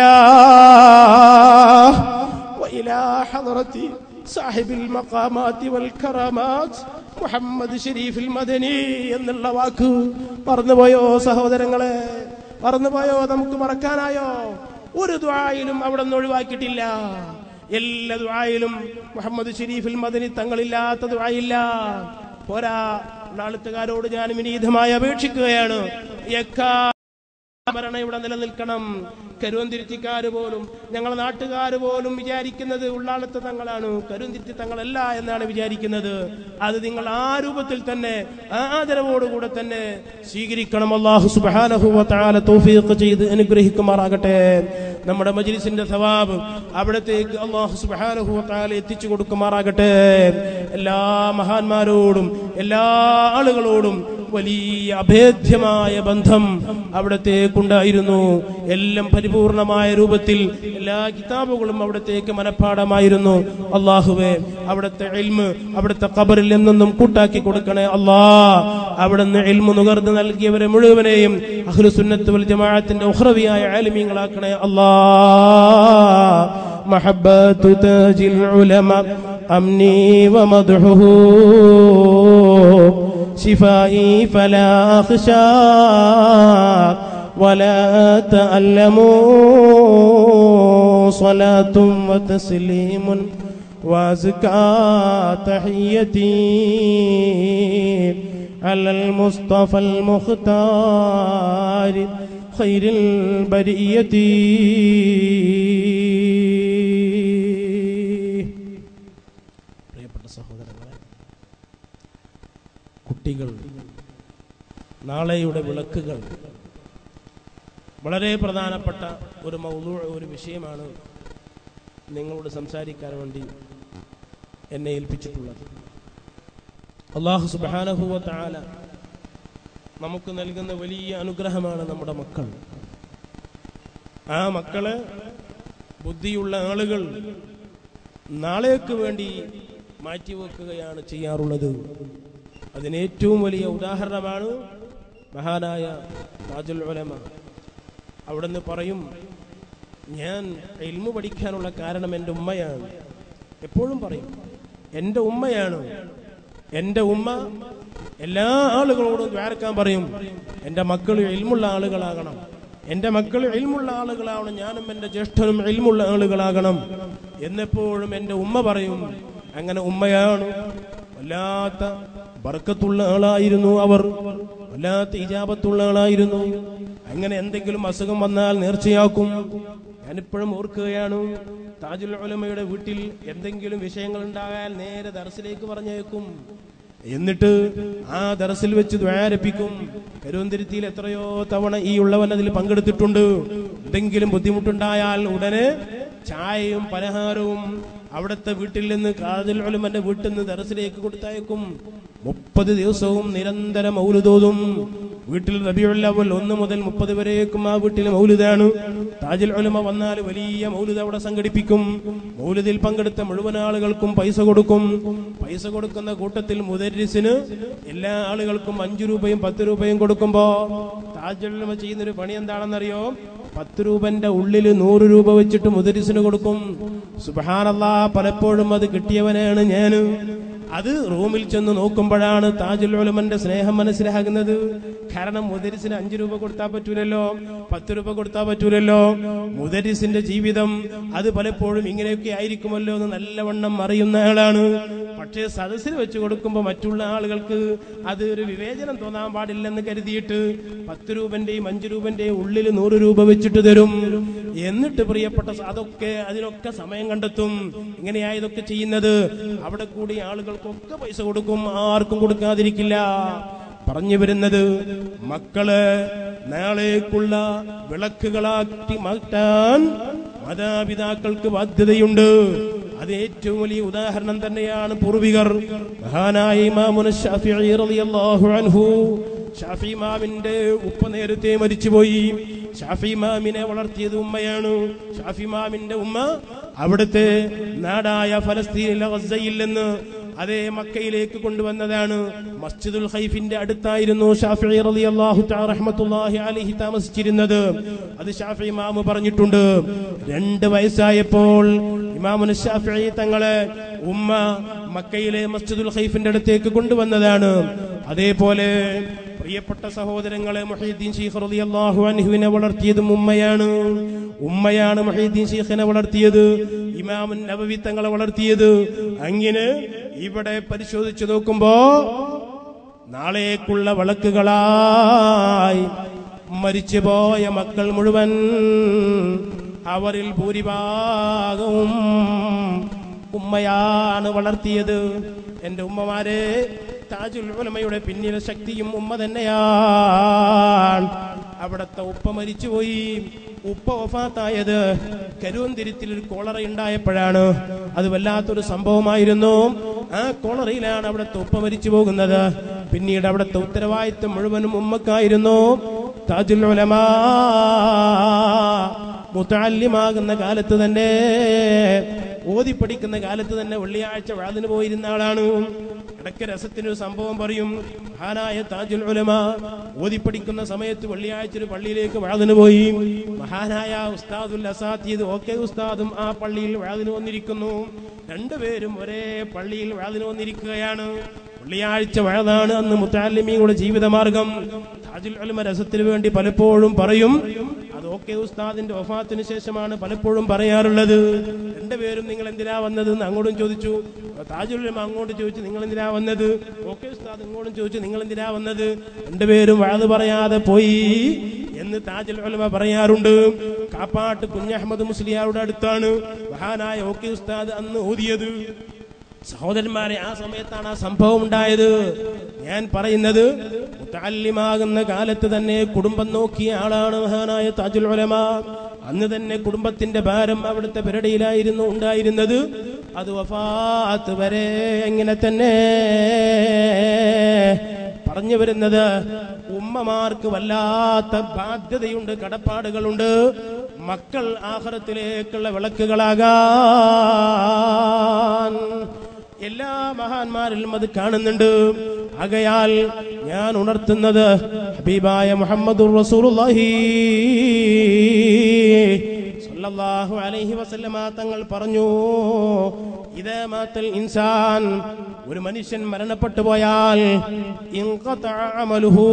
وإلى حضرة صاحب المقامات والكرامات മുഹമ്മദ് ഷരീഫിൽ മദനി എന്നുള്ള വാക്ക് മറന്നുപോയോ സഹോദരങ്ങളെ മറന്നുപോയോ നമുക്ക് മറക്കാനായോ ഒരു ദ്വായിലും അവിടെ നിന്ന് ഒഴിവാക്കിയിട്ടില്ല എല്ലാ ദ്വായിലും മുഹമ്മദ് ഷരീഫിൽ മദനി തങ്ങളില്ലാത്ത ദ്വായില്ല പോരാ നാളുത്തുകാരോട് ഞാൻ വിനീതമായി അപേക്ഷിക്കുകയാണ് എക്കാ സ്മരണ ഇവിടെ നിലനിൽക്കണം കരുവന്തിരുത്തിക്കാര് പോലും ഞങ്ങളെ നാട്ടുകാര് പോലും വിചാരിക്കുന്നത് ഉള്ളാളത്തെ തങ്ങളാണ് കരുവന്തിരുത്തി തങ്ങളല്ല എന്നാണ് വിചാരിക്കുന്നത് അത് നിങ്ങൾ ആ രൂപത്തിൽ തന്നെ ആദരവോടുകൂടെ തന്നെ സ്വീകരിക്കണം അള്ളാഹു സുബാനഹുല തൗഫീഖ് ചെയ്ത് അനുഗ്രഹിക്കുമാറാകട്ടെ നമ്മുടെ മജ്ലിസിന്റെ സവാബ് അവിടത്തേക്ക് അള്ളാഹു സുബാനഹുല എത്തിച്ചു കൊടുക്കുമാറാകട്ടെ എല്ലാ മഹാന്മാരോടും എല്ലാ ആളുകളോടും വലിയ അഭേദ്യമായ ബന്ധം അവിടത്തേക്കുണ്ടായിരുന്നു എല്ലാം പരിപൂർണമായ രൂപത്തിൽ എല്ലാ കിതാബുകളും അവിടത്തേക്ക് മനഃപ്പാടമായിരുന്നു അള്ളാഹുവെ അവിടുത്തെ എൽമ് അവിടുത്തെ കബറിൽ നിന്നും കൂട്ടാക്കി കൊടുക്കണേ അള്ളാ അവിടുന്ന് എൽമു നുകർന്ന് നൽകിയവരെ മുഴുവനെയും അഹ്ലുസുന്നത്ത് വൽ ജമാഅത്തിന്റെ ഉഹ്റവിയായ ആലിമീങ്ങളാക്കണേ അള്ളാ محبة تاج العلماء أمني ومدحه شفائي فلا أخشى ولا أتألم صلاة وتسليم وأزكى تحيتي على المصطفى المختار خير البرية പ്രിയപ്പെട്ട സഹോദരങ്ങളെ കുട്ടികൾ നാളെയുടെ വിളക്കുകൾ വളരെ പ്രധാനപ്പെട്ട ഒരു മൗലൂ ഒരു വിഷയമാണ് നിങ്ങളോട് സംസാരിക്കാൻ വേണ്ടി എന്നെ ഏൽപ്പിച്ചിട്ടുള്ളത് അള്ളാഹു സുബാനഹുവ താല നമുക്ക് നൽകുന്ന വലിയ അനുഗ്രഹമാണ് നമ്മുടെ മക്കൾ ആ മക്കള് ബുദ്ധിയുള്ള ആളുകൾ നാളേക്ക് വേണ്ടി മാറ്റിവെക്കുകയാണ് ചെയ്യാറുള്ളത് അതിന് ഏറ്റവും വലിയ ഉദാഹരണമാണ് മഹാനായ താജുൽ ഉലമ അവിടുന്ന് പറയും ഞാൻ ഇൽമു പഠിക്കാനുള്ള കാരണം എൻ്റെ ഉമ്മയാണ് എപ്പോഴും പറയും എൻ്റെ ഉമ്മയാണ് എൻ്റെ ഉമ്മ എല്ലാ ആളുകളോടും ദ്വാരക്കാൻ പറയും എൻ്റെ മക്കൾ ഇൽമുള്ള ആളുകളാകണം എൻ്റെ മക്കൾ ഇൽമുള്ള ആളുകളാവണം ഞാനും എൻ്റെ ജ്യേഷ്ഠനും ഇൽമുള്ള ആളുകളാകണം എന്നെപ്പോഴും എൻ്റെ ഉമ്മ പറയും അങ്ങനെ ഉമ്മയാണ് വല്ലാത്ത ബർക്കത്തുള്ള ആളായിരുന്നു അവർ വല്ലാത്ത ഇജാബത്തുള്ള ആളായിരുന്നു അങ്ങനെ എന്തെങ്കിലും അസുഖം വന്നാൽ നേർച്ചയാക്കും ഞാനിപ്പോഴും ഓർക്കുകയാണ് താജുൽ ഉലമയുടെ വീട്ടിൽ എന്തെങ്കിലും വിഷയങ്ങൾ ഉണ്ടായാൽ നേരെ ദർസിലേക്ക് പറഞ്ഞേക്കും എന്നിട്ട് ആ ദർസിൽ വെച്ച് ദ്വാരപ്പിക്കും കരുവന്തിരുത്തിയിൽ എത്രയോ തവണ ഈ ഉള്ളവൻ അതിൽ പങ്കെടുത്തിട്ടുണ്ട് എന്തെങ്കിലും ബുദ്ധിമുട്ടുണ്ടായാൽ ഉടനെ ചായയും പലഹാരവും അവിടുത്തെ വീട്ടിൽ നിന്ന് കാതിൽ ഒലുമന്റെ വീട്ടിൽ നിന്ന് ദർസിലേക്ക് കൊടുത്തയക്കും മുപ്പത് ദിവസവും നിരന്തരം മൗലുതോതും വീട്ടിൽ റബിയുൽ അവൽ ഒന്ന് മുതൽ മുപ്പത് വരേക്കും ആ വീട്ടിൽ മൗലുദാണ് താജുൽ ഉലമ വന്നാൽ വലിയ മൗലുദ് അവിടെ സംഘടിപ്പിക്കും മൗലുദിൽ പങ്കെടുത്ത മുഴുവൻ ആളുകൾക്കും പൈസ കൊടുക്കും പൈസ കൊടുക്കുന്ന കൂട്ടത്തിൽ മുദരിസിന് എല്ലാ ആളുകൾക്കും അഞ്ചു രൂപയും പത്ത് രൂപയും കൊടുക്കുമ്പോ താജുൽ ഉലമ ചെയ്യുന്നൊരു പണി എന്താണെന്നറിയോ പത്ത് രൂപന്റെ ഉള്ളിൽ നൂറ് രൂപ വെച്ചിട്ട് മുദരിസിന് കൊടുക്കും സുബഹാനല്ലാ പലപ്പോഴും അത് കിട്ടിയവനാണ് ഞാന് അത് റൂമിൽ ചെന്ന് നോക്കുമ്പോഴാണ് താജുൽ ഉലമന്റെ സ്നേഹം മനസ്സിലാകുന്നത് കാരണം മുദരിസിന് അഞ്ചു രൂപ കൊടുത്താൽ പറ്റൂലല്ലോ പത്ത് രൂപ കൊടുത്താൽ പറ്റൂലല്ലോ മുദരിസിന്റെ ജീവിതം അത് പലപ്പോഴും ഇങ്ങനെയൊക്കെ ആയിരിക്കുമല്ലോ എന്ന് നല്ലവണ്ണം അറിയുന്ന ആളാണ് പക്ഷേ സദസ്സിൽ വെച്ച് കൊടുക്കുമ്പോൾ മറ്റുള്ള ആളുകൾക്ക് അത് ഒരു വിവേചനം തോന്നാൻ പാടില്ലെന്ന് കരുതിയിട്ട് പത്ത് രൂപന്റെയും അഞ്ചു രൂപന്റെയും ഉള്ളിൽ നൂറ് രൂപ വെച്ചിട്ട് തരും എന്നിട്ട് പ്രിയപ്പെട്ട സ- അതൊക്കെ അതിനൊക്കെ സമയം കണ്ടെത്തും ഇങ്ങനെയാ ഇതൊക്കെ ചെയ്യുന്നത് അവിടെ കൂടി ആളുകൾക്കൊക്കെ പൈസ കൊടുക്കും ആർക്കും കൊടുക്കാതിരിക്കില്ല പറഞ്ഞു വരുന്നത് മക്കള് നാളേക്കുള്ള വിളക്കുകളാക്കി മാറ്റാൻ മാതാപിതാക്കൾക്ക് ബാധ്യതയുണ്ട് അത് ഏറ്റവും വലിയ ഉദാഹരണം തന്നെയാണ് പൂർവികർ മഹാനായ ഇമാമുന ശാഫിഈ റളിയല്ലാഹു അൻഹു ഷാഫി ഇമാമിന്റെ ഉപ്പ നേരത്തെ മരിച്ചുപോയി ഷാഫി ഇമാമിനെ വളർത്തിയത് ഉമ്മയാണ് ഷാഫി ഇമാമിന്റെ ഉമ്മ അവിടുത്തെ നാടായ ഫലസ്തീനിലെ ഗസയിൽ നിന്ന് അതേ മക്കയിലേക്ക് കൊണ്ടുവന്നതാണ് മസ്ജിദുൽ ഖൈഫിന്റെ അടുത്തായിരുന്നു ഷാഫി റളിയല്ലാഹു തആല റഹ്മത്തുള്ളാഹി അലൈഹി താമസിച്ചിരുന്നത് അത് ഷാഫി ഇമാമ് പറഞ്ഞിട്ടുണ്ട് രണ്ട് വയസ്സായപ്പോൾ ഇമാമുന ഷാഫി തങ്ങളെ ഉമ്മ മക്കയിലെ മസ്ജിദുൽ ഖൈഫിന്റെ അടുത്തേക്ക് കൊണ്ടുവന്നതാണ് അതേപോലെ പ്രിയപ്പെട്ട സഹോദരങ്ങളെ മൊഹീദ്ദീൻ ഷീഖ് റളിയല്ലാഹു അൻഹുവിനെ വളർത്തിയതും ഉമ്മയാണ് ഉമ്മയാണ് മൊഹീദ്ദീൻ ഷീഖിനെ വളർത്തിയത് ഇമാമുൻ നബവി തങ്ങളെ വളർത്തിയത് അങ്ങനെ ഇവിടെ പരിശോധിച്ചു നോക്കുമ്പോ നാളേക്കുള്ള വിളക്കുകളായി മരിച്ചുപോയ മക്കൾ മുഴുവൻ അവരിൽ ഭൂരിഭാഗവും ഉമ്മയാണ് വളർത്തിയത് എന്റെ ഉമ്മമാരെ താജുൽ ഉലമയുടെ പിന്നിലെ ശക്തിയും ഉമ്മ തന്നെയാണ് അവിടത്തെ ഉപ്പ മരിച്ചുപോയി ഉപ്പ ഒഫാത്തായത് കരുവന്തിരുത്തിൽ ഒരു കോളറ ഉണ്ടായപ്പോഴാണ് അത് വല്ലാത്തൊരു സംഭവമായിരുന്നു ആ കോളറയിലാണ് അവിടുത്തെ ഉപ്പ മരിച്ചു പോകുന്നത് പിന്നീട് അവിടുത്തെ ഉത്തരവാദിത്വം മുഴുവനും ഉമ്മക്കായിരുന്നു താജുൽ ഉലമാ മുത്താല്യമാകുന്ന കാലത്ത് തന്നെ ഓതി പഠിക്കുന്ന കാലത്ത് തന്നെ വെള്ളിയാഴ്ച വാതിന് പോയിരുന്ന ആളാണ് ഇടയ്ക്ക് രസത്തിനൊരു സംഭവം പറയും മഹാനായ താജുൽ ഉലമ ഓതി പഠിക്കുന്ന സമയത്ത് വെള്ളിയാഴ്ച ഒരു പള്ളിയിലേക്ക് വാതിന് പോയി മഹാനായ ഉസ്താദുൽ അസാത്തിയത് ഓക്കെ ഉസ്താദും ആ പള്ളിയിൽ വാതിന് വന്നിരിക്കുന്നു രണ്ടുപേരും ഒരേ പള്ളിയിൽ വാതിന് വന്നിരിക്കുകയാണ് വെള്ളിയാഴ്ച വഴതാണ് അന്ന് മുത്താലിമിയുടെ ജീവിതമാർഗം താജുൽ ഉലമ രസത്തിന് വേണ്ടി പലപ്പോഴും പറയും അത് ഓക്കെ ഉസ്താദിന്റെ വഫാത്തിന് ശേഷമാണ് പലപ്പോഴും പറയാറുള്ളത് രണ്ടുപേരും നിങ്ങൾ എന്തിനാ വന്നത് എന്ന് അങ്ങോട്ടും ചോദിച്ചു താജുൽ ഉലമ അങ്ങോട്ട് ചോദിച്ചു നിങ്ങൾ എന്തിനാ വന്നത് ഓക്കെ ഉസ്താദ് ഇങ്ങോട്ടും ചോദിച്ചു നിങ്ങൾ എന്തിനാ വന്നത് രണ്ടുപേരും വഴത് പറയാതെ പോയി എന്ന് താജുൽ ഉലമ പറയാറുണ്ട് കാപ്പാട്ട് കുഞ്ഞഹമ്മദ് മുസ്ലിയാരുടെ അടുത്താണ് മഹാനായ ഓക്കെ ഉസ്താദ് അന്ന് ഓതിയത് സഹോദരന്മാരെ ആ സമയത്താണ് ആ സംഭവം ഉണ്ടായത് ഞാൻ പറയുന്നത് മുത്തല്ലിമാകുന്ന കാലത്ത് തന്നെ കുടുംബം നോക്കിയ ആളാണ് മഹാനായ താജുൽ ഉലമ അന്ന് തന്നെ കുടുംബത്തിന്റെ ഭാരം അവിടുത്തെ പെരടിയിലായിരുന്നു ഉണ്ടായിരുന്നത് അത് വഫാത്ത് വരെ എങ്ങനെ തന്നെ പറഞ്ഞു വരുന്നത് ഉമ്മമാർക്ക് വല്ലാത്ത ബാധ്യതയുണ്ട് കടപ്പാടുകളുണ്ട് മക്കൾ ആഹ്റത്തിലേക്കുള്ള വിളക്കുകളാകാൻ എല്ലാ മഹാന്മാരിലും അത് കാണുന്നുണ്ട് ആകയാൽ ഞാൻ ഉണർത്തുന്നത് ഹബീബായ മുഹമ്മദുർ റസൂലുള്ളാഹി സല്ലല്ലാഹു അലൈഹി വസല്ലമ തങ്ങൾ പറഞ്ഞു ഇദാ മാത്തൽ ഇൻസാൻ ഒരു മനുഷ്യൻ മരണപ്പെട്ടു പോയാൽ ഇൻഖതഅ അമലുഹു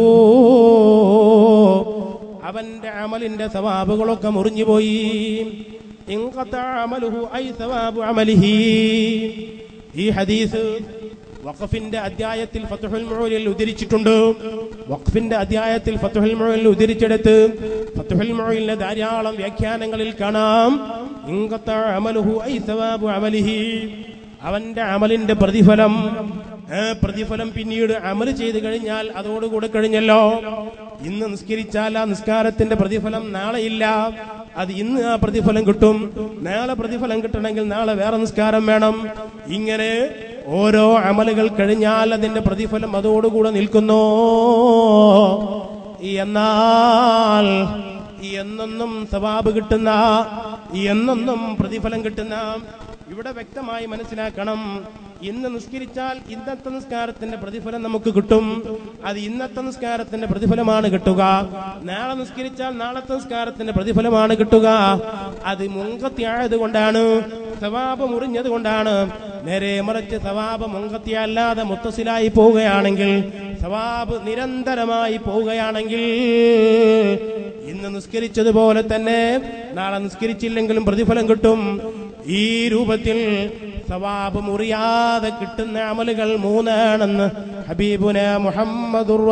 അവന്റെ അമലിന്റെ സവാബുകളൊക്കെ മുറിഞ്ഞുപോയി ഇൻഖതഅ അമലുഹു ഐ സവാബു അമലിഹി ഈ ഹദീസ് വഖഫിന്റെ അധ്യായത്തിൽ ഫത്തുഹുൽ മുഅലിൽ ഉദ്ധരിച്ചിട്ടുണ്ട് വഖഫിന്റെ അധ്യായത്തിൽ ഫത്തുഹുൽ മുഅലിൽ ഉദ്ധരിച്ചെടുത്ത് ഫത്തുഹുൽ മുഅലിലെ ധാരാളം വ്യാഖ്യാനങ്ങളിൽ കാണാം ഇൻഖതഅ അമലുഹു ഐ സവാബു അമലിഹി അവന്റെ അമലിന്റെ പ്രതിഫലം ആ പ്രതിഫലം പിന്നീട് അമൽ ചെയ്തു കഴിഞ്ഞാൽ അതോടുകൂടെ കഴിഞ്ഞല്ലോ ഇന്ന് നിസ്കരിച്ചാൽ ആ നിസ്കാരത്തിന്റെ പ്രതിഫലം നാളെ ഇല്ല അത് ഇന്ന് ആ പ്രതിഫലം കിട്ടും നാളെ പ്രതിഫലം കിട്ടണമെങ്കിൽ നാളെ വേറെ നിസ്കാരം വേണം ഇങ്ങനെ ഓരോ അമലുകൾ കഴിഞ്ഞാൽ അതിന്റെ പ്രതിഫലം അതോടുകൂടെ നിൽക്കുന്നു എന്നാൽ എന്നൊന്നും സവാബ് കിട്ടുന്ന എന്നൊന്നും പ്രതിഫലം കിട്ടുന്ന ഇവിടെ വ്യക്തമായി മനസ്സിലാക്കണം ഇന്ന് നിസ്കരിച്ചാൽ ഇന്നത്തെ നിസ്കാരത്തിന്റെ പ്രതിഫലം നമുക്ക് കിട്ടും അത് ഇന്നത്തെ നിസ്കാരത്തിന്റെ പ്രതിഫലമാണ് കിട്ടുക നാളെ നിസ്കരിച്ചാൽ നാളത്തെ നിസ്കാരത്തിന്റെ പ്രതിഫലമാണ് കിട്ടുക അത് മുങ്കത്തിയായത് കൊണ്ടാണ് സവാബ് മുറിഞ്ഞത് കൊണ്ടാണ് നേരെ മറിച്ച് സവാബ് മുങ്കത്തിയല്ലാതെ മുത്തസിലായി പോവുകയാണെങ്കിൽ സവാബ് നിരന്തരമായി പോവുകയാണെങ്കിൽ ഇന്ന് നിസ്കരിച്ചതുപോലെ തന്നെ നാളെ നിസ്കരിച്ചില്ലെങ്കിലും പ്രതിഫലം കിട്ടും ഈ രൂപത്തിൽ സവാബ് മുറിയാതെ കിട്ടുന്ന അമലുകൾ മൂന്നാണെന്ന് ഹബീബുന മുഹമ്മദുർ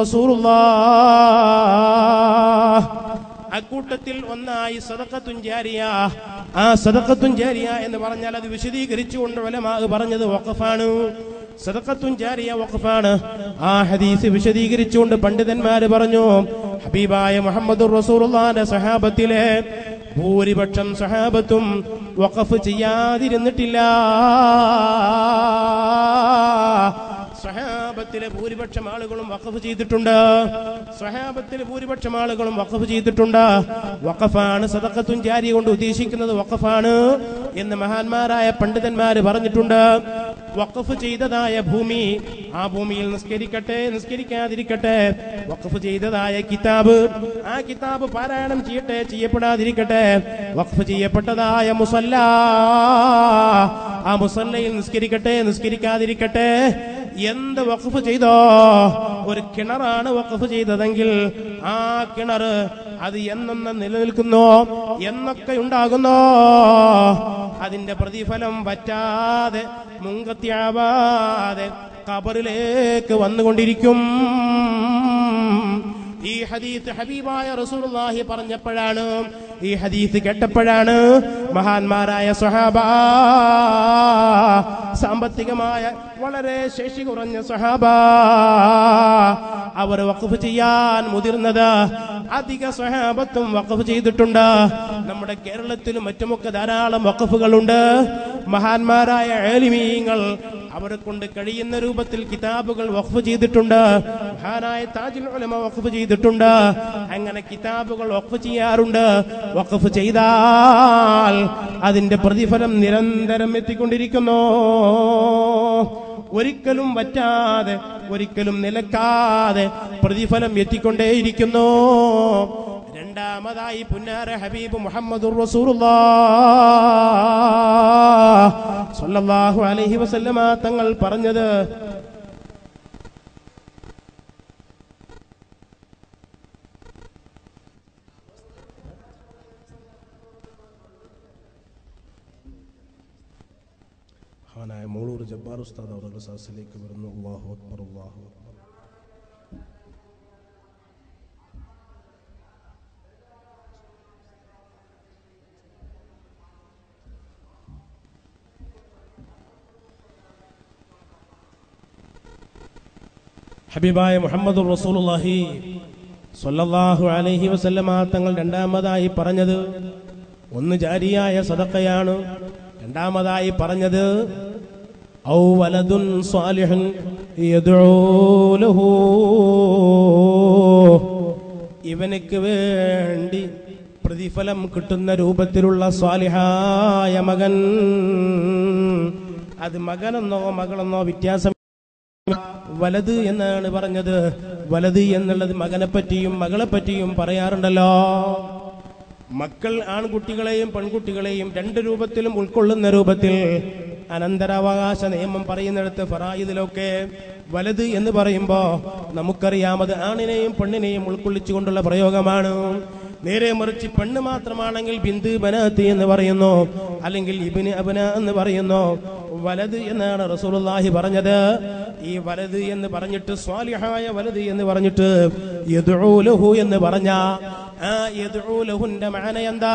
റസൂലുള്ളാഹ് അക്കൂട്ടത്തിൽ ഒന്നായി സദക്കത്തും ജാരിയ ആ സദക്കത്തും ജാരിയ എന്ന് പറഞ്ഞാൽ അത് വിശദീകരിച്ചുകൊണ്ട് വലമാ പറഞ്ഞത് വഖഫാണ് സദക്കത്തും ജാരിയ വഖഫാണ് ആ ഹദീസ് വിശദീകരിച്ചുകൊണ്ട് പണ്ഡിതന്മാര് പറഞ്ഞു ഹബീബായ മുഹമ്മദ് റസൂറുള്ളാന്റെ സഹാബത്തിലെ ഭൂരിപക്ഷം സഹാബത്തും വഖഫ് ചെയ്യാതിരുന്നിട്ടില്ല സഹാബത്തിലെ ഭൂരിപക്ഷം ആളുകളും വഖഫ് ചെയ്തിട്ടുണ്ട് സഹാബത്തിലെ ഭൂരിപക്ഷം ആളുകളും വഖഫ് ചെയ്തിട്ടുണ്ട് വഖഫാണ് സദഖത്തും ജാരി കൊണ്ട് ഉദ്ദേശിക്കുന്നത് വഖഫാണ് എന്ന് മഹാന്മാരായ പണ്ഡിതന്മാര് പറഞ്ഞിട്ടുണ്ട് വഖഫ് ചെയ്തതായ ഭൂമി ആ ഭൂമിയിൽ നിസ്കരിക്കട്ടെ നിസ്കരിക്കാതിരിക്കട്ടെ വഖഫ് ചെയ്തതായ കിതാബ് ആ കിതാബ് പാരായണം ചെയ്യട്ടെ ചെയ്യപ്പെടാതിരിക്കട്ടെ വഖഫ് ചെയ്യപ്പെട്ടതായ മുസല്ല ആ മുസല്ലയിൽ നിസ്കരിക്കട്ടെ നിസ്കരിക്കാതിരിക്കട്ടെ എന്ത് വഖഫ് ചെയ്തോ ഒരു കിണറാണ് വഖഫ് ചെയ്തതെങ്കിൽ ആ കിണർ അത് എന്നെന്ന് നിലനിൽക്കുന്നോ എന്നൊക്കെ ഉണ്ടാകുന്നോ അതിന്റെ പ്രതിഫലം പറ്റാതെ മുങ്കത്തിയാവാതെ കബറിലേക്ക് വന്നുകൊണ്ടിരിക്കും ഈ ഹദീസ് ഹബീബായ റസൂലുള്ളാഹി പറഞ്ഞപ്പോഴാണ് ഈ ഹദീസ് കേട്ടപ്പോഴാണ് മഹാന്മാരായ സ്വഹാബ സാമ്പത്തികമായ വളരെ ശേഷി കുറഞ്ഞ സ്വഹാബ അവർ വഖഫ് ചെയ്യാൻ മുതിർന്നത് അധിക സ്വഹാബത്തും വഖഫ് ചെയ്തിട്ടുണ്ട് നമ്മുടെ കേരളത്തിലും മറ്റുമൊക്കെ ധാരാളം വഖഫുകളുണ്ട് മഹാന്മാരായ ഏലിമീങ്ങൾ അവരെ കൊണ്ട് കഴിയുന്ന രൂപത്തിൽ കിതാബുകൾ വഖഫ് ചെയ്തിട്ടുണ്ട് മഹാനായ താജുൽ ഉലമ വഖഫ് ചെയ്തിട്ടുണ്ട് അങ്ങനെ കിതാബുകൾ വഖഫ് ചെയ്യാറുണ്ട് വഖഫ് ചെയ്താൽ അതിന്റെ പ്രതിഫലം നിരന്തരം എത്തിക്കൊണ്ടിരിക്കുന്നു ഒരിക്കലും വറ്റാതെ ഒരിക്കലും നിലക്കാതെ പ്രതിഫലം എത്തിക്കൊണ്ടേയിരിക്കുന്നു രണ്ടാമതായി പുന്നാര ഹബീബ് മുഹമ്മദുർ റസൂലുള്ളാഹ് സ്വല്ലല്ലാഹു അലൈഹി വസല്ലമ തങ്ങൾ പറഞ്ഞത് മഹാനായ മൂളൂർ ജബ്ബാർ ഉസ്താദ് അവരുടെ സദസ്സിലേക്ക് വരുന്നു അള്ളാഹു അക്ബർ അള്ളാഹു അക്ബർ ഹബീബായ മുഹമ്മദ് റസൂലുള്ളാഹി സ്വല്ലല്ലാഹു അലൈഹി വസല്ലമ തങ്ങൾ രണ്ടാമതായി പറഞ്ഞത് ഒന്ന് ജാരിയായ സദക്കയാണ് രണ്ടാമതായി പറഞ്ഞത് ഔ വലതുൻ സ്വാലിഹുൻ യദ്ഉ ലഹു ഇവനക്ക് വേണ്ടി പ്രതിഫലം കിട്ടുന്ന രൂപത്തിലുള്ള സ്വാലിഹായ മകൻ അത് മകനെന്നോ മകളെന്നോ വ്യത്യാസം വലത് എന്നാണ് പറഞ്ഞത് വലത് എന്നുള്ളത് മകനെ പറ്റിയും മകളെ പറ്റിയും പറയാറുണ്ടല്ലോ മക്കൾ ആൺകുട്ടികളെയും പെൺകുട്ടികളെയും രണ്ട് രൂപത്തിലും ഉൾക്കൊള്ളുന്ന രൂപത്തിൽ അനന്തരാവകാശ നിയമം പറയുന്നിടത്ത് ഫറായിദിലൊക്കെ വലത് എന്ന് പറയുമ്പോ നമുക്കറിയാം അത് ആണിനെയും പെണ്ണിനെയും ഉൾക്കൊള്ളിച്ചുകൊണ്ടുള്ള പ്രയോഗമാണ് നേരെ മറിച്ച് പെണ്ണ് മാത്രമാണെങ്കിൽ ബിന്ദു ബനാത്തി എന്ന് പറയുന്നു അല്ലെങ്കിൽ ഇബിന് അബന എന്ന് പറയുന്നു വലത് എന്നാണ് റസൂലുള്ളാഹി പറഞ്ഞത് ഈ വലത് എന്ന് പറഞ്ഞിട്ട് സ്വാലിഹായ വലത് എന്ന് പറഞ്ഞിട്ട് യദ്ഉ ലഹു എന്ന് പറഞ്ഞ ആ യദ്ഉ ലഹുന്റെ മാന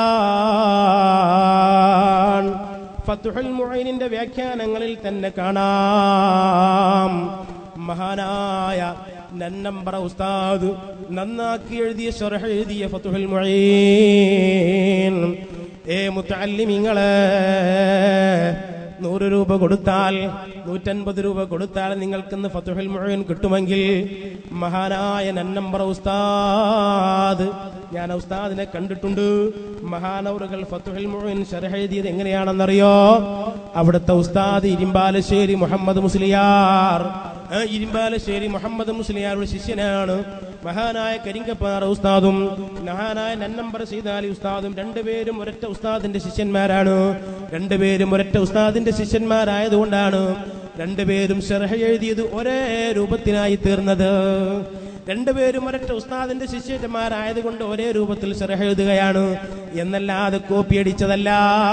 എന്താണ് ഫത്തുഹുൽ മുഈനിന്റെ വ്യാഖ്യാനങ്ങളിൽ തന്നെ കാണാം മഹാനായ നന്നമ്പറ ഉസ്താദ് നന്നാക്കി എഴുതിയ ഷറഹ് എഴുതിയ ഫത്തുഹുൽ മുഈൻ ഏ മുത്തല്ലിമിങ്ങളെ നൂറ് രൂപ കൊടുത്താൽ നൂറ്റൻപത് രൂപ കൊടുത്താൽ നിങ്ങൾക്കിന്ന് ഫത്തുഹൽ മുഴുവൻ കിട്ടുമെങ്കിൽ മഹാനായ നന്നമ്പർ ഉസ്താദ് ഞാൻ ആ ഉസ്താദിനെ കണ്ടിട്ടുണ്ട് മഹാനവറുകൾ ഫത്തുഹൽ മുഴുവൻ ഷർഹ് എഴുതിയത് എങ്ങനെയാണെന്നറിയോ അവിടുത്തെ ഉസ്താദ് ഇരുമ്പാലശ്ശേരി മുഹമ്മദ് മുസ്ലിയാർ ആ ഇരുമ്പാലശ്ശേരി മുഹമ്മദ് മുസ്ലിയാരുടെ ശിഷ്യനാണ് മഹാനായ കരിങ്കപ്പാറ ഉസ്താദും മഹാനായ നന്നമ്പർ സീതാലി ഉസ്താദും രണ്ടുപേരും ഒരൊറ്റ ഉസ്താദിന്റെ ശിഷ്യന്മാരാണ് രണ്ടുപേരും ഒരൊറ്റ ഉസ്താദിന്റെ ശിഷ്യന്മാരായതുകൊണ്ടാണ് രണ്ടുപേരും ഷർഹ എഴുതിയത് ഒരേ രൂപത്തിനായി തീർന്നത് രണ്ടുപേരും ഒരൊറ്റ ഉസ്താദിന്റെ ശിഷ്യന്മാരായതുകൊണ്ട് ഒരേ രൂപത്തിൽ ഷർഹ എഴുതുകയാണ് എന്നല്ലാതെ കോപ്പി അടിച്ചതല്ല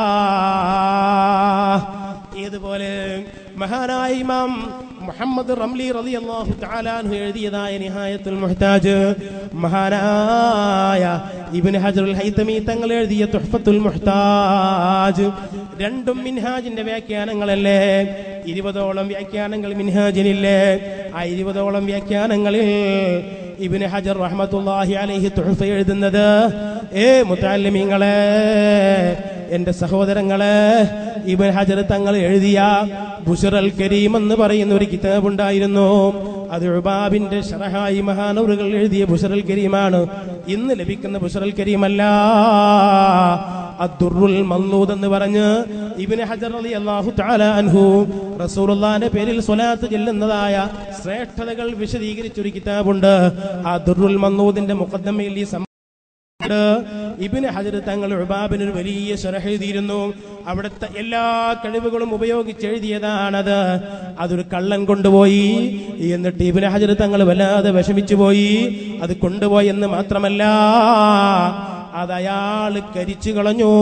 ഏതുപോലെ മഹാനായ ഇമാം മുഹമ്മദ് റംലി റളിയല്ലാഹു തആല അൻഹു എഴുതിയതായ നിഹായത്തുൽ മുഹ്താജ് മഹാനായ ഇബ്നു ഹജറുൽ ഹൈതമി തങ്ങൾ എഴുതിയ തുഹ്ഫത്തുൽ മുഹ്താജ് രണ്ടും മിൻഹാജിന്റെ വ്യാഖ്യാനങ്ങളല്ലേ ഇരുപതോളം വ്യാഖ്യാനങ്ങൾ മിൻഹാജിനില്ലേ ആ ഇരുപതോളം വ്യാഖ്യാനങ്ങളിൽ ഇബ്നു ഹജർ റഹ്മത്തുള്ളാഹി അലൈഹി തുഹ്ഫ എഴുതുന്നത് ഏ മുത്തല്ലിമീങ്ങളെ എന്റെ സഹോദരങ്ങളെ ഇബൻ ഹജർ തങ്ങൾ എഴുതിയ ബുഷറൽ കരീം എന്ന് പറയുന്ന ഒരു കിതാബ് ഉണ്ടായിരുന്നു അത് ഉബാബിന്റെ ഷറഹായി മഹാനവറുകൾ എഴുതിയ ബുഷറൽ കരീമാണ് ഇന്ന് ലഭിക്കുന്ന ബുഷറൽ കരീമല്ല അദ്ദുറുൽ മല്ലൂദ് എന്ന് പറഞ്ഞ് ഇബ്നു ഹജർ റളിയല്ലാഹു തആല അൻഹു റസൂലുള്ളാഹിന്റെ പേരിൽ സ്വലാത്ത് ചെല്ലുന്നതായ ശ്രേഷ്ഠതകൾ വിശദീകരിച്ച ഒരു കിതാബുണ്ട് ആ ദുറുൽ മല്ലൂദിന്റെ മുഖദ്ദമയിൽ ഈ സം- ഇബിന് ഹജർ തങ്ങൾ ഉബാബിന് ഒരു വലിയ ശരഹ എഴുതിയിരുന്നു അവിടുത്തെ എല്ലാ കഴിവുകളും ഉപയോഗിച്ച് എഴുതിയതാണത് അതൊരു കള്ളൻ കൊണ്ടുപോയി എന്നിട്ട് ഇബിന് ഹജർ തങ്ങൾ വല്ലാതെ വിഷമിച്ചു പോയി അത് കൊണ്ടുപോയി എന്ന് മാത്രമല്ല അത് അയാൾ കരിച്ചു കളഞ്ഞു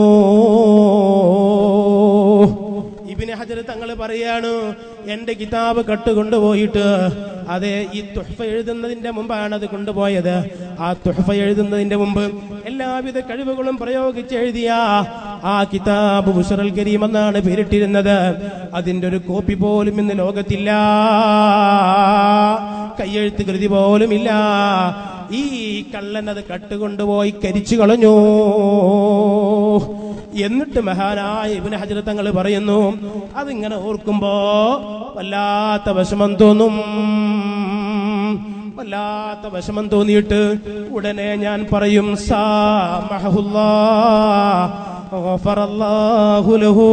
ഇബിന് ഹജർ തങ്ങൾ പറയാണ് എന്റെ കിതാബ് കട്ടുകൊണ്ടുപോയിട്ട് അതെ ഈ തുഹഫ എഴുതുന്നതിന്റെ മുമ്പാണ് അത് കൊണ്ടുപോയത് ആ തുഹഫ എഴുതുന്നതിന്റെ മുമ്പ് എല്ലാവിധ കഴിവുകളും പ്രയോഗിച്ച് എഴുതിയ ആ കിതാബ് ബുഷറൽ കരീം എന്നാണ് പേരിട്ടിരുന്നത് അതിന്റെ ഒരു കോപ്പി പോലും ഇന്ന് ലോകത്തില്ല കയ്യെഴുത്ത് കൃതി പോലുമില്ല ഈ കള്ളൻ അത് കട്ടുകൊണ്ടുപോയി കരിച്ചു കളഞ്ഞു എന്നിട്ട് മഹാനായ ഇബിന് ഹജർ തങ്ങൾ പറയുന്നു അതിങ്ങനെ ഓർക്കുമ്പോ വല്ലാത്ത വിഷമം തോന്നും വല്ലാത്ത വിഷമം തോന്നിയിട്ട് ഉടനെ ഞാൻ പറയും സാമഹുല്ലാ ഗഫറല്ലാഹു ലഹു.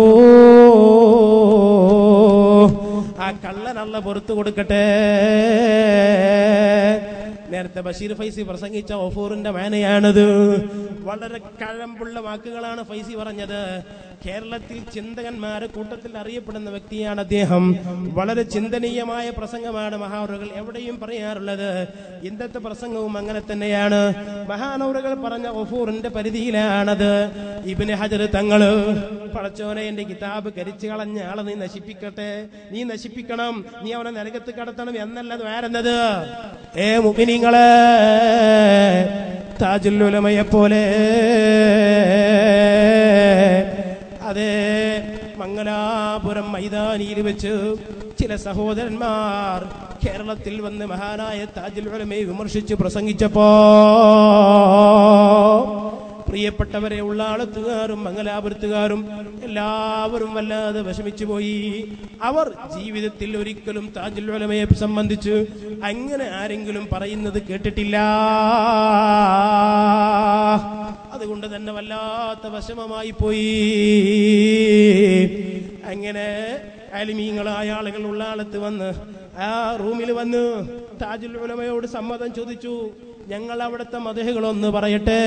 ആ കള്ളനല്ല പുറത്തു കൊടുക്കട്ടെ നേരത്തെ ബഷീർ ഫൈസി പ്രസംഗിച്ച ഒഫൂറിന്റെ മേനയാണിത് വളരെ കഴമ്പുള്ള വാക്കുകളാണ് ഫൈസി പറഞ്ഞത് കേരളത്തിൽ ചിന്തകന്മാരെ കൂട്ടത്തിൽ അറിയപ്പെടുന്ന വ്യക്തിയാണ് അദ്ദേഹം വളരെ ചിന്തനീയമായ പ്രസംഗമാണ് മഹാനവറുകൾ എവിടെയും പറയാറുള്ളത് ഇന്നത്തെ പ്രസംഗവും അങ്ങനെ തന്നെയാണ് മഹാനവറുകൾ പറഞ്ഞ ഒഫൂറിന്റെ പരിധിയിലാണത് ഇബിന് ഹജർ തങ്ങള് പടച്ചോനെ എന്റെ കിതാബ് കരിച്ചു കളഞ്ഞ ആളെ നീ നശിപ്പിക്കട്ടെ നീ നശിപ്പിക്കണം നീ അവനെ നരകത്ത് കടത്തണം എന്നല്ലത് വേറെന്നത് ഏ മുഖിനിങ്ങളെ താജുല്ലുലമയെ പോലെ അതെ മംഗലാപുരം മൈതാനിയിൽ വെച്ച് ചില സഹോദരന്മാർ കേരളത്തിൽ വന്ന് മഹാനായ താജുൽ ഉലമയെ വിമർശിച്ച് പ്രസംഗിച്ചപ്പോ പ്രിയപ്പെട്ടവരെ ഉള്ളാളത്തുകാരും മംഗലാപുരത്തുകാരും എല്ലാവരും വല്ലാതെ വിഷമിച്ചു പോയി അവർ ജീവിതത്തിൽ ഒരിക്കലും താജുൽ ഉലമയെ സംബന്ധിച്ച് അങ്ങനെ ആരെങ്കിലും പറയുന്നത് കേട്ടിട്ടില്ല അതുകൊണ്ട് തന്നെ വല്ലാത്ത വിഷമമായി പോയി അങ്ങനെ അലിമീങ്ങളായ ആളുകൾ ഉള്ളാളത്ത് വന്ന് ആ റൂമിൽ വന്ന് താജുൽ ഉലമയോട് സമ്മതം ചോദിച്ചു ഞങ്ങൾ അവിടുത്തെ മതഹുകളൊന്ന് പറയട്ടെ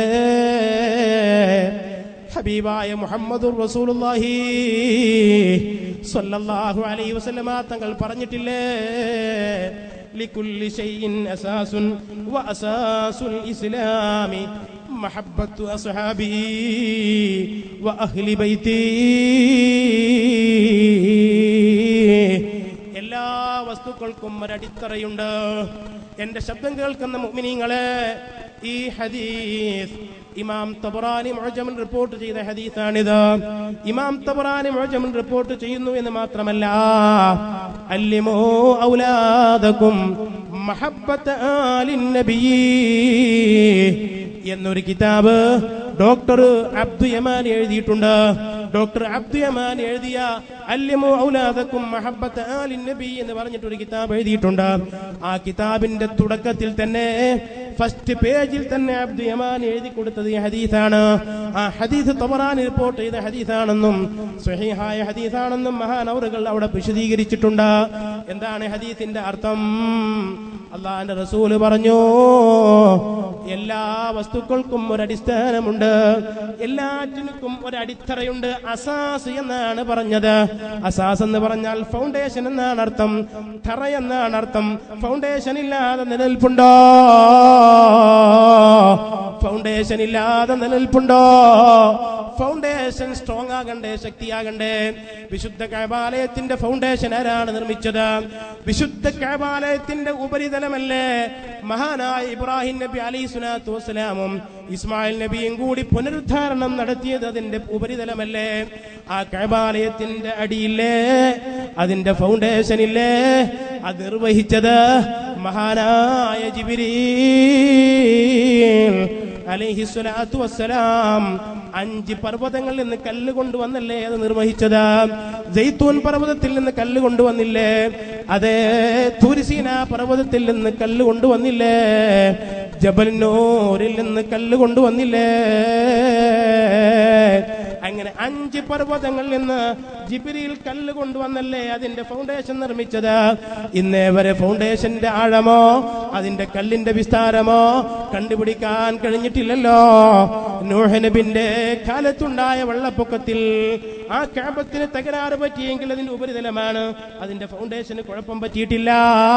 ഹബീബായ മുഹമ്മദുർ റസൂലുള്ളാഹി സ്വല്ലല്ലാഹു അലൈഹി വസല്ലമ തങ്ങൾ പറഞ്ഞിട്ടില്ലേ ലികുല്ലി ഷൈഇൻ അസാസുൻ വഅസാസുൽ ഇസ്ലാമി മഹബ്ബത്തു അസ്ഹാബി വഅഹ്ലി ബൈതി എല്ലാ വസ്തുക്കൾക്കും ഒരടിത്തറയുണ്ട് എന്റെ ശബ്ദം കേൾക്കുന്ന മുഅ്മിനീങ്ങളെ ഈ ഹദീസ് ഇമാം തബറാനി മുഅജമൻ റിപ്പോർട്ട് ചെയ്ത ഹദീസാണിത് ഇമാം തബറാനി മുഅജമൻ റിപ്പോർട്ട് ചെയ്യുന്നു എന്ന് മാത്രമല്ല അല്ലിമോ ഔലാദകും മഹബ്ബത്ത് ആലിൻ നബിയീ എന്നൊരു കിതാബ് ഡോക്ടർ അബ്ദു യമാൻ എഴുതിയിട്ടുണ്ട് ഡോക്ടർ അബ്ദു യമാൻ എഴുതിയ അല്യമു ഔലാദക്കും മഹബ്ബത്ത് ആലിൻ നബി എന്ന് പറഞ്ഞിട്ടൊരു കിതാബ് എഴുതിയിട്ടുണ്ട് ആ കിതാബിന്റെ തുടക്കത്തിൽ തന്നെ ഫസ്റ്റ് പേജിൽ തന്നെ അബ്ദു യമാൻ എഴുതി കൊടുത്തത് ഈ ഹദീസാണ് ആ ഹദീസ് തബറാൻ റിപ്പോർട്ട് ചെയ്ത ഹദീസാണെന്നും സ്വഹീഹായ ഹദീസാണെന്നും മഹാനവറുകൾ അവിടെ വിശദീകരിച്ചിട്ടുണ്ട് എന്താണ് ഹദീസിന്റെ അർത്ഥം അള്ളാന്റെ റസൂല് പറഞ്ഞു എല്ലാ വസ്തുക്കൾക്കും ഒരടിസ്ഥാനമുണ്ട് എല്ലാറ്റിനും ഒരടിത്തറയുണ്ട് അസാസ് എന്നാണ് പറഞ്ഞത് അസാസ് എന്ന് പറഞ്ഞാൽ ഫൗണ്ടേഷൻ എന്നാണ് അർത്ഥം തറ എന്നാണ് അർത്ഥം ഫൗണ്ടേഷൻ ഇല്ലാതെ നിലനിൽപ്പുണ്ടോ ഫൗണ്ടേഷൻ ഇല്ലാതെ നിലനിൽപ്പുണ്ടോ ഫൗണ്ടേഷൻ സ്ട്രോങ് ആകണ്ടേ ശക്തിയാകണ്ടേ വിശുദ്ധ കൈബാലയത്തിന്റെ ഫൗണ്ടേഷൻ ആരാണ് നിർമ്മിച്ചത് വിശുദ്ധ കൈബാലയത്തിന്റെ ഉപരിതലമല്ലേ മഹാനായ ഇബ്രാഹിം നബി അലൈഹി സ്വലാത്തു വസ്സലാമും ഇസ്മായിൽ നബിയും കൂടി പുനരുദ്ധാരണം നടത്തിയത് അതിന്റെ ഉപരിതലമല്ലേ ആ കൈബാലയത്തിന്റെ അടിയില്ലേ അതിന്റെ ഫൗണ്ടേഷൻ ഇല്ലേ അത് നിർവഹിച്ചത് മഹാനായ ജിബിരീൽ അലൈഹി സ്വലാത്തു വസ്സലാം അഞ്ച് പർവ്വതങ്ങളിൽ നിന്ന് കല്ല് കൊണ്ടുവന്നല്ലേ അത് നിർവഹിച്ചത് ജയ്ത്തൂൻ പർവ്വതത്തിൽ നിന്ന് കല്ല് കൊണ്ടുവന്നില്ലേ അതേ തുരിസീന പർവ്വതത്തിൽ നിന്ന് കല്ല് കൊണ്ടുവന്നില്ലേ ജബൽനൂരിൽ നിന്ന് കല്ല് കൊണ്ടുവന്നില്ലേ അങ്ങനെ അഞ്ച് പർവ്വതങ്ങളിൽ നിന്ന് ജിബിരിയിൽ കല്ല് കൊണ്ടുവന്നല്ലേ അതിന്റെ ഫൗണ്ടേഷൻ നിർമ്മിച്ചത് ഇന്നേ വരെ ഫൗണ്ടേഷന്റെ ആഴമോ അതിന്റെ കല്ലിന്റെ വിസ്താരമോ കണ്ടുപിടിക്കാൻ കഴിഞ്ഞിട്ടില്ലല്ലോ നൂഹനബിന്റെ കാലത്തുണ്ടായ വെള്ളപ്പൊക്കത്തിൽ ആ ക്യാമ്പത്തിന് തകരാറ് പറ്റിയെങ്കിൽ അതിന്റെ ഉപരിതലമാണ് അതിന്റെ ഫൗണ്ടേഷന് കുഴപ്പം പറ്റിയിട്ടില്ല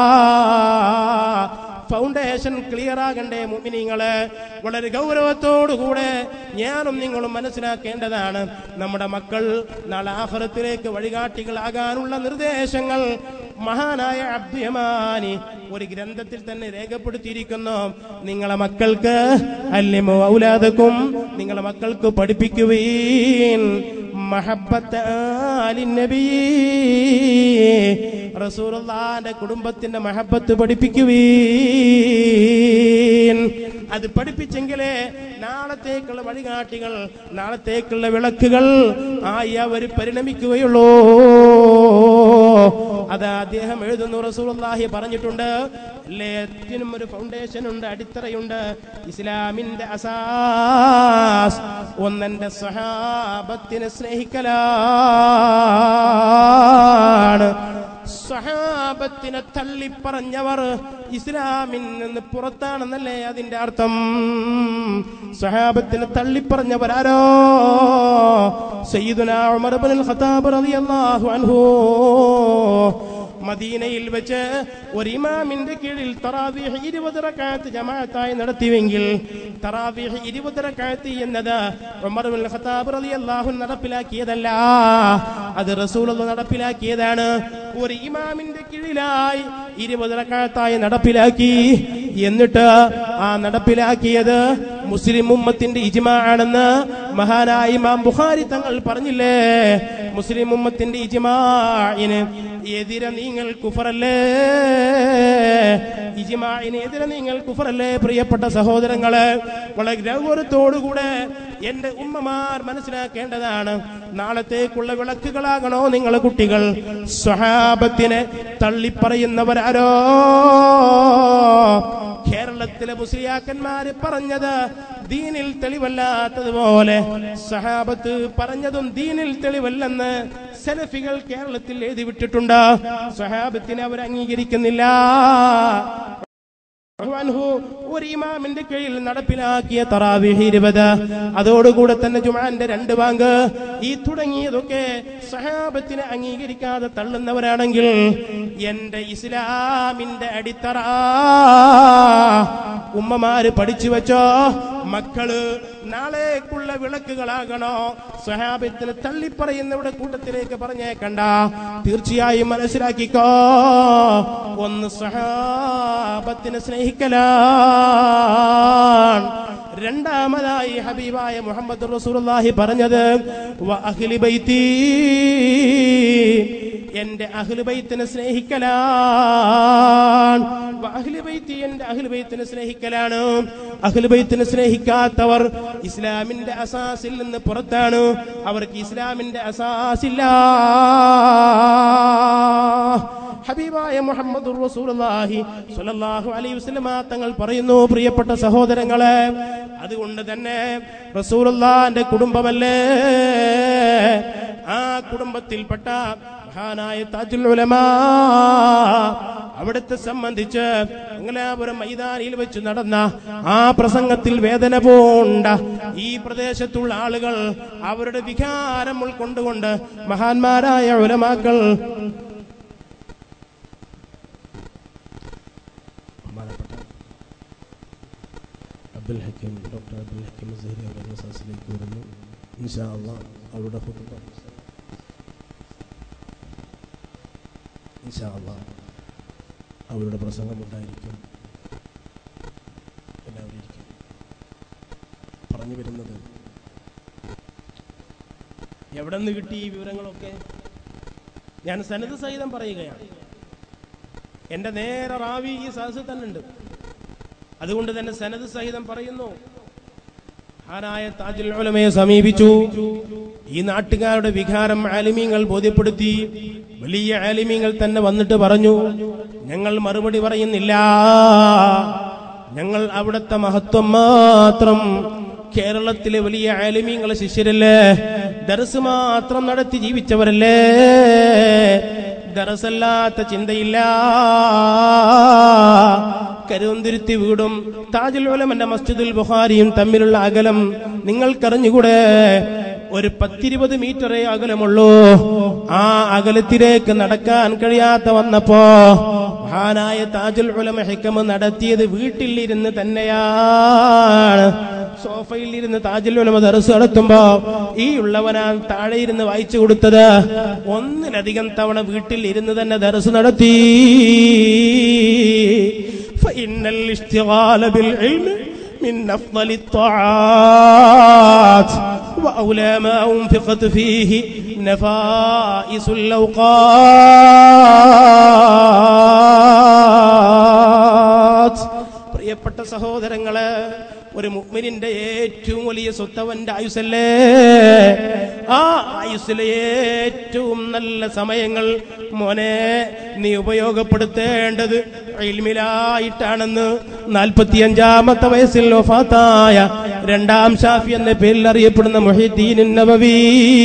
ഫൗണ്ടേഷൻ ക്ലിയർ ആകണ്ടേ മുമിനിങ്ങള് വളരെ ഗൗരവത്തോടുകൂടെ ഞാനും നിങ്ങളും മനസ്സിലാക്കേണ്ടതാണ് നമ്മുടെ മക്കൾ നാളെ ആഹ്റത്തിലേക്ക് വഴികാട്ടികളാകാനുള്ള നിർദ്ദേശങ്ങൾ മഹാനായ അബ്ദുയമാനി ഒരു ഗ്രന്ഥത്തിൽ തന്നെ രേഖപ്പെടുത്തിയിരിക്കുന്നു നിങ്ങളെ മക്കൾക്ക് അല്ലിമോ ഔലാദക്കും നിങ്ങളെ മക്കൾക്ക് പഠിപ്പിക്കുവീൻ മഹബത്ത് ആലിൻ നബി റസൂലുള്ളാന്റെ കുടുംബത്തിന്റെ മഹബത്ത് പഠിപ്പിക്കുവീൻ അത് പഠിപ്പിച്ചെങ്കിലേ നാളത്തേക്കുള്ള വഴികാട്ടികൾ നാളത്തേക്കുള്ള വിളക്കുകൾ ആയി അവർ പരിണമിക്കുകയുള്ളൂ അത് അദ്ദേഹം എഴുതുന്നു റസൂലുള്ളാഹി പറഞ്ഞിട്ടുണ്ട് എല്ലാത്തിനും ഒരു ഫൗണ്ടേഷൻ ഉണ്ട് അടിത്തറയുണ്ട് ഇസ്ലാമിന്റെ അസാസ് ഒന്നെന്റെ സഹാബത്തിനെ സ്നേഹിക്കലാണ് സഹാബത്തിനെ തള്ളിപ്പറഞ്ഞവർ ഇസ്ലാമിൽ നിന്ന് പുറത്താണെന്നല്ലേ അതിന്റെ അർത്ഥം സഹാബത്തിനെ തള്ളിപ്പറഞ്ഞവരാരോ സയ്യിദുന ഉമർ ഇബ്നുൽ ഖത്താബ് റളിയല്ലാഹു അൻഹു മദീനയിൽ വെച്ച് ഒരു ഇമാമിന്റെ കീഴിൽ തറാവീഹ് ഇരുപത് റക്കാത്ത് ജമാഅത്തായി നടത്തിയെങ്കിൽ തറാവീഹ് ഇരുപത് റക്കാത്ത് എന്നത് ഉമർ ബിൻ ഖത്താബ് റളിയല്ലാഹു നടപ്പിലാക്കിയതല്ല അത് റസൂൽ നടപ്പിലാക്കിയതാണ് ഒരു ഇമാമിന്റെ കീഴിലായി ഇരുപത് റക്കാത്തായി നടപ്പിലാക്കി എന്നിട്ട് ആ നടപ്പിലാക്കിയത് മുസ്ലിം ഉമ്മത്തിന്റെ ഇജ്മാ ആണെന്ന് മഹാനായ ഇമാം ബുഖാരി തങ്ങൾ പറഞ്ഞില്ലേ മുസ്ലിം ഉമ്മത്തിന്റെ ഇജ്മാഇന് എതിരെ നിങ്ങൾ കുഫറല്ലേ ഇജ്മാഇന് എതിരെ നിങ്ങൾ കുഫറല്ലേ പ്രിയപ്പെട്ട സഹോദരങ്ങളെ വളരെ ഗൗരവത്തോടുകൂടെ എന്റെ ഉമ്മമാർ മനസ്സിലാക്കേണ്ടതാണ് നാളത്തേക്കുള്ള വിളക്കുകളാകണോ നിങ്ങളെ കുട്ടികൾ സ്വഹാബത്തിനെ തള്ളിപ്പറയുന്നവരാരോ കേരളത്തിലെ മുസ്ലിയാക്കന്മാര് പറഞ്ഞത് ദീനിൽ തെളിവല്ലാത്തതുപോലെ സഹാബത്ത് പറഞ്ഞതും ദീനിൽ തെളിവല്ലെന്ന് സെലഫികൾ കേരളത്തിൽ എഴുതി വിട്ടിട്ടുണ്ട് സഹാബത്തിനെ അവർ അംഗീകരിക്കുന്നില്ല അൻഹു ഒരു ഇമാമിന്റെ കീഴിൽ നടപ്പിലാക്കിയ തറാവിഹ് ഇരുപത് അതോടുകൂടെ തന്നെ ജുമാന്റെ രണ്ട് ബാങ്ക് ഈ തുടങ്ങിയതൊക്കെ സഹാബത്തിനെ അംഗീകരിക്കാതെ തള്ളുന്നവരാണെങ്കിൽ എന്റെ ഇസ്ലാമിന്റെ അടിത്തറ ഉമ്മമാര് പഠിച്ചു വെച്ചോ മക്കള് നാളേക്കുള്ള വിളക്കുകളാകണോ സഹാബത്തിന് തള്ളിപ്പറയുന്നവരുടെ കൂട്ടത്തിലേക്ക് പറഞ്ഞേക്കണ്ട തീർച്ചയായും മനസ്സിലാക്കിക്കോ ഒന്ന് സഹാബത്തിനെ സ്നേഹിക്കലാണ് രണ്ടാമതായി ഹബീബായ മുഹമ്മദ് റസൂലുള്ളാഹി പറഞ്ഞത് വ അഹ്ലി ബൈത്തി എന്റെ അഹ്ലുബൈത്തിനെ സ്നേഹിക്കലാണ് അഹ്ലുബൈത്തി എന്റെ അഹ്ലുബൈത്തിനെ സ്നേഹിക്കലാണ് അഹ്ലുബൈത്തിനെ സ്നേഹിക്കാത്തവർ ഇസ്ലാമിന്റെ അസാസിൽ നിന്ന് പുറത്താണ് അവർക്ക് ഇസ്ലാമിന്റെ അസാസില്ല ഹബീബായ മുഹമ്മദ് റസൂലുള്ളാഹി സ്വല്ലല്ലാഹു അലൈഹി വസല്ലമ തങ്ങൾ പറയുന്നു പ്രിയപ്പെട്ട സഹോദരങ്ങളെ അതുകൊണ്ട് തന്നെ റസൂലുള്ളാന്റെ കുടുംബമല്ലേ ആ കുടുംബത്തിൽപ്പെട്ട മഹാനായ താജുൽ ഉലമാ അവിടുത്തെ സംബന്ധിച്ച് മംഗലാപുരം മൈതാനിയിൽ വെച്ച് നടന്ന ആ പ്രസംഗത്തിൽ വേദന പോണ്ട ഈ പ്രദേശത്തുള്ള ആളുകൾ അവരുടെ വികാരം ഉൾക്കൊണ്ടുകൊണ്ട് മഹാന്മാരായ ഉലമാക്കൾ ബഹുമാനപ്പെട്ട അബ്ദുൽ ഹക്കീം ഡോക്ടർ അബ്ദുൽ ഹക്കീം സഹരി അവരുടെ സദസ്സിലേക്ക് വരുന്നു ഇൻഷാ അള്ളാ അവരുടെ ഹുത്തുബ ഇൻഷാ അള്ളാ അവരുടെ പ്രസംഗം ഉണ്ടായിരിക്കും എല്ലാവരും ഇരിക്കും പറഞ്ഞു വരുന്നത് എവിടെ നിന്ന് കിട്ടി ഈ വിവരങ്ങളൊക്കെ ഞാൻ സനത് സഹിതം പറയുകയാണ് എന്റെ നേരെ റാവി ഈ സദസ്സിൽ തന്നെ ഉണ്ട് അതുകൊണ്ട് തന്നെ സനത് സഹിതം പറയുന്നു മഹാനായ താജുൽ ഉലമയെ സമീപിച്ചു ഈ നാട്ടുകാരുടെ വികാരം ആലിമീങ്ങൾ ബോധ്യപ്പെടുത്തി വലിയ ആലിമീങ്ങൾ തന്നെ വന്നിട്ട് പറഞ്ഞു ഞങ്ങൾ മറുപടി പറയുന്നില്ല ഞങ്ങൾ അവിടുത്തെ മഹത്വം മാത്രം കേരളത്തിലെ വലിയ ആലിമീങ്ങളെ ശിഷ്യരല്ലേ ദർസ് മാത്രം നടത്തി ജീവിച്ചവരല്ലേ ദറസല്ലാത്ത ചിന്തയില്ല കരുവന്തിരുത്തി വീടും താജുൽ ഉലമന്റെ മസ്ജിദുൽ ബുഖാരിയും തമ്മിലുള്ള അകലം നിങ്ങൾക്കറിഞ്ഞുകൂടെ ഒരു പത്തിരുപത് മീറ്ററേ അകലമുള്ളൂ ആ അകലത്തിലേക്ക് നടക്കാൻ കഴിയാത്ത വന്നപ്പോ മഹാനായ താജുൽ ഉലമ ഹിക്കമ് നടത്തിയത് വീട്ടിൽ ഇരുന്ന് തന്നെയാണ് സോഫയിൽ ഇരുന്ന് താജുൽ ഉലമ ദർസ് നടത്തുമ്പോ ഈ ഉള്ളവനാൻ താഴെ ഇരുന്ന് വായിച്ചു കൊടുത്തത് ഒന്നിലധികം തവണ വീട്ടിൽ ഇരുന്ന് തന്നെ ദർസ് നടത്തി فإن الاشتغال بالعلم من أفضل الطاعات وأولى ما أنفقت فيه نفائس الأوقات പ്രിയപ്പെട്ട സഹോദരങ്ങളെ ഒരു മുഗ്മിനിന്റെ ഏറ്റവും വലിയ സ്വത്തവന്റെ ആയുസല്ലേ ആ ആയുസ്സിലെ ഏറ്റവും നല്ല സമയങ്ങൾ മോനെ നീ ഉപയോഗപ്പെടുത്തേണ്ടത് ഇൽമിലായിട്ടാണെന്ന് നാൽപ്പത്തിയഞ്ചാമത്തെ വയസ്സിൽ വഫാത്തായ രണ്ടാം ഷാഫി എന്ന പേരിൽ അറിയപ്പെടുന്ന മൊഹീദ്ദീൻ നബവി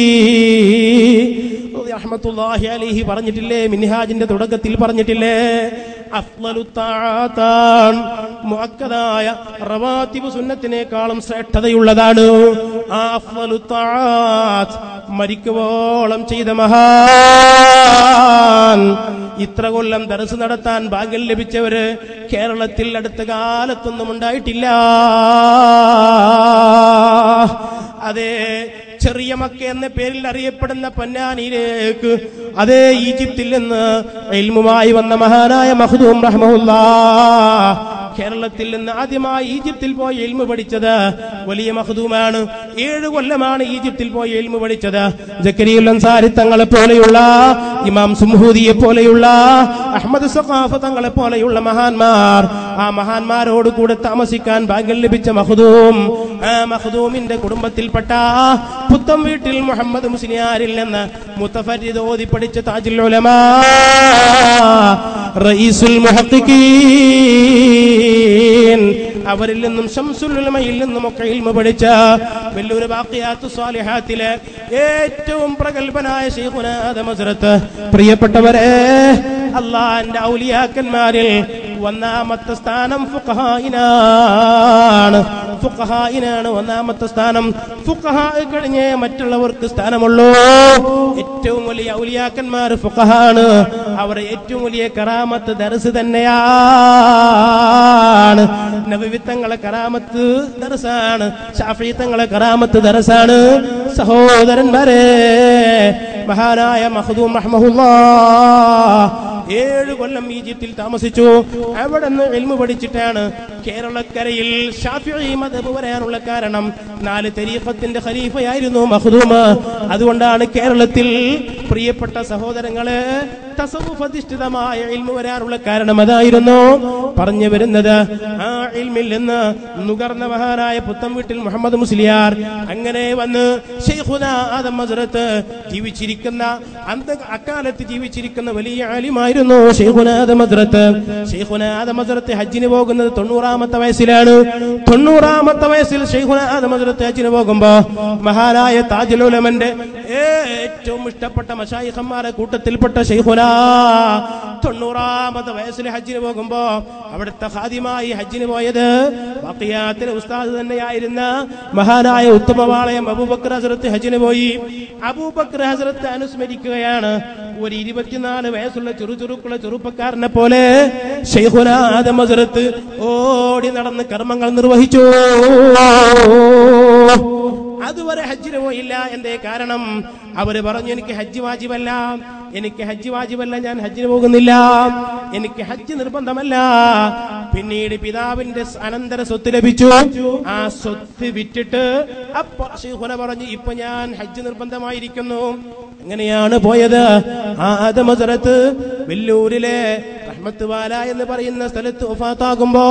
റഹ്മത്തുള്ളാഹി അലൈഹി പറഞ്ഞിട്ടില്ലേ മിൻഹാജിന്റെ തുടക്കത്തിൽ പറഞ്ഞിട്ടില്ലേ അഫ്ളലു താത്താൻ മുഅക്കദായ റവാത്തിബ് സുന്നത്തിനേക്കാളും ശ്രേഷ്ഠതയുള്ളതാണ് ആ അഫ്ളലു താത്ത് മരിക്കുവോളം ചെയ്ത മഹാൻ ഇത്ര കൊല്ലം ദർസ് നടത്താൻ ഭാഗ്യം ലഭിച്ചവര് കേരളത്തിൽ അടുത്ത കാലത്തൊന്നും ഉണ്ടായിട്ടില്ല അതെ ചെറിയ മക്ക എന്ന പേരിൽ അറിയപ്പെടുന്ന പൊന്നാനിയിലേക്ക് അതേ ഈജിപ്തിൽ നിന്ന് ഇൽമുമായി വന്ന മഹാനായ മഹദൂം റഹ്മുല്ല കേരളത്തിൽ നിന്ന് ആദ്യമായി ഈജിപ്തിൽ പോയി എൽമു പഠിച്ചത് വലിയ മഹദൂമാണ് ഏഴ് കൊല്ലമാണ് ഈജിപ്തിൽ പോയി എൽമു പഠിച്ചത് ജക്കരിയുൽ അൻസാരി തങ്ങളെ പോലെയുള്ള ഇമാം സുംഹൂദിയെ പോലെയുള്ള അഹമ്മദ് സഖാഫ തങ്ങളെ പോലെയുള്ള മഹാന്മാർ ആ മഹാന്മാരോട് കൂടെ താമസിക്കാൻ ഭാഗ്യം ലഭിച്ച മഹദൂം ആ മഹദൂമിന്റെ കുടുംബത്തിൽപ്പെട്ട പുത്തം വീട്ടിൽ മുഹമ്മദ് മുസ്ലിയാരിൽ നിന്ന് മുത്തഫരിദ് ഓതി പഠിച്ച താജുൽ ഉലമാ റഈസുൽ മുഹഖിഖീൻ അവരിൽ നിന്നും ഷംസുൽ ഉലമയിൽ നിന്നും ഒക്കെ ഇൽമ പഠിച്ച വലിയൊരു ബാക്കിയാത്തു സ്വാലിഹാത്തിലെ ഏറ്റവും പ്രഗത്ഭനായ ശൈഖുനാദ മസ്റത്ത് പ്രിയപ്പെട്ടവരെ അള്ളാന്റെ ഔലിയാക്കന്മാരിൽ ഒന്നാമത്തെ സ്ഥാനം ഫുഖഹായിനാണ് ഫുഖഹായിനാണ് ഒന്നാമത്തെ സ്ഥാനം ഫുഖഹാ കഴിഞ്ഞേ മറ്റുള്ളവർക്ക് സ്ഥാനമുള്ളൂ ഏറ്റവും വലിയ ഔലിയാക്കന്മാർ ഫുഖഹാണ് അവരുടെ ഏറ്റവും വലിയ കറാമത്ത് ദർസ് തന്നെയാണ് നബിവിത്തങ്ങളെ കറാമത്ത് ദർസാണ് ഷാഫിത്തങ്ങളെ കറാമത്ത് ദർസാണ് സഹോദരന്മാരെ മഹാനായ മഹദൂം റഹ്മഹുല്ലാ ഏഴ് കൊല്ലം ഈജിപ്തിൽ താമസിച്ചു അവിടെ നിന്ന് എൽമു പഠിച്ചിട്ടാണ് കേരളക്കരയിൽ ഷാഫി മതബ് വരാനുള്ള കാരണം നാല് തെരീഫത്തിന്റെ ഖലീഫയായിരുന്നു മഖ്ദൂമ അതുകൊണ്ടാണ് കേരളത്തിൽ പ്രിയപ്പെട്ട സഹോദരങ്ങളെ തസവുഫ് അധിഷ്ഠിതമായ ഇൽമു വരാനുള്ള കാരണം അതായിരുന്നു പറഞ്ഞു വരുന്നത് ആ ഇൽമിൽ നിന്ന് നുകർന്ന മഹാനായ പുത്തം വീട്ടിൽ മുഹമ്മദ് മുസ്ലിയാർ അങ്ങനെ വന്ന് ഷെയ്ഖുന ആദം ഹസ്രത്ത് ജീവിച്ചിരിക്കുന്ന അന്ത അക്കാലത്ത് ജീവിച്ചിരിക്കുന്ന വലിയ ആലിമായിരുന്നു ഷെയ്ഖുന ആദം ഹസ്രത്ത് ഷെയ്ഖുന ആദം ഹസ്രത്ത് ഹജ്ജിന് പോകുന്നത് തൊണ്ണൂറാമത്തെ വയസ്സിലാണ് തൊണ്ണൂറാമത്തെ വയസ്സിൽ ഷെയ്ഖുന ആദം ഹസ്രത്ത് ഹജ്ജിന് പോകുമ്പോ മഹാനായ താജുലുലമന്റെ ഏറ്റവും ഇഷ്ടപ്പെട്ട മഷായിഖന്മാരെ കൂട്ടത്തിൽപ്പെട്ട ഷെയ്ഖുന തൊണ്ണൂറാമത്തെ വയസ്സിൽ ഹജ്ജിന് പോകുമ്പോ അവിടുത്തെ ഖാദിമായി ഹജ്ജിന് പോയത് ബക്കിയാത്തിലെ ഉസ്താദ് തന്നെയായിരുന്ന മഹാനായ ഉത്തമവാളയം അബൂബക്കർ ഹസരത്ത് ഹജ്ജിന് പോയി അബൂബക്കർ ഹസരത്ത് അനുസ്മരിക്കുകയാണ് ഒരു ഇരുപത്തിനാല് വയസ്സുള്ള ചെറുചുറുക്കുള്ള ചെറുപ്പക്കാരനെ പോലെ ഷെയ്ഖുനാദം ഹസരത്ത് ഓടി നടന്ന് കർമ്മങ്ങൾ നിർവഹിച്ചു അതുവരെ ഹജ്ജിന് പോയില്ല എന്തേ കാരണം അവര് പറഞ്ഞു എനിക്ക് ഹജ്ജ് വാജിബല്ല എനിക്ക് ഹജ്ജ് വാജിബല്ല ഞാൻ ഹജ്ജിന് പോകുന്നില്ല എനിക്ക് ഹജ്ജ് നിർബന്ധമല്ല പിന്നീട് പിതാവിന്റെ അനന്തര സ്വത്ത് ലഭിച്ചു ആ സ്വത്ത് വിറ്റിട്ട് അപ്പൊ ഷെയ്ഖുന പറഞ്ഞു ഇപ്പൊ ഞാൻ ഹജ്ജ് നിർബന്ധമായിരിക്കുന്നു അങ്ങനെയാണ് പോയത് ആ ആദമസരത്ത് വെല്ലൂരിലെ റഹ്മത്ത് വാല എന്ന് പറയുന്ന സ്ഥലത്ത് ഒഫാത്താകുമ്പോ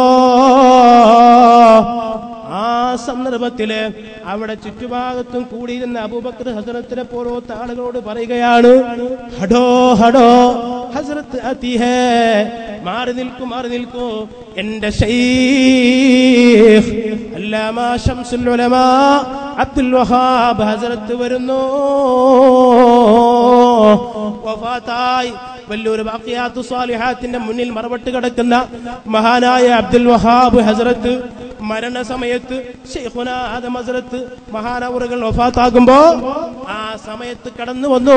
ആ സന്ദർഭത്തില് അവിടെ ചുറ്റുഭാഗത്തും കൂടിയിരുന്ന അബൂബക്കർ ഹസരത്തിനെ പോലത്തെ ആളുകളോട് പറയുകയാണ് ഹടോ ഹടോ ഹസരത്ത് അതിഹേ മാറി നിൽക്കൂ മാറി നിൽക്കൂ എന്റെ ഷൈഖ് അല്ലാമാ ശംസുൽ ഉലമാ അബ്ദുൽ വഹാബ് ഹസരത്ത് വരുന്നു വഫാത്തായി വല്ലൂർ ബാക്കിയാത്തു സ്വാലിഹാത്തിന്റെ മുന്നിൽ മറവട്ട് കിടക്കുന്ന മഹാനായ അബ്ദുൽ വഹാബ് ഹസരത്ത് മരണസമയത്ത് ഷെയ്ഖുന ആദം ഹസരത്ത് മഹാനവറുകൾ വഫാത്താകുമ്പോ ആ സമയത്ത് കടന്നു വന്നു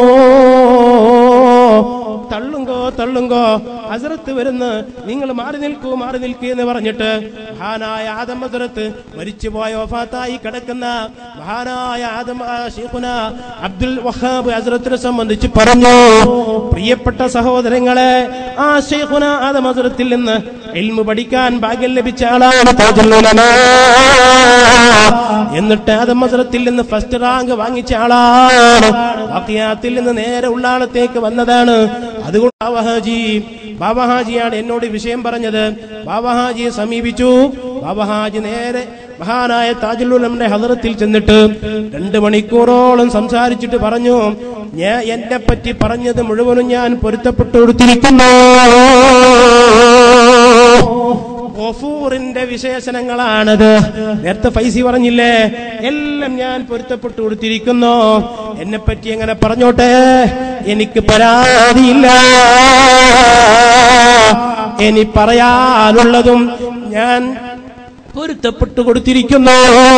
തള്ളുങ്കോ തള്ളുങ്കോ ഹസരത്ത് വരുന്ന് നിങ്ങൾ മാറി നിൽക്കൂ മാറി നിൽക്കൂ എന്ന് പറഞ്ഞിട്ട് മഹാനായ ആദം ഹസരത്ത് മരിച്ചുപോയ വഫാത്തായി കിടക്കുന്ന മഹാനായ ആദം ആ ഷെയ്ഖുന അബ്ദുൽ വഹാബ് ഹസരത്തിനെ സംബന്ധിച്ച് പറഞ്ഞു പ്രിയപ്പെട്ട സഹോദരങ്ങളെ ആ ഷെയ്ഖുന ആദം ഹസരത്തിൽ നിന്ന് ഇൽമു പഠിക്കാൻ ഭാഗ്യം ലഭിച്ച ആളാണ് താജുൽ ഉലമാ. എന്നിട്ട് ആദം ഹസരത്തിൽ നിന്ന് ഫസ്റ്റ് റാങ്ക് വാങ്ങിച്ച ആളാണ് വാക്കിയാത്തിൽ നിന്ന് നേരെ ഉള്ളാളത്തേക്ക് വന്നതാണ് അതുകൊണ്ട് ബാബഹാജി ബാബഹാജിയാണ് എന്നോട് ഈ വിഷയം പറഞ്ഞത് ബാബഹാജിയെ സമീപിച്ചു ബാബഹാജി നേരെ മഹാനായ താജുലുലമിന്റെ ഹദറത്തിൽ ചെന്നിട്ട് രണ്ട് മണിക്കൂറോളം സംസാരിച്ചിട്ട് പറഞ്ഞു ഞാൻ എന്നെ പറ്റി പറഞ്ഞത് മുഴുവനും ഞാൻ പൊരുത്തപ്പെട്ടു കൊടുത്തിരിക്കുന്നു ഗഫൂറിന്റെ വിശേഷണങ്ങളാണത് നേരത്തെ ഫൈസി പറഞ്ഞില്ലേ എല്ലാം ഞാൻ പൊരുത്തപ്പെട്ടു കൊടുത്തിരിക്കുന്നു എന്നെ പറ്റി എങ്ങനെ പറഞ്ഞോട്ടെ എനിക്ക് പരാതിയില്ല ഇനി പറയാനുള്ളതും ഞാൻ പൊരുത്തപ്പെട്ടു കൊടുത്തിരിക്കുന്നു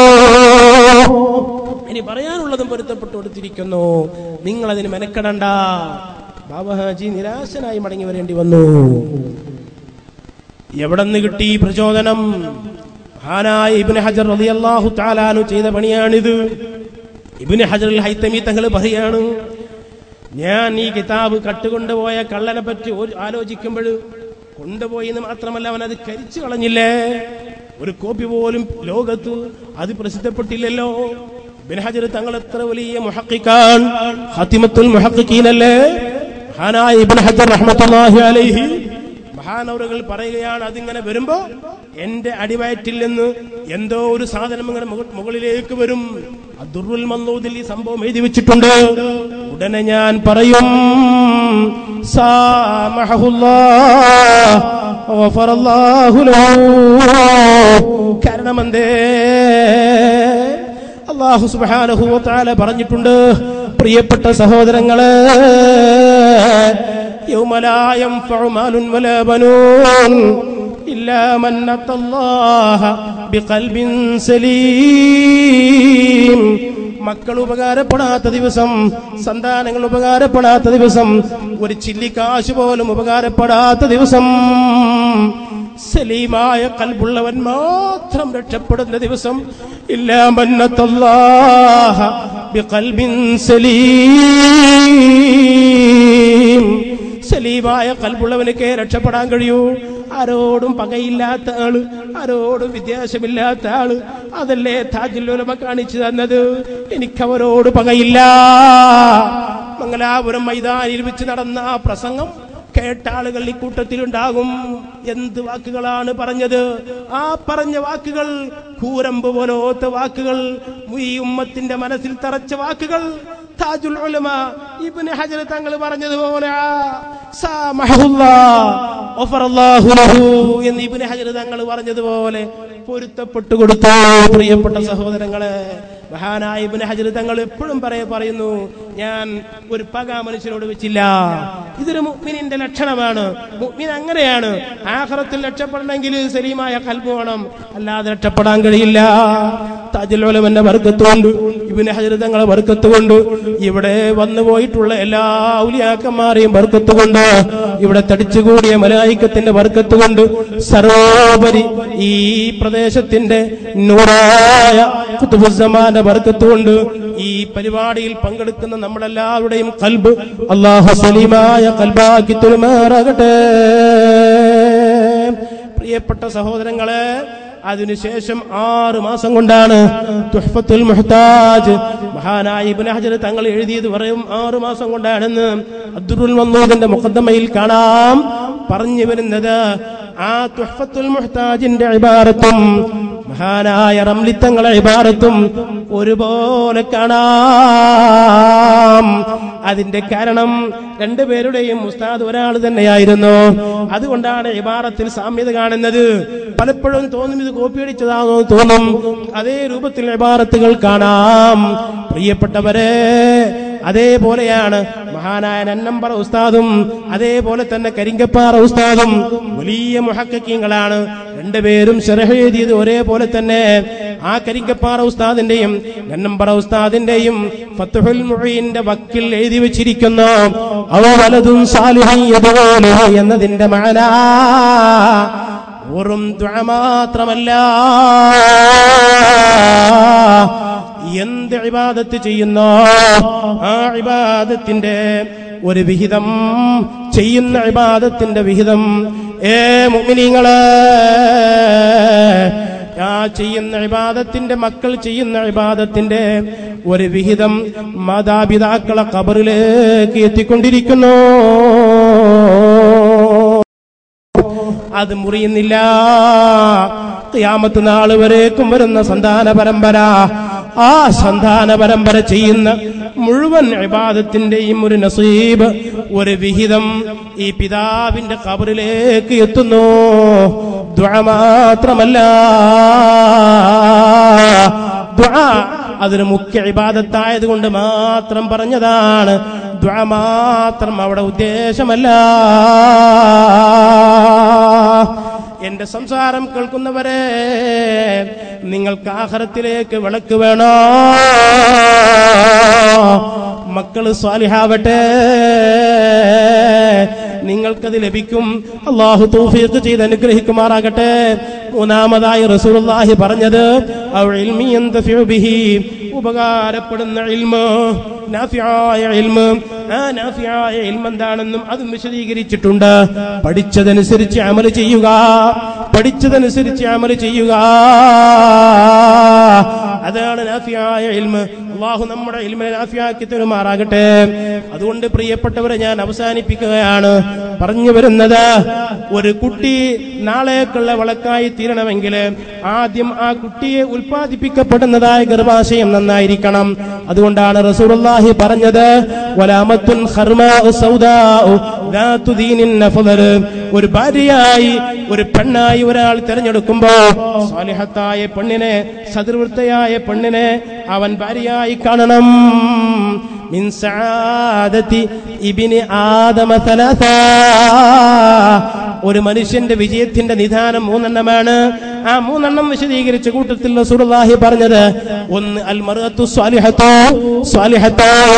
ഇനി പറയാനുള്ളതും പൊരുത്തപ്പെട്ടു കൊടുത്തിരിക്കുന്നു നിങ്ങൾ അതിന് മെനക്കെടണ്ട ബാബഹാജി നിരാശനായി മടങ്ങി വരേണ്ടി വന്നു എവിടെ നിന്ന് കിട്ടി ഈ പ്രചോദനം മഹാനായ ഇബ്നു ഹജർ റളിയല്ലാഹു തആലാനു ചെയ്ത പണിയാണിത് ഇബ്നു ഹജർ ഹൈത്തമി തങ്ങൾ പറയാണ് ഞാൻ ഈ കിതാബ് കട്ടുകൊണ്ടുപോയ കള്ളനെ പറ്റി ഒരു ആലോചിക്കുമ്പോൾ കൊണ്ടുപോയി എന്ന് മാത്രമല്ല അവൻ അത് കരിച്ചു കളഞ്ഞില്ലേ ഒരു കോപ്പി പോലും ലോകത്ത് അത് പ്രസിദ്ധപ്പെട്ടില്ലല്ലോ ഇബ്നു ഹജർ തങ്ങൾ എത്ര വലിയ മുഹക്കിക്കാൻ ഹത്തിമത്തുൽ മുഹക്കിനല്ലേ മഹാനായ ഇബ്നു ഹജർ റഹ്മത്തുള്ളാഹി അലൈഹി മഹാനവറുകൾ പറയുകയാണ് അതിങ്ങനെ വരുമ്പോ എന്റെ അടിവയറ്റിൽ നിന്ന് എന്തോ ഒരു സാധനം ഇങ്ങനെ മുക- മുകളിലേക്ക് വരും അദുറുൽ മന്നൂദിൽ ഈ സംഭവം എഴുതി വെച്ചിട്ടുണ്ട് ഉടനെ ഞാൻ പറയും സാമഹുല്ലാഹ് ഗഫറല്ലാഹു ലഹു. കാരണം എന്തേ അള്ളാഹു സുബ്ഹാനഹു വ തആല പറഞ്ഞിട്ടുണ്ട് പ്രിയപ്പെട്ട സഹോദരങ്ങളെ يوم لا ينفع مال ولا بنون إلا من أتى الله بقلب سليم മക്കൾ ഉപകാരപ്പെടാത്ത ദിവസം സന്താനങ്ങൾ ഉപകാരപ്പെടാത്ത ദിവസം ഒരു ചില്ലിക്കാശ് പോലും ഉപകാരപ്പെടാത്ത ദിവസം സലീമായ കൽബുള്ളവൻ മാത്രം രക്ഷപ്പെടുന്ന ദിവസം ഇല്ലാ മന്നത്തല്ലാഹ ബിഖൽബിൻ സലീം സലീമായ കൽപ്പുള്ളവനൊക്കെ രക്ഷപ്പെടാൻ കഴിയൂ ആരോടും പകയില്ലാത്ത ആള് ആരോടും വിദ്യാസമില്ലാത്ത ആള് അതല്ലേ താജുല്ലുലമ കാണിച്ചു തന്നത് എനിക്കവരോട് പകയില്ല മംഗലാപുരം മൈതാനിൽ വെച്ച് നടന്ന ആ പ്രസംഗം കേട്ട ആളുകൾ ഈ കൂട്ടത്തിലുണ്ടാകും എന്ത് വാക്കുകളാണ് പറഞ്ഞത് ആ പറഞ്ഞ വാക്കുകൾ കൂരമ്പ് പോലോത്ത വാക്കുകൾ ഈ ഉമ്മത്തിന്റെ മനസ്സിൽ തറച്ച വാക്കുകൾ താജുൽ ഉലമ ഇബ്നു ഹജർ തങ്ങൾ പറഞ്ഞതുപോലെ സാമഹുല്ലാ ഗഫറല്ലാഹു ലഹു എന്ന് ഇബ്നു ഹജർ തങ്ങൾ പറഞ്ഞതുപോലെ പൊരുത്തപ്പെട്ടു കൊടുത്തു പ്രിയപ്പെട്ട സഹോദരങ്ങളെ മഹാനായ ഇബ്നു ഹജർ തങ്ങൾ എപ്പോഴും പറയ പറയുന്നു ഞാൻ ഒരു പക മനുഷ്യരോട് വെച്ചില്ല ഇതൊരു മുഅ്മിനിന്റെ ലക്ഷണമാണ് മുഅ്മിൻ അങ്ങനെയാണ് ആഖിറത്തിൽ രക്ഷപ്പെടണമെങ്കിൽ സലീമായ കൽബ് വേണം അല്ലാതെ രക്ഷപ്പെടാൻ കഴിയില്ല താജുൽ ഉലമന്റെ ബർക്കത്ത് കൊണ്ട് ഇബ്നു ഹജർ തങ്ങളെ ബർക്കത്ത് കൊണ്ട് ഇവിടെ വന്നു പോയിട്ടുള്ള എല്ലാ ഔലിയാക്കന്മാരെയും ബർക്കത്ത് കൊണ്ട് ഇവിടെ തടിച്ചുകൂടിയ മലായിക്കത്തിന്റെ ബർക്കത്ത് കൊണ്ട് സർവോപരി ഈ പ്രദേശത്തിന്റെ നൂറായ കുത്തുബുസമാന്റെ ബർക്കത്ത് കൊണ്ട് ഈ പരിപാടിയിൽ പങ്കെടുക്കുന്ന നമ്മളെല്ലാവരുടെയും കൽബ് അള്ളാഹു സലീമായ കൽബാക്കി തുരുമാറാകട്ടെ പ്രിയപ്പെട്ട സഹോദരങ്ങളെ അതിനുശേഷം ആറ് മാസം കൊണ്ടാണ് തുഹ്ഫത്തുൽ മുഹ്താജ് മഹാനായ ഇബ്നു ഹജർ തങ്ങൾ എഴുതിയത് പറയും ആറ് മാസം കൊണ്ടാണെന്ന് അബ്ദുൽ മന്നൂദിന്റെ മുഖദ്ദമയിൽ കാണാം പറഞ്ഞു വരുന്നത് ആ തുഹ്ഫത്തുൽ മുഹ്താജിന്റെ ഇബാറത്തും മഹാനായ റംലിത്തങ്ങളെ ഇബാറത്തും ഒരുപോലെ കാണാം അതിന്റെ കാരണം രണ്ടുപേരുടെയും ഉസ്താദ് ഒരാൾ തന്നെയായിരുന്നു അതുകൊണ്ടാണ് ഇബാറത്തിൽ സാമ്യത കാണുന്നത് പലപ്പോഴും തോന്നും ഇത് കോപ്പിയടിച്ചതാണോ തോന്നും അതേ രൂപത്തിൽ ഇബാറത്തുകൾ കാണാം പ്രിയപ്പെട്ടവരെ അതേപോലെയാണ് മഹാനായ നന്നമ്പറ ഉസ്താദും അതേപോലെ തന്നെ കരിങ്കപ്പാറ ഉസ്താദും വലിയ മുഹക്കീങ്ങളാണ് രണ്ടുപേരും ശരഹ് എഴുതിയത് ഒരേപോലെ തന്നെ ആ കരിങ്കപ്പാറ ഉസ്താദിന്റെയും നന്നമ്പറ ഉസ്താദിന്റെയും ഫത്തുഹുൽ മുഈന്റെ വക്കിൽ എഴുതി വെച്ചിരിക്കുന്നു അവ വലതും സാലിഹൻ യദൂലു എന്നതിന്റെ മാന വെറും ദുആ മാത്രമല്ല എന്ത് ഇബാദത്ത് ചെയ്യുന്നോ ആ ഇബാദത്തിന്റെ ഒരു വിഹിതം ചെയ്യുന്ന ഇബാദത്തിന്റെ വിഹിതം ഏ മുഅ്മിനീങ്ങളെ ആ ചെയ്യുന്ന ഇബാദത്തിന്റെ മക്കൾ ചെയ്യുന്ന ഇബാദത്തിന്റെ ഒരു വിഹിതം മാതാപിതാക്കളെ കബറിലേക്ക് എത്തിക്കൊണ്ടിരിക്കുന്നു അത് മുറിയുന്നില്ല ഖിയാമത്ത് നാൾ വരേക്കും വരുന്ന സന്താന പരമ്പര ആ സന്താന പരമ്പര ചെയ്യുന്ന മുഴുവൻ ഇബാദത്തിന്റെയും ഒരു നസീബ് ഒരു വിഹിതം ഈ പിതാവിന്റെ കബറിലേക്ക് എത്തുന്നു ദുആ മാത്രമല്ല ദുആ അതൊരു മുഖ്യ ഇബാദത്തായത് കൊണ്ട് മാത്രം പറഞ്ഞതാണ് ദുആ മാത്രം അവിടെ ഉദ്ദേശമല്ല എന്റെ സംസാരം കേൾക്കുന്നവരെ നിങ്ങൾക്ക് ആഹാരത്തിലേക്ക് വിളക്ക് വേണോ മക്കള് സ്വാലിഹാവട്ടെ നിങ്ങൾക്കത് ലഭിക്കും അള്ളാഹു തൗഫീഖ് ചെയ്ത് അനുഗ്രഹിക്കുമാറാകട്ടെ മൂന്നാമതായി റസൂലുള്ളാഹി പറഞ്ഞത് ഔ ഇൽമി യന്തഫിഉ ബിഹി ഉപകാരപ്പെടുന്ന ഇൽമ് നാഫിയായ ഇൽമ് ആ നാഫിയായ ഇൽമ് എന്താണെന്നും അതും വിശദീകരിച്ചിട്ടുണ്ട് പഠിച്ചതനുസരിച്ച് അമൽ ചെയ്യുക പഠിച്ചതനുസരിച്ച് അമൽ ചെയ്യുക അതാണ് നാഫിയായ ഇൽമ് അള്ളാഹു നമ്മുടെ ഇൽമിനെ നാഫിയാക്കി തരുമാറാകട്ടെ അതുകൊണ്ട് പ്രിയപ്പെട്ടവരെ ഞാൻ അവസാനിപ്പിക്കുകയാണ് പറഞ്ഞു വരുന്നത് ഒരു കുട്ടി നാളേക്കുള്ള വിളക്കായി തീരണമെങ്കിൽ ആദ്യം ആ കുട്ടിയെ ഉൽപ്പാദിപ്പിക്കപ്പെടുന്നതായ ഗർഭാശയം നന്നായിരിക്കണം അതുകൊണ്ടാണ് റസൂലുള്ളാഹി പറഞ്ഞത് വലാമത്തുൻ ഖർമാഉ സൗദാഉ ദാതു ദീനിൻ നഫദൽ ഒരു ഭാര്യയായി ഒരു പെണ്ണായി ഒരാൾ തിരഞ്ഞെടുക്കുമ്പോ സ്വാലിഹത്തായ പെണ്ണിനെ സദൃവൃത്തയായ പെണ്ണിനെ അവൻ ഭാര്യയായി കാണണം മിൻ സആദതി ഇബ്നി ആദമ സലസ ഒരു മനുഷ്യന്റെ വിജയത്തിന്റെ നിധാനം മൂന്നെണ്ണമാണ് ആ മൂന്നെണ്ണം വിശദീകരിച്ച കൂട്ടത്തിൽ റസൂലുള്ളാഹി പറഞ്ഞത് ഒന്ന് അൽ മർഅത്തു സ്വാലിഹത്തോ സ്വാലിഹത്തായ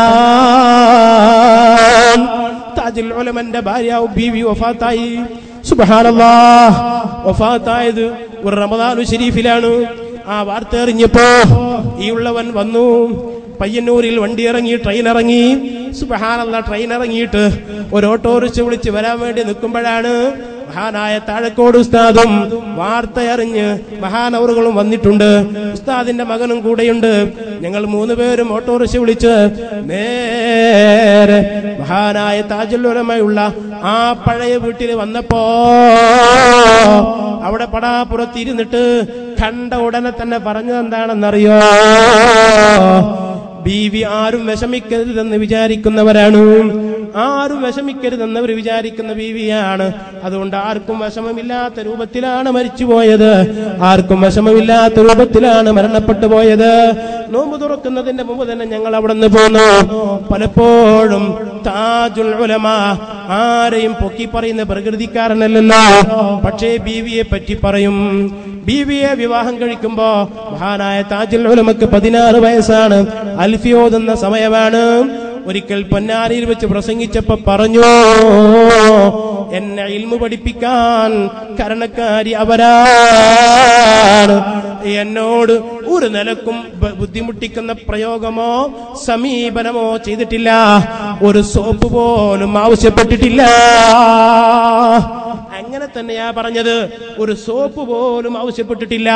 പെണ്ണാൻ താജുൽ ഉലമന്റെ ഭാര്യ ബീവി വഫാത്തായി സുബ്ഹാനല്ലാഹ് വഫാത്തായത് ഒരു റമദാനു ഷരീഫിലാണ് ആ വാർത്ത അറിഞ്ഞപ്പോ ഈ ഉള്ളവൻ വന്നു പയ്യന്നൂരിൽ വണ്ടി ഇറങ്ങി ട്രെയിൻ ഇറങ്ങി സുബഹാനല്ല ട്രെയിൻ ഇറങ്ങിയിട്ട് ഒരു ഓട്ടോറിക്ഷ വിളിച്ച് വരാൻ വേണ്ടി നിൽക്കുമ്പോഴാണ് മഹാനായ താഴക്കോട് ഉസ്താദും വാർത്തയറിഞ്ഞ് മഹാനവറുകളും വന്നിട്ടുണ്ട് ഉസ്താദിന്റെ മകനും കൂടെയുണ്ട് ഞങ്ങൾ മൂന്ന് പേരും ഓട്ടോറിക്ഷ വിളിച്ച് നേരെ മഹാനായ താജുല്ലുരമയുള്ള ആ പഴയ വീട്ടിൽ വന്നപ്പോ അവിടെ പടാപ്പുറത്ത് ഇരുന്നിട്ട് കണ്ട ഉടനെ തന്നെ പറഞ്ഞത് എന്താണെന്നറിയോ ബീവി ആരും വിഷമിക്കരുതെന്ന് വിചാരിക്കുന്നവരാണ് ആരും വിഷമിക്കരുതെന്നവർ വിചാരിക്കുന്ന ബീവിയാണ് അതുകൊണ്ട് ആർക്കും വിഷമമില്ലാത്ത രൂപത്തിലാണ് മരിച്ചുപോയത് ആർക്കും വിഷമമില്ലാത്ത രൂപത്തിലാണ് മരണപ്പെട്ടു പോയത് നോമ്പ് തുറക്കുന്നതിന്റെ മുമ്പ് തന്നെ ഞങ്ങൾ അവിടെ നിന്ന് പോന്നു പലപ്പോഴും താജുൽ ഉലമ ആരെയും പൊക്കി പറയുന്ന പ്രകൃതിക്കാരനല്ലല്ലോ പക്ഷേ ബീവിയെ പറ്റി പറയും ബീവിയെ വിവാഹം കഴിക്കുമ്പോ മഹാനായ താജുൽ ഉലമക്ക് പതിനാറ് വയസ്സാണ് അൽഫിയോതുന്ന സമയമാണ് ഒരിക്കൽ പൊന്നാരിയിൽ വെച്ച് പ്രസംഗിച്ചപ്പോ പറഞ്ഞു എന്നെ ഇൽമു പഠിപ്പിക്കാൻ കരണക്കാരി അവരാണ് എന്നോട് ഒരു നിലക്കും ബ- ബുദ്ധിമുട്ടിക്കുന്ന പ്രയോഗമോ സമീപനമോ ചെയ്തിട്ടില്ല ഒരു സോപ്പ് പോലും ആവശ്യപ്പെട്ടിട്ടില്ല അങ്ങനെ തന്നെയാ പറഞ്ഞത് ഒരു സോപ്പ് പോലും ആവശ്യപ്പെട്ടിട്ടില്ല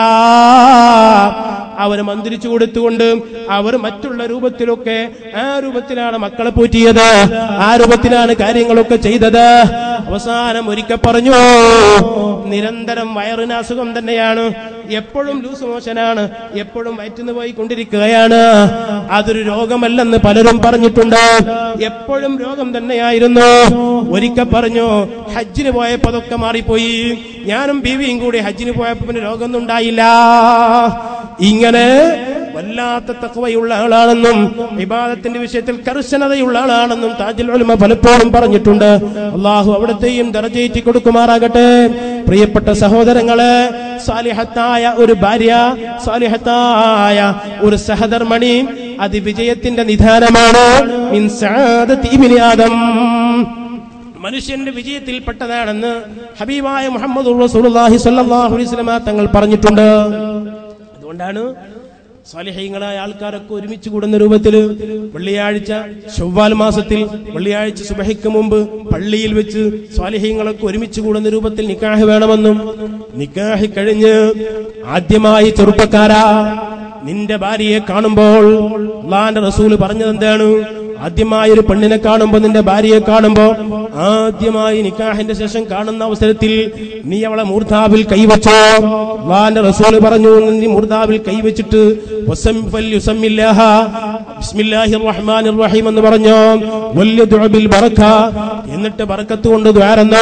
അവർ മന്ത്രിച്ചു കൊടുത്തുകൊണ്ട് അവർ മറ്റുള്ള രൂപത്തിലൊക്കെ ആ രൂപത്തിലാണ് മക്കളെ പോറ്റിയത് ആ രൂപത്തിലാണ് കാര്യങ്ങളൊക്കെ ചെയ്തത് അവസാനം ഒരിക്കൽ പറഞ്ഞു നിരന്തരം വയറിന് അസുഖം തന്നെയാണ് എപ്പോഴും ലൂസ് മോശനാണ് എപ്പോഴും വയറ്റിന്ന് പോയി കൊണ്ടിരിക്കുകയാണ് അതൊരു രോഗമല്ലെന്ന് പലരും പറഞ്ഞിട്ടുണ്ട് എപ്പോഴും രോഗം തന്നെയായിരുന്നു ഒരിക്കൽ പറഞ്ഞു ഹജ്ജിന് പോയപ്പോ അതൊക്കെ മാറിപ്പോയി ഞാനും ബീവിയും കൂടി ഹജ്ജിന് പോയപ്പോ പിന്നെ രോഗമൊന്നും ഉണ്ടായില്ല ഇങ്ങനെ വല്ലാത്ത തക്കവയുള്ള ആളാണെന്നും വിവാദത്തിന്റെ വിഷയത്തിൽ കർശനതയുള്ള ആളാണെന്നും താജുൽ ഉലമ പലപ്പോഴും പറഞ്ഞിട്ടുണ്ട് അള്ളാഹു അവിടത്തെയും ദറജേറ്റി കൊടുക്കുമാറാകട്ടെ പ്രിയപ്പെട്ട സഹോദരങ്ങളെ സാലിഹത്തായ ഒരു ഭാര്യ സാലിഹത്തായ ഒരു സഹധർമ്മണി അത് വിജയത്തിന്റെ നിധാനമാണ് മിൻ സഅദത്തി ഇബ്നി ആദം മനുഷ്യന്റെ വിജയത്തിൽപ്പെട്ടതാണെന്ന് ഹബീബായ മുഹമ്മദ് റസൂലുള്ളാഹി സ്വല്ലല്ലാഹു അലൈഹി വസല്ലമ തങ്ങൾ പറഞ്ഞിട്ടുണ്ട് അതുകൊണ്ടാണ് സാലിഹ്യങ്ങളായ ആൾക്കാരൊക്കെ ഒരുമിച്ച് കൂടുന്ന രൂപത്തിൽ വെള്ളിയാഴ്ച ചൊവ്വാൽ മാസത്തിൽ വെള്ളിയാഴ്ച സുബഹിക്ക് മുമ്പ് പള്ളിയിൽ വെച്ച് സ്വാലിഹ്യങ്ങളൊക്കെ ഒരുമിച്ച് കൂടുന്ന രൂപത്തിൽ നിക്കാഹ് വേണമെന്നും നിക്കാഹ് കഴിഞ്ഞ് ആദ്യമായി ചെറുപ്പക്കാരാ നിന്റെ ഭാര്യയെ കാണുമ്പോൾ അള്ളാന്റെ റസൂല് പറഞ്ഞത് എന്താണ് ആദ്യമായി ഒരു പെണ്ണിനെ കാണുമ്പോ നിന്റെ ഭാര്യയെ കാണുമ്പോ ആദ്യമായി നിക്കാഹിന്റെ ശേഷം കാണുന്ന അവസരത്തിൽ നീ അവളെ മൂർധാവിൽ കൈവച്ചോ അള്ളാന്റെ റസൂല് പറഞ്ഞു നീ മൂർധാവിൽ കൈവച്ചിട്ട് വസം ഫല്യുസമ്മില്ലാഹ ബിസ്മില്ലാഹിർ റഹ്മാനിർ റഹീം എന്ന് പറഞ്ഞു വല്യദുഅ ബിൽ ബറക എന്നിട്ട് ബറക്കത്ത് കൊണ്ട് ദ്വാരന്നോ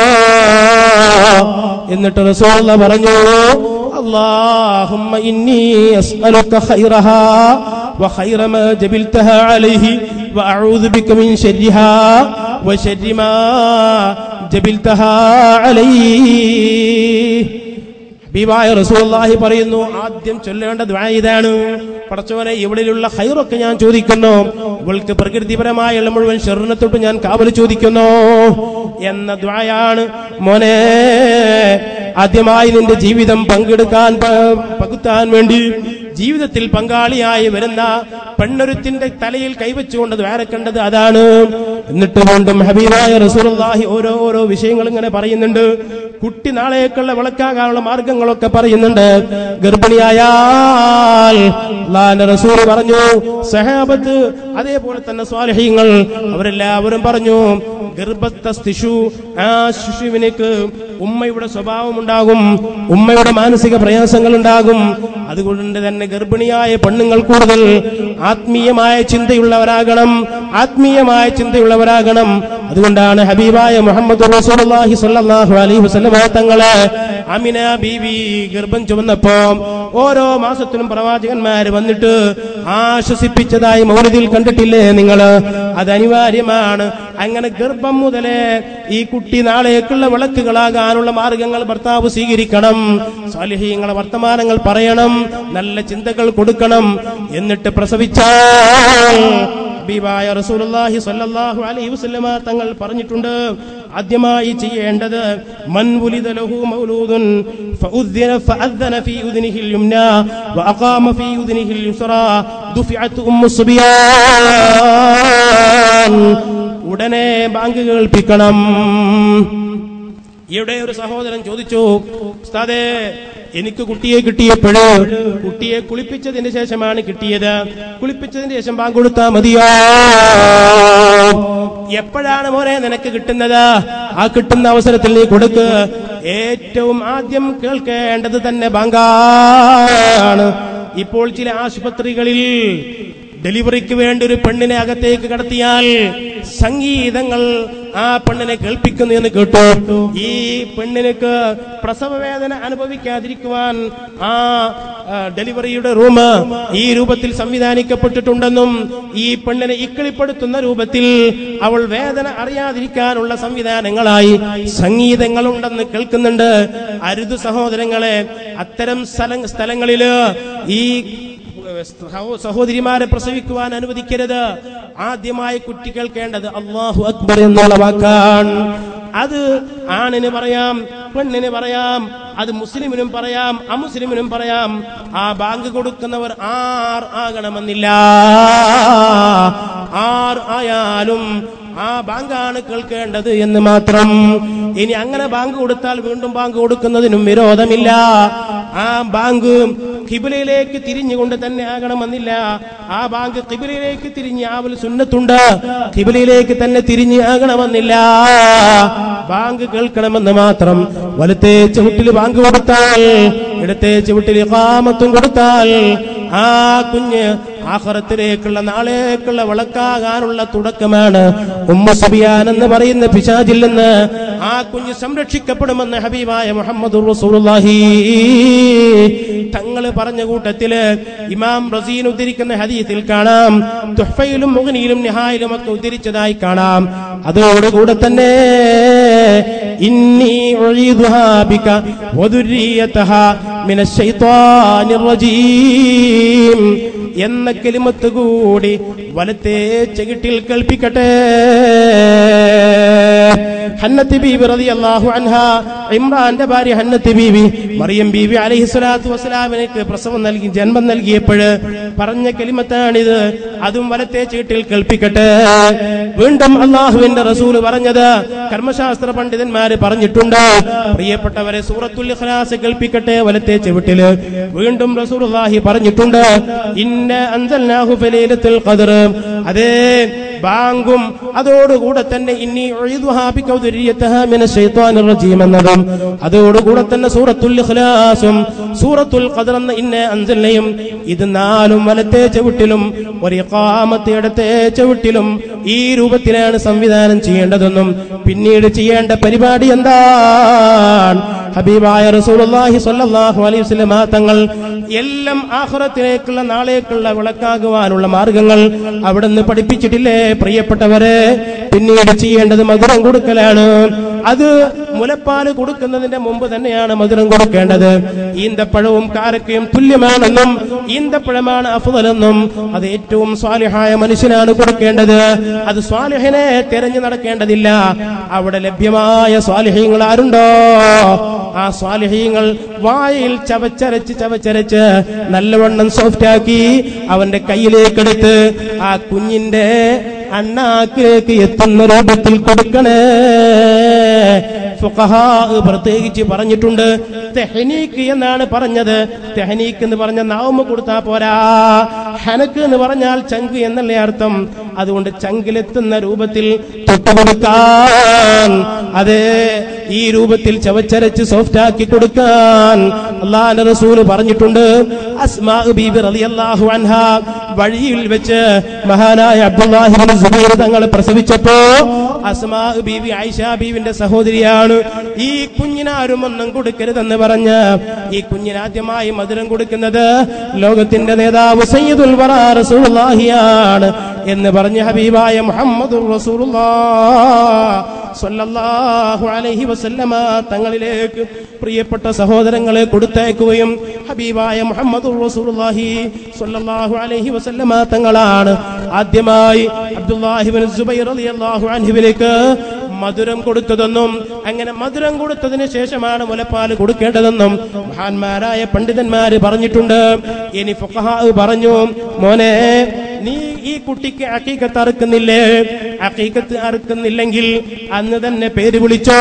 എന്നിട്ട് റസൂൽ പറഞ്ഞു اللهم إني أسألك خيرها وخير ما جبلتها عليه وأعوذ بك من شرها وشر ما جبلتها عليه ഹബീബായ റസൂലുള്ളാഹി പറയുന്നു ആദ്യം ചൊല്ലേണ്ട ദ്വാ ഇതാണ് പടച്ചവനെ ഇവളിലുള്ള ഹൈറൊക്കെ ഞാൻ ചോദിക്കുന്നു ഇവൾക്ക് പ്രകൃതിപരമായുള്ള മുഴുവൻ ഷെറിനെ തൊട്ട് ഞാൻ കാവൽ ചോദിക്കുന്നു എന്ന ദ്വായാണ് മോനെ ആദ്യമായി നിന്റെ ജീവിതം പങ്കെടുക്കാൻ പ- പകുത്താൻ വേണ്ടി ജീവിതത്തിൽ പങ്കാളിയായി വരുന്ന പെണ്ണൊരുത്തിന്റെ തലയിൽ കൈവച്ചുകൊണ്ട് ദ്വാരക്കേണ്ടത് അതാണ് എന്നിട്ട് വീണ്ടും ഹബീബായ റസൂലുള്ളാഹി ഓരോ ഓരോ വിഷയങ്ങൾ ഇങ്ങനെ പറയുന്നുണ്ട് കുട്ടി നാളേക്കുള്ള വിളക്കാകാനുള്ള മാർഗങ്ങളൊക്കെ പറയുന്നുണ്ട് ഗർഭിണിയായാൽ അള്ളാന്റെ റസൂൽ പറഞ്ഞു സഹാബത്ത് അതേപോലെ തന്നെ സ്വാലഹ്യങ്ങൾ അവരെല്ലാവരും പറഞ്ഞു ഗർഭസ്ഥ ശിശു ആ ശിശുവിനേക്ക് ഉമ്മയുടെ സ്വഭാവം ഉണ്ടാകും ഉമ്മയുടെ മാനസിക പ്രയാസങ്ങൾ ഉണ്ടാകും അതുകൊണ്ട് തന്നെ ഗർഭിണിയായ പെണ്ണുങ്ങൾ കൂടുതൽ ആത്മീയമായ ചിന്തയുള്ളവരാകണം ആത്മീയമായ ചിന്തയുള്ളവരാകണം അതുകൊണ്ടാണ് ഹബീബായ മുഹമ്മദ് റസൂലുള്ളാഹി സ്വല്ലല്ലാഹു അലൈഹി വസല്ലമ തങ്ങളെ അമിന ബീവി ഗർഭം ചുമന്നപ്പോ ഓരോ മാസത്തിലും പ്രവാചകന്മാര് വന്നിട്ട് ആശ്വസിപ്പിച്ചതായി മൗലിദിൽ കണ്ടിട്ടില്ലേ നിങ്ങൾ അത് അനിവാര്യമാണ് അങ്ങനെ ഗർഭം മുതലേ ഈ കുട്ടി നാളേക്കുള്ള വിളക്കുകളാകാനുള്ള മാർഗങ്ങൾ ഭർത്താവ് സ്വീകരിക്കണം സാലിഹ്യങ്ങളെ വർത്തമാനങ്ങൾ പറയണം നല്ല ചിന്തകൾ കൊടുക്കണം എന്നിട്ട് പ്രസവിച്ചാൽ ഹബീബായ റസൂലുള്ളാഹി സ്വല്ലല്ലാഹു അലൈഹി വസല്ലമ തങ്ങൾ പറഞ്ഞിട്ടുണ്ട് ആദ്യമായി ചെയ്യേണ്ടത് മൻ വുലിദ ലഹു മൗലൂദുൻ ഫഉദ്ദിന ഫഅദ്ദന ഫീ ഉദ്നിഹിൽ യുംനാ വഅഖാമ ഫീ ഉദ്നിഹിൽ യുസ്റാ ദുഫിഅത്ത് ഉമ്മു സുബിയാൻ ഉടനെ ബാങ്ക് കേൾപ്പിക്കണം ഇവിടെ ഒരു സഹോദരൻ ചോദിച്ചു ഉസ്താദേ എനിക്ക് കുട്ടിയെ കിട്ടിയപ്പോഴ് കുട്ടിയെ കുളിപ്പിച്ചതിന് ശേഷമാണ് കിട്ടിയത് കുളിപ്പിച്ചതിന് ശേഷം ബാങ്ക് കൊടുത്താ മതിയോ എപ്പോഴാണ് മോനെ നിനക്ക് കിട്ടുന്നത് ആ കിട്ടുന്ന അവസരത്തിൽ നീ കൊടുക്ക് ഏറ്റവും ആദ്യം കേൾക്കേണ്ടത് തന്നെ ബാങ്കാണ് ഇപ്പോൾ ചില ആശുപത്രികളിൽ ഡെലിവറിക്ക് വേണ്ടി ഒരു പെണ്ണിനെ അകത്തേക്ക് കടത്തിയാൽ സംഗീതങ്ങൾ ആ പെണ്ണിനെ കേൾപ്പിക്കുന്നു എന്ന് കേട്ടു ഈ പെണ്ണിനക്ക് പ്രസവ വേദന അനുഭവിക്കാതിരിക്കുവാൻ ആ ആ, ഡെലിവറിയുടെ റൂം ഈ രൂപത്തിൽ സംവിധാനിക്കപ്പെട്ടിട്ടുണ്ടെന്നും ഈ പെണ്ണിനെ ഇക്കിളിപ്പെടുത്തുന്ന രൂപത്തിൽ അവൾ വേദന അറിയാതിരിക്കാനുള്ള സംവിധാനങ്ങളായി സംഗീതങ്ങളുണ്ടെന്ന് കേൾക്കുന്നുണ്ട് അരുത് സഹോദരങ്ങളെ അത്തരം സ്ഥല സ്ഥലങ്ങളില് ഈ സഹോ- സഹോദരിമാരെ പ്രസവിക്കുവാൻ അനുവദിക്കരുത് ആദ്യമായി കുട്ടി കേൾക്കേണ്ടത് അള്ളാഹു അക്ബർ എന്നുള്ള വാക്കാണ് അത് ആണിന് പറയാം പെണ്ണിന് പറയാം അത് മുസ്ലിമിനും പറയാം അമുസ്ലിമിനും പറയാം ആ ബാങ്ക് കൊടുക്കുന്നവർ ആർ ആകണമെന്നില്ല ആർ ആയാലും ആ ബാങ്കാണ് കേൾക്കേണ്ടത് എന്ന് മാത്രം ഇനി അങ്ങനെ ബാങ്ക് കൊടുത്താൽ വീണ്ടും ബാങ്ക് കൊടുക്കുന്നതിനും വിരോധമില്ല ആ ബാങ്ക് കിബിലയിലേക്ക് തിരിഞ്ഞുകൊണ്ട് തന്നെ ആകണമെന്നില്ല ആ ബാങ്ക് കിബിലയിലേക്ക് തിരിഞ്ഞ് ആവൽ സുന്നത്തുണ്ട് കിബിലയിലേക്ക് തന്നെ തിരിഞ്ഞ് ആകണമെന്നില്ല ബാങ്ക് കേൾക്കണമെന്ന് മാത്രം വലത്തെ ചുവട്ടിൽ ബാങ്ക് കൊടുത്താൽ ഇടത്തെ ചുവട്ടിൽ കാമത്തും കൊടുത്താൽ ആ കുഞ്ഞ് ആഹ്റത്തിലേക്കുള്ള നാളേക്കുള്ള വിളക്കാകാനുള്ള തുടക്കമാണ് ഉമ്മ സുബിയാൻ എന്ന് പറയുന്ന പിശാചിൽ നിന്ന് ആ കുഞ്ഞ് സംരക്ഷിക്കപ്പെടുമെന്ന് ഹബീബായ മുഹമ്മദ് റസൂലുള്ളാഹി തങ്ങള് പറഞ്ഞ കൂട്ടത്തില് ഇമാം റസീൻ ഉദ്ധരിക്കുന്ന ഹദീസിൽ കാണാം തുഹ്ഫയിലും മുഗ്നിയിലും നിഹായിലും ഒക്കെ ഉദ്ധരിച്ചതായി കാണാം അതോടുകൂടെ തന്നെ ഇന്നി ഉഈദുഹാ ബിക വദുരിയതഹാ മിനശ് ശൈത്വാനിർ റജീം എന്ന കെലിമത്ത് കൂടി വലത്തെ ചെകിട്ടിൽ കേൾപ്പിക്കട്ടെ ഹന്നത്ത് ബീബി റളിയല്ലാഹു അൻഹ ഇമ്രാന്റെ ഭാര്യ ഹന്നത്ത് ബീബി മറിയം ബീബി അലൈഹി സ്വലാത്തു വസ്സലാമിനക്ക് പ്രസവം നൽകി ജന്മം നൽകിയപ്പോൾ പറഞ്ഞ കെലിമത്താണിത് അതും വലത്തെ ചീട്ടിൽ കേൾപ്പിക്കട്ടെ വീണ്ടും അള്ളാഹുവിന്റെ റസൂല് പറഞ്ഞത് കർമ്മശാസ്ത്ര പണ്ഡിതന്മാര് പറഞ്ഞിട്ടുണ്ട് പ്രിയപ്പെട്ടവരെ സൂറത്തുൽ ഇഖ്ലാസ് കേൾപ്പിക്കട്ടെ വലത്തെ ചുവട്ടില് വീണ്ടും റസൂലുള്ളാഹി പറഞ്ഞിട്ടുണ്ട് ഇന്ന അൻസൽനാഹു ഫലീലത്തുൽ ഖദ്ർ അതേ ബാങ്കും അതോടുകൂടെ തന്നെ ഇന്നി ഉഈദുഹാ ബിക വദുരിയതഹാ മിനശ് ശൈത്വാനിർ റജീം എന്നതും അതോടുകൂടെ തന്നെ സൂറത്തുൽ ഇഖ്ലാസും സൂറത്തുൽ ഖദ്ർ എന്ന ഇന്ന അൻസൽനയും ഇത് നാലും വലത്തെ ചവിട്ടിലും ഒരു ഇഖാമത്ത് ഇടത്തെ ചവിട്ടിലും ഈ രൂപത്തിലാണ് സംവിധാനം ചെയ്യേണ്ടതെന്നും പിന്നീട് ചെയ്യേണ്ട പരിപാടി എന്താണ് ഹബീബായ റസൂലുള്ളാഹി സ്വല്ലല്ലാഹു അലൈഹി വസല്ലം തങ്ങൾ എല്ലാം ആഖിറത്തിലേക്കുള്ള നാളേക്കുള്ള വിളക്കാകുവാനുള്ള മാർഗങ്ങൾ അവിടുന്ന് പഠിപ്പിച്ചിട്ടില്ലേ പ്രിയപ്പെട്ടവരെ പിന്നീട് ചെയ്യേണ്ടത് മധുരം കൊടുക്കലാണ് അത് മുലപ്പാല് കൊടുക്കുന്നതിന്റെ മുമ്പ് തന്നെയാണ് മധുരം കൊടുക്കേണ്ടത് ഈന്തപ്പഴവും കാരക്കയും തുല്യമാണെന്നും ഈന്തപ്പഴമാണ് അഫുതലെന്നും അത് ഏറ്റവും സ്വാലിഹായ മനുഷ്യനാണ് കൊടുക്കേണ്ടത് അത് സ്വാലിഹിനെ തെരഞ്ഞു നടക്കേണ്ടതില്ല അവിടെ ലഭ്യമായ സ്വാലിഹ്യങ്ങൾ ആരുണ്ടോ ആ സ്വാലിഹ്യങ്ങൾ വായിൽ ചവച്ചരച്ച് ചവച്ചരച്ച് നല്ലവണ്ണം സോഫ്റ്റ് ആക്കി അവന്റെ കയ്യിലേക്കെടുത്ത് ആ കുഞ്ഞിന്റെ അണ്ണാക്കിലേക്ക് എത്തുന്ന രൂപത്തിൽ കൊടുക്കണേ ഫുഖഹാ പ്രത്യേകിച്ച് പറഞ്ഞിട്ടുണ്ട് തെഹനീക്ക് എന്നാണ് പറഞ്ഞത് തെഹനീക്ക് എന്ന് പറഞ്ഞ നാവുമ്മ കൊടുത്താ പോരാ ഹനക്ക് എന്ന് പറഞ്ഞാൽ ചങ്ക് എന്നല്ലേ അർത്ഥം അതുകൊണ്ട് ചങ്കിലെത്തുന്ന രൂപത്തിൽ തൊട്ടുകൊടുക്കാൻ അതെ ഈ രൂപത്തിൽ ചവച്ചരച്ച് സോഫ്റ്റ് ആക്കി കൊടുക്കാൻ അള്ളാന്റെ റസൂല് പറഞ്ഞിട്ടുണ്ട് അസ്മാ ബീബി റളിയല്ലാഹു അൻഹ വഴിയിൽ വെച്ച് മഹാനായ അബ്ദുല്ലാഹിബിൻ സുബൈർ തങ്ങൾ പ്രസവിച്ചപ്പോ അസ്മാ ബീവി ആയിഷ ബീവിന്റെ സഹോദരിയാണ് ഈ കുഞ്ഞിനാരും ഒന്നും കൊടുക്കരുതെന്ന് പറഞ്ഞ് ഈ കുഞ്ഞിനാദ്യമായി മധുരം കൊടുക്കുന്നത് ലോകത്തിന്റെ നേതാവ് സയ്യിദുൽ വറാ റസൂലുള്ളാഹിയാണ് എന്ന് പറഞ്ഞ ഹബീബായ മുഹമ്മദ് സ്വല്ലല്ലാഹു അലൈഹി വസല്ലമ തങ്ങളിലേക്ക് പ്രിയപ്പെട്ട സഹോദരങ്ങളെ കൊടുത്തയക്കുകയും ഹബീബായ മുഹമ്മദ് റസൂലുള്ളാഹി സ്വല്ലല്ലാഹു അലൈഹി വസല്ലമ തങ്ങളാണ് ആദ്യമായി അബ്ദുല്ലാഹിബിൻ സുബൈർ റളിയല്ലാഹു അൻഹുവിലേക്ക് മധുരം കൊടുത്തതെന്നും അങ്ങനെ മധുരം കൊടുത്തതിന് ശേഷമാണ് മുലപ്പാൽ കൊടുക്കേണ്ടതെന്നും മഹാന്മാരായ പണ്ഡിതന്മാര് പറഞ്ഞിട്ടുണ്ട് ഇനി ഫുഖഹാ പറഞ്ഞു മോനെ നീ ഈ കുട്ടിക്ക് അക്കീക്കത്ത് അറുക്കുന്നില്ലേ അക്കീക്കത്ത് അറുക്കുന്നില്ലെങ്കിൽ അന്ന് തന്നെ പേര് വിളിച്ചോ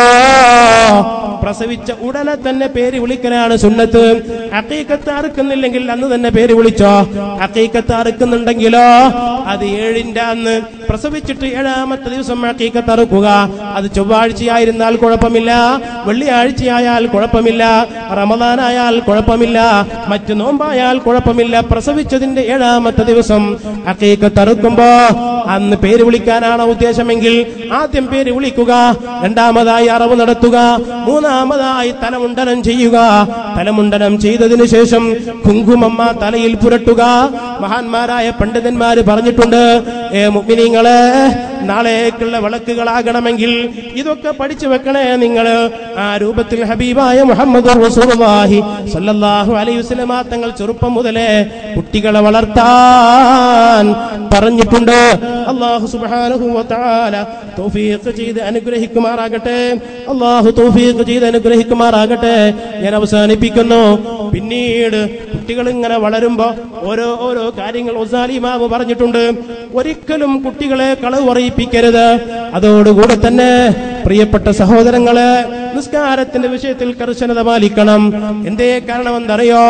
പ്രസവിച്ച ഉടനെ തന്നെ പേര് വിളിക്കലാണ് സുന്നത്ത് അക്കീക്കത്ത് അറുക്കുന്നില്ലെങ്കിൽ അന്ന് തന്നെ പേര് വിളിച്ചോ അക്കീക്കത്ത് അറുക്കുന്നുണ്ടെങ്കിലോ അത് ഏഴിന്റെ അന്ന് പ്രസവിച്ചിട്ട് ഏഴാമത്തെ ദിവസം അക്കീക്കത്ത് അറുക്കുക അത് ചൊവ്വാഴ്ചയായിരുന്നാൽ കുഴപ്പമില്ല വെള്ളിയാഴ്ചയായാൽ കുഴപ്പമില്ല റമദാനായാൽ കുഴപ്പമില്ല മറ്റു നോമ്പായാൽ കുഴപ്പമില്ല പ്രസവിച്ചതിന്റെ ഏഴാമത്തെ ദിവസം അക്കീക്കത്ത് അറുക്കുമ്പോ അന്ന് പേര് വിളിക്കാനാണ് ഉദ്ദേശമെങ്കിൽ ആദ്യം പേര് വിളിക്കുക രണ്ടാമതായി അറവ് നടത്തുക മൂന്നാമതായി തലമുണ്ടനം ചെയ്യുക തലമുണ്ടനം ചെയ്തതിനു ശേഷം കുങ്കുമമ്മ തലയിൽ പുരട്ടുക മഹാന്മാരായ പണ്ഡിതന്മാര് പറഞ്ഞിട്ടുണ്ട് ഏ മുഗ്മിനീങ്ങളെ നാളേക്കുള്ള വിളക്കുകളാകണമെങ്കിൽ ഇതൊക്കെ പഠിച്ചു വെക്കണേ നിങ്ങൾ ആ രൂപത്തിൽ ഹബീബായ മുഹമ്മദ് റസൂലുള്ളാഹി സല്ലല്ലാഹു അലൈഹി വസല്ലമ തങ്ങൾ ചെറുപ്പം മുതലേ കുട്ടികളെ വളർത്താൻ പറഞ്ഞിട്ടുണ്ട് അള്ളാഹു സുബ്ഹാനഹു വ തആല തൗഫീഖ് ചെയ്ത് അനുഗ്രഹിക്കുമാറാകട്ടെ അള്ളാഹു തൗഫീഖ് ചെയ്ത് അനുഗ്രഹിക്കുമാറാകട്ടെ ഞാൻ അവസാനിപ്പിക്കുന്നു പിന്നീട് കുട്ടികൾ ഇങ്ങനെ വളരുമ്പോ ഓരോ ഓരോ കാര്യങ്ങൾ ഒസാലിമാവ് പറഞ്ഞിട്ടുണ്ട് ഒരിക്കലും കുട്ടികളെ കളവ് പറയിപ്പിക്കരുത് അതോടുകൂടെ തന്നെ പ്രിയപ്പെട്ട സഹോദരങ്ങളെ നിസ്കാരത്തിന്റെ വിഷയത്തിൽ കർശനത പാലിക്കണം എന്തേ കാരണം എന്തറിയോ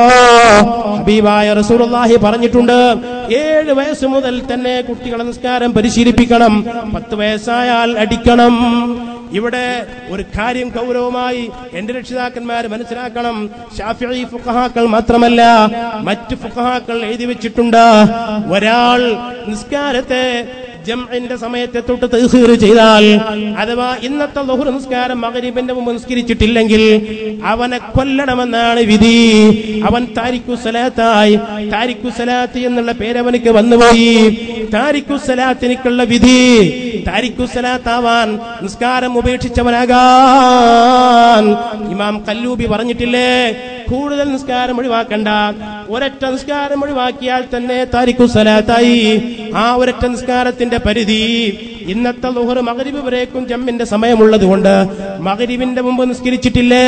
ഹബീബായ റസൂലുള്ളാഹി പറഞ്ഞിട്ടുണ്ട് ഏഴ് വയസ്സ് മുതൽ തന്നെ കുട്ടികളെ നിസ്കാരം പരിശീലിപ്പിക്കണം പത്ത് വയസ്സായാൽ അടിക്കണം ഇവിടെ ഒരു കാര്യം ഗൗരവമായി എന്റെ രക്ഷിതാക്കന്മാർ മനസ്സിലാക്കണം ഷാഫിഈ ഫുഖഹാക്കൾ മാത്രമല്ല മറ്റ് ഫുഖഹാക്കൾ എഴുതി വെച്ചിട്ടുണ്ട് ഒരാൾ നിസ്കാരത്തെ ജംഇന്റെ സമയത്തെ തൊട്ട് തഹീർ ചെയ്താൽ അഥവാ ഇന്നത്തെ ലുഹർ നിസ്കാരം മഗ്രിബിന്റെ മുമ്പ് നിസ്കരിച്ചിട്ടില്ലെങ്കിൽ അവനെ കൊല്ലണമെന്നാണ് വിധി അവൻ താരിഖു സലാത്തായി താരിഖു സലാത്ത് എന്നുള്ള പേര് അവനക്ക് വന്നുപോയി താരിഖു സലാത്തിനിക്കുള്ള വിധി താരിഖു സലാത്താവാൻ നിസ്കാരം ഉപേക്ഷിച്ചവനാകാൻ ഇമാം കല്ലൂബി പറഞ്ഞിട്ടില്ലേ കൂടുതൽ നിസ്കാരം ഒഴിവാക്കണ്ട ഒരൊറ്റ നിസ്കാരം ഒഴിവാക്കിയാൽ തന്നെ താരിഖു സലാത്തായി ആ ഒരൊറ്റ നിസ്കാരത്തിന്റെ പരിധി ഇന്നത്തെ ലുഹർ മകരിബ് വരേക്കും ജമ്മിന്റെ സമയമുള്ളത് കൊണ്ട് മകരിബിന്റെ മുമ്പ് നിസ്കരിച്ചിട്ടില്ലേ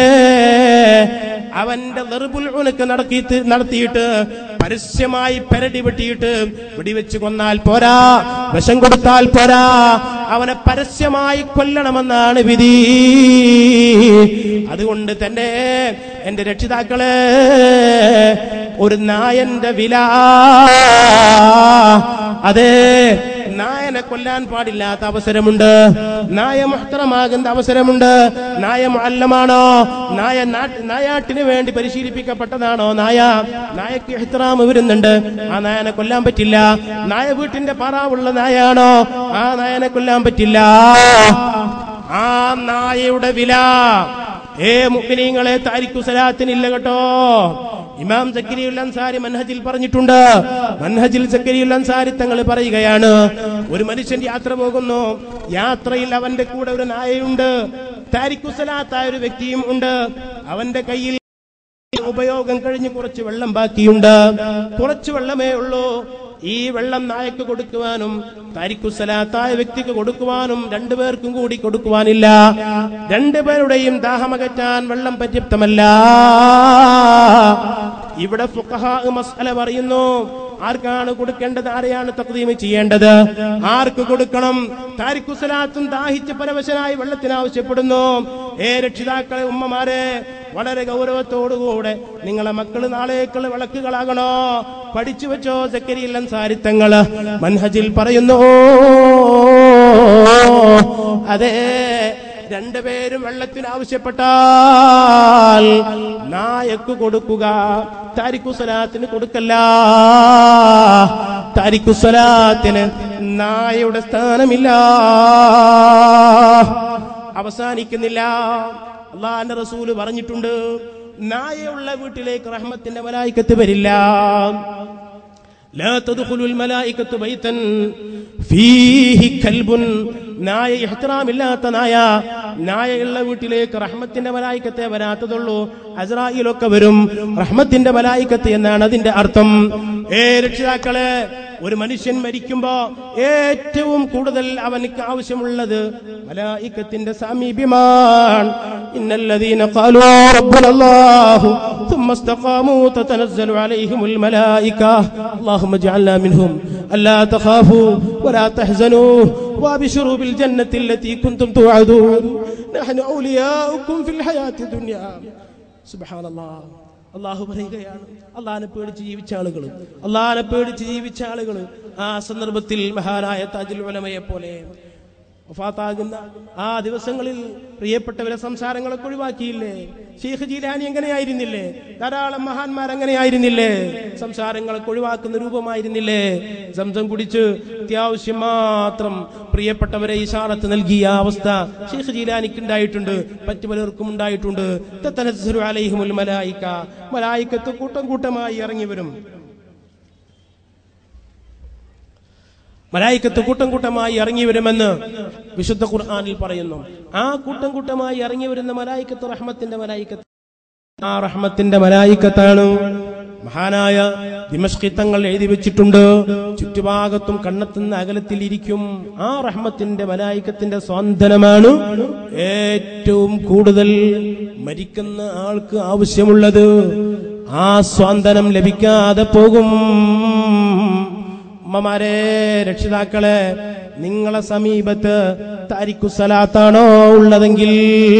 അവന്റെ നെറുബുൽ ഉണക്ക് നടത്തിയിട്ട് നടത്തിയിട്ട് പരസ്യമായി പെരടി വെട്ടിയിട്ട് വെടിവെച്ച് കൊന്നാൽ പോരാ വിഷം കൊടുത്താൽ പോരാ അവനെ പരസ്യമായി കൊല്ലണമെന്നാണ് വിധി അതുകൊണ്ട് തന്നെ എന്റെ രക്ഷിതാക്കളെ ഒരു നായന്റെ വില അതെ നായനെ കൊല്ലാൻ പാടില്ലാത്ത അവസരമുണ്ട് നായ മുഹ്തറമാകുന്ന അവസരമുണ്ട് നായ മുഅല്ലമാണോ നായ നാട്ട്- നായാട്ടിന് വേണ്ടി പരിശീലിപ്പിക്കപ്പെട്ടതാണോ നായ നായക്ക് ഇഹ്തറാം വരുന്നുണ്ട് ആ നായനെ കൊല്ലാൻ പറ്റില്ല നായ വീട്ടിന്റെ പാറാവുള്ള നായാണോ ആ നായനെ കൊല്ലാൻ പറ്റില്ല ആ നായയുടെ വില ഏ മുഗ്നീങ്ങളെ താരിഖു സലാത്തിനില്ല കേട്ടോ ഇമാം സക്കരിയുൽ അൻസാരി മൻഹജിൽ പറഞ്ഞിട്ടുണ്ട് മൻഹജിൽ സക്കരിയുൽ അൻസാരി തങ്ങൾ പറയുകയാണ് ഒരു മനുഷ്യൻ യാത്ര പോകുന്നു യാത്രയിൽ അവന്റെ കൂടെ ഒരു നായയുണ്ട് താരിഖു സലാത്തായ ഒരു വ്യക്തിയും ഉണ്ട് അവന്റെ കയ്യിൽ ഉപയോഗം കഴിഞ്ഞ് കുറച്ച് വെള്ളം ബാക്കിയുണ്ട് കുറച്ച് വെള്ളമേ ഉള്ളൂ ഈ വെള്ളം നായക്ക് കൊടുക്കുവാനും താരിഖുസലാത്തായ വ്യക്തിക്ക് കൊടുക്കുവാനും രണ്ടുപേർക്കും കൂടി കൊടുക്കുവാനില്ല രണ്ടുപേരുടെയും ദാഹമകറ്റാൻ വെള്ളം പര്യാപ്തമല്ല ഇവിടെ ഫുഖഹാ മസ്അല പറയുന്നു ആർക്കാണ് കൊടുക്കേണ്ടത് ആരെയാണ് തക്തീമ് ചെയ്യേണ്ടത് ആർക്ക് കൊടുക്കണം താരിഖുസലാത്തും ദാഹിച്ച് പരവശനായി വെള്ളത്തിന് ആവശ്യപ്പെടുന്നു ഏ രക്ഷിതാക്കളെ ഉമ്മമാരെ വളരെ ഗൗരവത്തോടുകൂടെ നിങ്ങളെ മക്കള് നാളേക്കുള്ള വിളക്കുകളാകണോ പഠിച്ചു വെച്ചോ സക്കരിയിൽ അൻസാരിത്തങ്ങള് മൻഹജിൽ പറയുന്നു അതെ രണ്ടുപേരും വെള്ളത്തിന് ആവശ്യപ്പെട്ടാൽ നായക്ക് കൊടുക്കുക താരിഖുസലാത്തിന് കൊടുക്കല്ല താരിഖുസലാത്തിന് നായയുടെ സ്ഥാനമില്ല അവസാനിക്കുന്നില്ല അള്ളാന്റെ റസൂല് പറഞ്ഞിട്ടുണ്ട് നായയുള്ള വീട്ടിലേക്ക് റഹ്മത്തിന്റെ മലായിക്കത്ത് വരില്ല لا تدخل الملائكة بيتا فيه كلب നായ ഇഹ്തറാമില്ലാത്ത നായ നായയുള്ള വീട്ടിലേക്ക് റഹ്മത്തിന്റെ മലായിക്കത്തെ വരാത്തതുള്ളൂ അസ്രായിലൊക്കെ വരും റഹ്മത്തിന്റെ മലായിക്കത്ത് എന്നാണ് അതിന്റെ അർത്ഥം ഏ രക്ഷിതാക്കളെ ഒരു മനുഷ്യൻ മരിക്കുമ്പോ ഏറ്റവും കൂടുതൽ അവനക്ക് ആവശ്യമുള്ളത് മലായിക്കത്തിന്റെ സാമീപ്യമാണ് ഇന്നല്ലദീന ഖാലൂ റബ്ബുനല്ലാഹു ثم استقاموا تتنزل عليهم الملائكة اللهم اجعلنا منهم ألا تخافوا ولا تحزنوا وابشروا بالجنة التي كنتم توعدون نحن أولياؤكم في الحياة الدنيا سبحان الله അള്ളാഹു പറയുകയാണ് അള്ളാഹിനെ പേടിച്ച് ജീവിച്ച ആളുകൾ അള്ളാഹിനെ പേടിച്ച് ജീവിച്ച ആളുകൾ ആ സന്ദർഭത്തിൽ മഹാനായ താജുൽ ഉലമയെ പോലെ വഫാത്താകുന്ന ആ ദിവസങ്ങളിൽ പ്രിയപ്പെട്ടവരെ സംസാരങ്ങളൊക്കെ ഒഴിവാക്കിയില്ലേ ഷെയ്ഖ് ജീലാനി എങ്ങനെയായിരുന്നില്ലേ ധാരാളം മഹാന്മാർ അങ്ങനെയായിരുന്നില്ലേ സംസാരങ്ങളൊക്കെ ഒഴിവാക്കുന്ന രൂപമായിരുന്നില്ലേ സംസം കുടിച്ച് അത്യാവശ്യം മാത്രം പ്രിയപ്പെട്ടവരെ ഇഷാറത്ത് നൽകിയ അവസ്ഥ ഷെയ്ഖ് ജീലാനിക്ക് ഉണ്ടായിട്ടുണ്ട് മറ്റു പലർക്കും ഉണ്ടായിട്ടുണ്ട് തത്തനസ്സരു അലൈഹിമുൽ മലായിക്ക മലായിക്കത്ത് കൂട്ടം കൂട്ടമായി ഇറങ്ങി വരും മലായിക്കത്ത് കൂട്ടം കൂട്ടമായി ഇറങ്ങി വരുമെന്ന് വിശുദ്ധ ഖുർആനിൽ പറയുന്നു ആ കൂട്ടം കൂട്ടമായി ഇറങ്ങി വരുന്ന മലായിക്കത്ത് റഹ്മത്തിന്റെ മലായിക്കത്ത് ആ റഹ്മത്തിന്റെ മലായിക്കത്താണ് മഹാനായ ദിമഷ്കിത്തങ്ങൾ എഴുതി വെച്ചിട്ടുണ്ട് ചുറ്റുഭാഗത്തും കണ്ണെത്തുന്ന അകലത്തിൽ ഇരിക്കും ആ റഹ്മത്തിന്റെ മലായിക്കത്തിന്റെ സ്വാന്തനമാണ് ഏറ്റവും കൂടുതൽ മരിക്കുന്ന ആൾക്ക് ആവശ്യമുള്ളത് ആ സ്വാന്തനം ലഭിക്കാതെ പോകും അമ്മമാരെ രക്ഷിതാക്കളെ നിങ്ങളെ സമീപത്ത് താരിഖുസലാത്താണോ ഉള്ളതെങ്കിൽ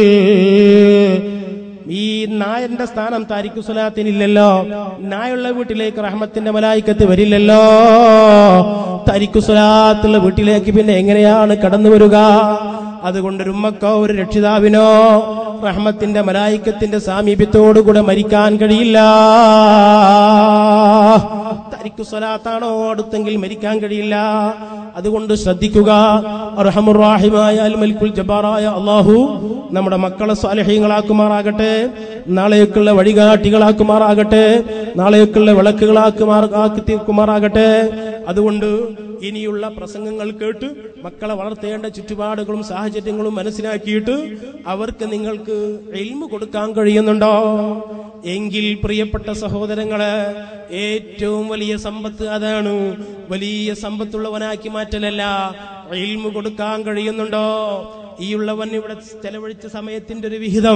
ഈ നായന്റെ സ്ഥാനം താരിഖുസലാത്തിനില്ലല്ലോ നായുള്ള വീട്ടിലേക്ക് റഹ്മത്തിന്റെ മലായിക്കത്ത് വരില്ലല്ലോ താരിഖുസലാത്തുള്ള വീട്ടിലേക്ക് പിന്നെ എങ്ങനെയാണ് കടന്നു വരിക അതുകൊണ്ട് ഒരു ഉമ്മക്കോ ഒരു രക്ഷിതാവിനോ റഹ്മത്തിന്റെ മലായിക്കത്തിന്റെ സാമീപ്യത്തോടുകൂടെ മരിക്കാൻ കഴിയില്ല തരിക്കു സ്വലാത്താണോ അടുത്തെങ്കിൽ മരിക്കാൻ കഴിയില്ല അതുകൊണ്ട് ശ്രദ്ധിക്കുക അർഹമുറാഹിമായ അൽ മലിക്കുൽ ജബ്ബാറായ അള്ളാഹു നമ്മുടെ മക്കളെ സ്വാലഹ്യങ്ങളാക്കുമാറാകട്ടെ നാളേക്കുള്ള വഴികാട്ടികളാക്കുമാറാകട്ടെ നാളേക്കുള്ള വിളക്കുകളാക്കുമാർ ആക്കി തീർക്കുമാറാകട്ടെ അതുകൊണ്ട് ഇനിയുള്ള പ്രസംഗങ്ങൾ കേട്ട് മക്കളെ വളർത്തേണ്ട ചുറ്റുപാടുകളും സാഹചര്യങ്ങളും മനസ്സിലാക്കിയിട്ട് അവർക്ക് നിങ്ങൾക്ക് എൽമ കൊടുക്കാൻ കഴിയുന്നുണ്ടോ എങ്കിൽ പ്രിയപ്പെട്ട സഹോദരങ്ങളെ ഏറ്റവും വലിയ സമ്പത്ത് അതാണ് വലിയ സമ്പത്തുള്ളവനാക്കി മാറ്റലല്ല എൽമ കൊടുക്കാൻ കഴിയുന്നുണ്ടോ ഈ ഉള്ളവൻ ഇവിടെ ചെലവഴിച്ച സമയത്തിന്റെ ഒരു വിഹിതം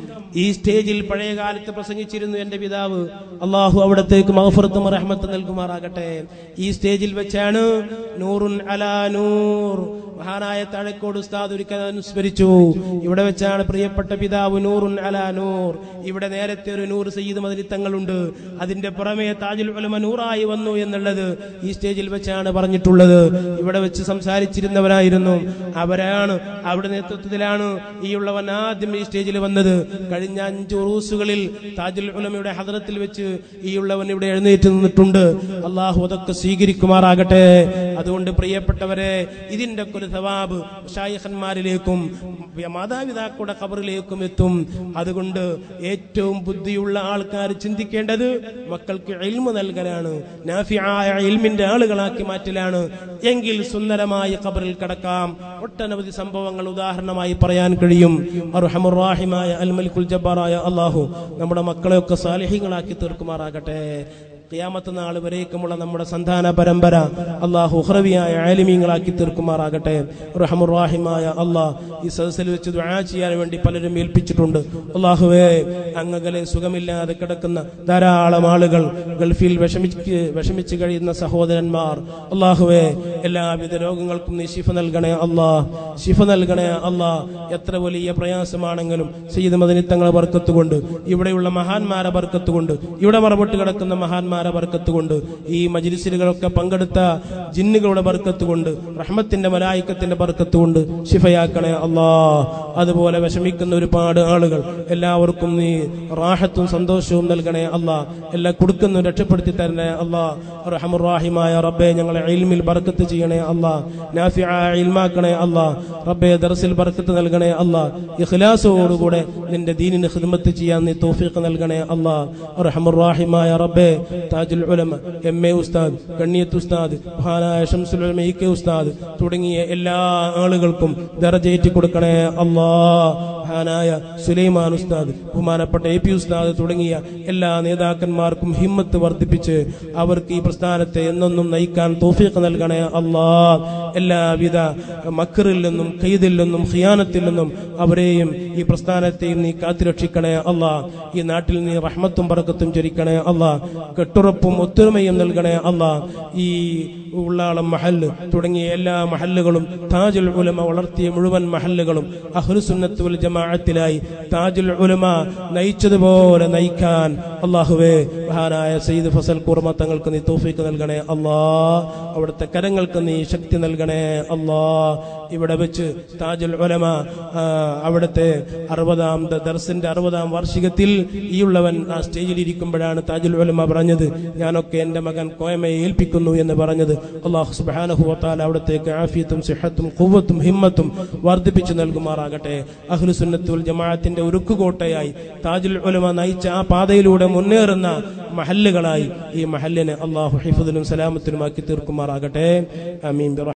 ഈ സ്റ്റേജിൽ പഴയ കാലത്ത് പ്രസംഗിച്ചിരുന്നു എന്റെ പിതാവ് അള്ളാഹു അവിടത്തേക്ക് മഹഫുറത്തും റഹ്മത്ത് നൽകുമാറാകട്ടെ ഈ സ്റ്റേജിൽ വെച്ചാണ് നൂറുൻ അലാ നൂർ മഹാനായ താഴക്കോട് ഉസ്താദ് ഒരിക്കൽ അനുസ്മരിച്ചു ഇവിടെ വെച്ചാണ് പ്രിയപ്പെട്ട പിതാവ് നൂറുൻ അലാ നൂർ ഇവിടെ നേരത്തെ ഒരു നൂറ് സയ്യിദ് മതിലിത്തങ്ങളുണ്ട് അതിന്റെ പുറമെ താജുൽ ഉലമ നൂറായി വന്നു എന്നുള്ളത് ഈ സ്റ്റേജിൽ വെച്ചാണ് പറഞ്ഞിട്ടുള്ളത് ഇവിടെ വെച്ച് സംസാരിച്ചിരുന്നവരായിരുന്നു അവരാണ് അവിടെ നേതൃത്വത്തിലാണ് ഈ ഉള്ളവൻ ആദ്യം ഈ സ്റ്റേജിൽ വന്നത് കഴിഞ്ഞ അഞ്ച് ഉറൂസുകളിൽ താജുൽ ഉലമയുടെ ഹദ്രത്തിൽ വെച്ച് ഈ ഉള്ളവൻ ഇവിടെ എഴുന്നേറ്റ് നിന്നിട്ടുണ്ട് അള്ളാഹു അതൊക്കെ സ്വീകരിക്കുമാറാകട്ടെ അതുകൊണ്ട് പ്രിയപ്പെട്ടവരെ ഇതിന്റെ ഒക്കെ ഒരു സവാബ് ഷായിഖന്മാരിലേക്കും മാതാപിതാക്കളുടെ ഖബറിലേക്കും എത്തും അതുകൊണ്ട് ഏറ്റവും ബുദ്ധിയുള്ള ആൾക്കാർ ചിന്തിക്കേണ്ടത് മക്കൾക്ക് എൽമ നൽകലാണ് നാഫിയായ എൽമിന്റെ ആളുകളാക്കി മാറ്റലാണ് എങ്കിൽ സുന്ദരമായ ഖബറിൽ കടക്കാം ഒട്ടനവധി സംഭവങ്ങൾ ഉദാഹരണമായി പറയാൻ കഴിയും അർഹമുറാഹിമായ അൽമലിക്കുൽ ജബ്ബാറായ അള്ളാഹു നമ്മുടെ മക്കളെയൊക്കെ സാലിഹ്യങ്ങളാക്കി തീർക്കുമാറാകട്ടെ ഖിയാമത്ത് നാൾ വരേക്കുമുള്ള നമ്മുടെ സന്താന പരമ്പര അള്ളാഹു ഉഹ്റവിയായ ആലിമീങ്ങളാക്കി തീർക്കുമാറാകട്ടെ റഹമുറാഹിമായ അള്ളാഹ് ഈ സദസ്സിൽ വെച്ച് ദുആ ചെയ്യാൻ വേണ്ടി പലരും ഏൽപ്പിച്ചിട്ടുണ്ട് അള്ളാഹുവേ അങ്ങകലെ സുഖമില്ലാതെ കിടക്കുന്ന ധാരാളം ആളുകൾ ഗൾഫിൽ വിഷമിച്ച് വിഷമിച്ച് കഴിയുന്ന സഹോദരന്മാർ അള്ളാഹുവേ എല്ലാവിധ രോഗങ്ങൾക്കും നീ ശിഫ നൽകണേ അള്ളാഹ് ശിഫ നൽകണേ അള്ളാഹ് എത്ര വലിയ പ്രയാസമാണെങ്കിലും സയ്യിദ് മദനിത്തങ്ങളെ ബർക്കത്തുകൊണ്ട് ഇവിടെയുള്ള മഹാന്മാരെ ബർക്കത്തുകൊണ്ട് ഇവിടെ മറപെട്ട് കിടക്കുന്ന മഹാന്മാരെ ബർക്കത്തുകൊണ്ട് ഈ മജിലിസിലുകളൊക്കെ പങ്കെടുത്ത ജിന്നുകളുടെ ബർക്കത്തുകൊണ്ട് റഹ്മത്തിന്റെ മലായിക്കത്തിന്റെ ബർക്കത്തുകൊണ്ട് ശിഫയാക്കണേ അള്ളാ അതുപോലെ വിഷമിക്കുന്ന ഒരുപാട് ആളുകൾ എല്ലാവർക്കും നീ റാഹത്തും സന്തോഷവും നൽകണേ അള്ളാ എല്ലാം കൊടുക്കുന്നു രക്ഷപ്പെടുത്തി തരണേ അള്ളാ റഹമുറാഹിമായ റബ്ബെ ഞങ്ങളെ ഇൽമിൽ ബർക്കത്ത് ചെയ്യണേ അള്ളാ നാഫിയ ഇൽമാക്കണേ അള്ളാ റബ്ബെ ദർസിൽ ബർക്കത്ത് നൽകണേ അള്ളാ ഇഖ്ലാസോടുകൂടെ നിന്റെ ദീനിന് ഖിദ്മത്ത് ചെയ്യാൻ നീ തൗഫീഖ് നൽകണേ അള്ളാ റഹമുറാഹിമായ റബ്ബെ താജുൽ ഉലമ എം എ ഉസ്താദ് ഗണ്ണിയത്ത് ഉസ്താദ് മഹാനായ ഷംസുൽ ഉലമ ഇ കെ ഉസ്താദ് തുടങ്ങിയ എല്ലാ ആളുകൾക്കും ദറജേറ്റി കൊടുക്കണേ അല്ലാ മഹാനായ സുലൈമാൻ ഉസ്താദ് ബഹുമാനപ്പെട്ട എ പി ഉസ്താദ് തുടങ്ങിയ എല്ലാ നേതാക്കന്മാർക്കും ഹിമ്മത്ത് വർദ്ധിപ്പിച്ച് അവർക്ക് ഈ പ്രസ്ഥാനത്തെ എന്നെന്നും നയിക്കാൻ തോഫീഖ് നൽകണേ അല്ലാ എല്ലാവിധ മക്കറിൽ നിന്നും ഖെയ്ദിൽ നിന്നും ഖിയാനത്തിൽ നിന്നും അവരെയും ഈ പ്രസ്ഥാനത്തെയും നീ കാത്തുരക്ഷിക്കണേ അല്ലാ ഈ നാട്ടിൽ നീ റഹ്മത്തും പറക്കത്തും ചൊരിക്കണേ അല്ലാ കെട്ടുറപ്പും ഒത്തൊരുമയും നൽകണേ അല്ലാ ഈ ഉള്ളാളം മഹല്ല് തുടങ്ങിയ എല്ലാ മഹല്ലുകളും താജുൽ ഉലമ വളർത്തിയ മുഴുവൻ മഹല്ലുകളും അഹ്ലുസുന്നത്ത് വൽ ജമാഅത്തിലായി താജുൽ ഉലമ നയിച്ചതുപോലെ നയിക്കാൻ അള്ളാഹുവേ മഹാനായ സയ്യിദ് ഫസൽ കുർമ തങ്ങൾക്ക് നീ തൗഫീക്ക് നൽകണേ അല്ലാ അവിടുത്തെ കരങ്ങൾക്ക് നീ ശക്തി നൽകണേ അല്ലാ ഇവിടെ വെച്ച് താജുൽ ഉലമ ആ, അവിടുത്തെ അറുപതാം ദ- ദർസിന്റെ അറുപതാം വാർഷികത്തിൽ ഈ ഉള്ളവൻ ആ സ്റ്റേജിൽ ഇരിക്കുമ്പോഴാണ് താജുൽ ഉലമ പറഞ്ഞത് ഞാനൊക്കെ എന്റെ മകൻ കോയമയെ ഏൽപ്പിക്കുന്നു എന്ന് പറഞ്ഞത് അള്ളാഹു സുബ്ഹാനഹു വതആല അവിടത്തേക്ക് ആഫിയത്തും സിഹത്തും ഖുവ്വത്തും ഹിമ്മത്തും വർദ്ധിപ്പിച്ചു നൽകുമാറാകട്ടെ അഹ്ലു സുന്നത്തുൽ ജമാഅത്തിന്റെ ഉരുക്കുകോട്ടയായി താജുൽ ഉലമ നയിച്ച ആ പാതയിലൂടെ മുന്നേറുന്ന മഹല്ലുകളായി ഈ മഹല്ലിനെ അള്ളാഹു ഹിഫുദിനും സലാമത്തിനുമാക്കി തീർക്കുമാറാകട്ടെ അമീൻ ബിറഹ്മ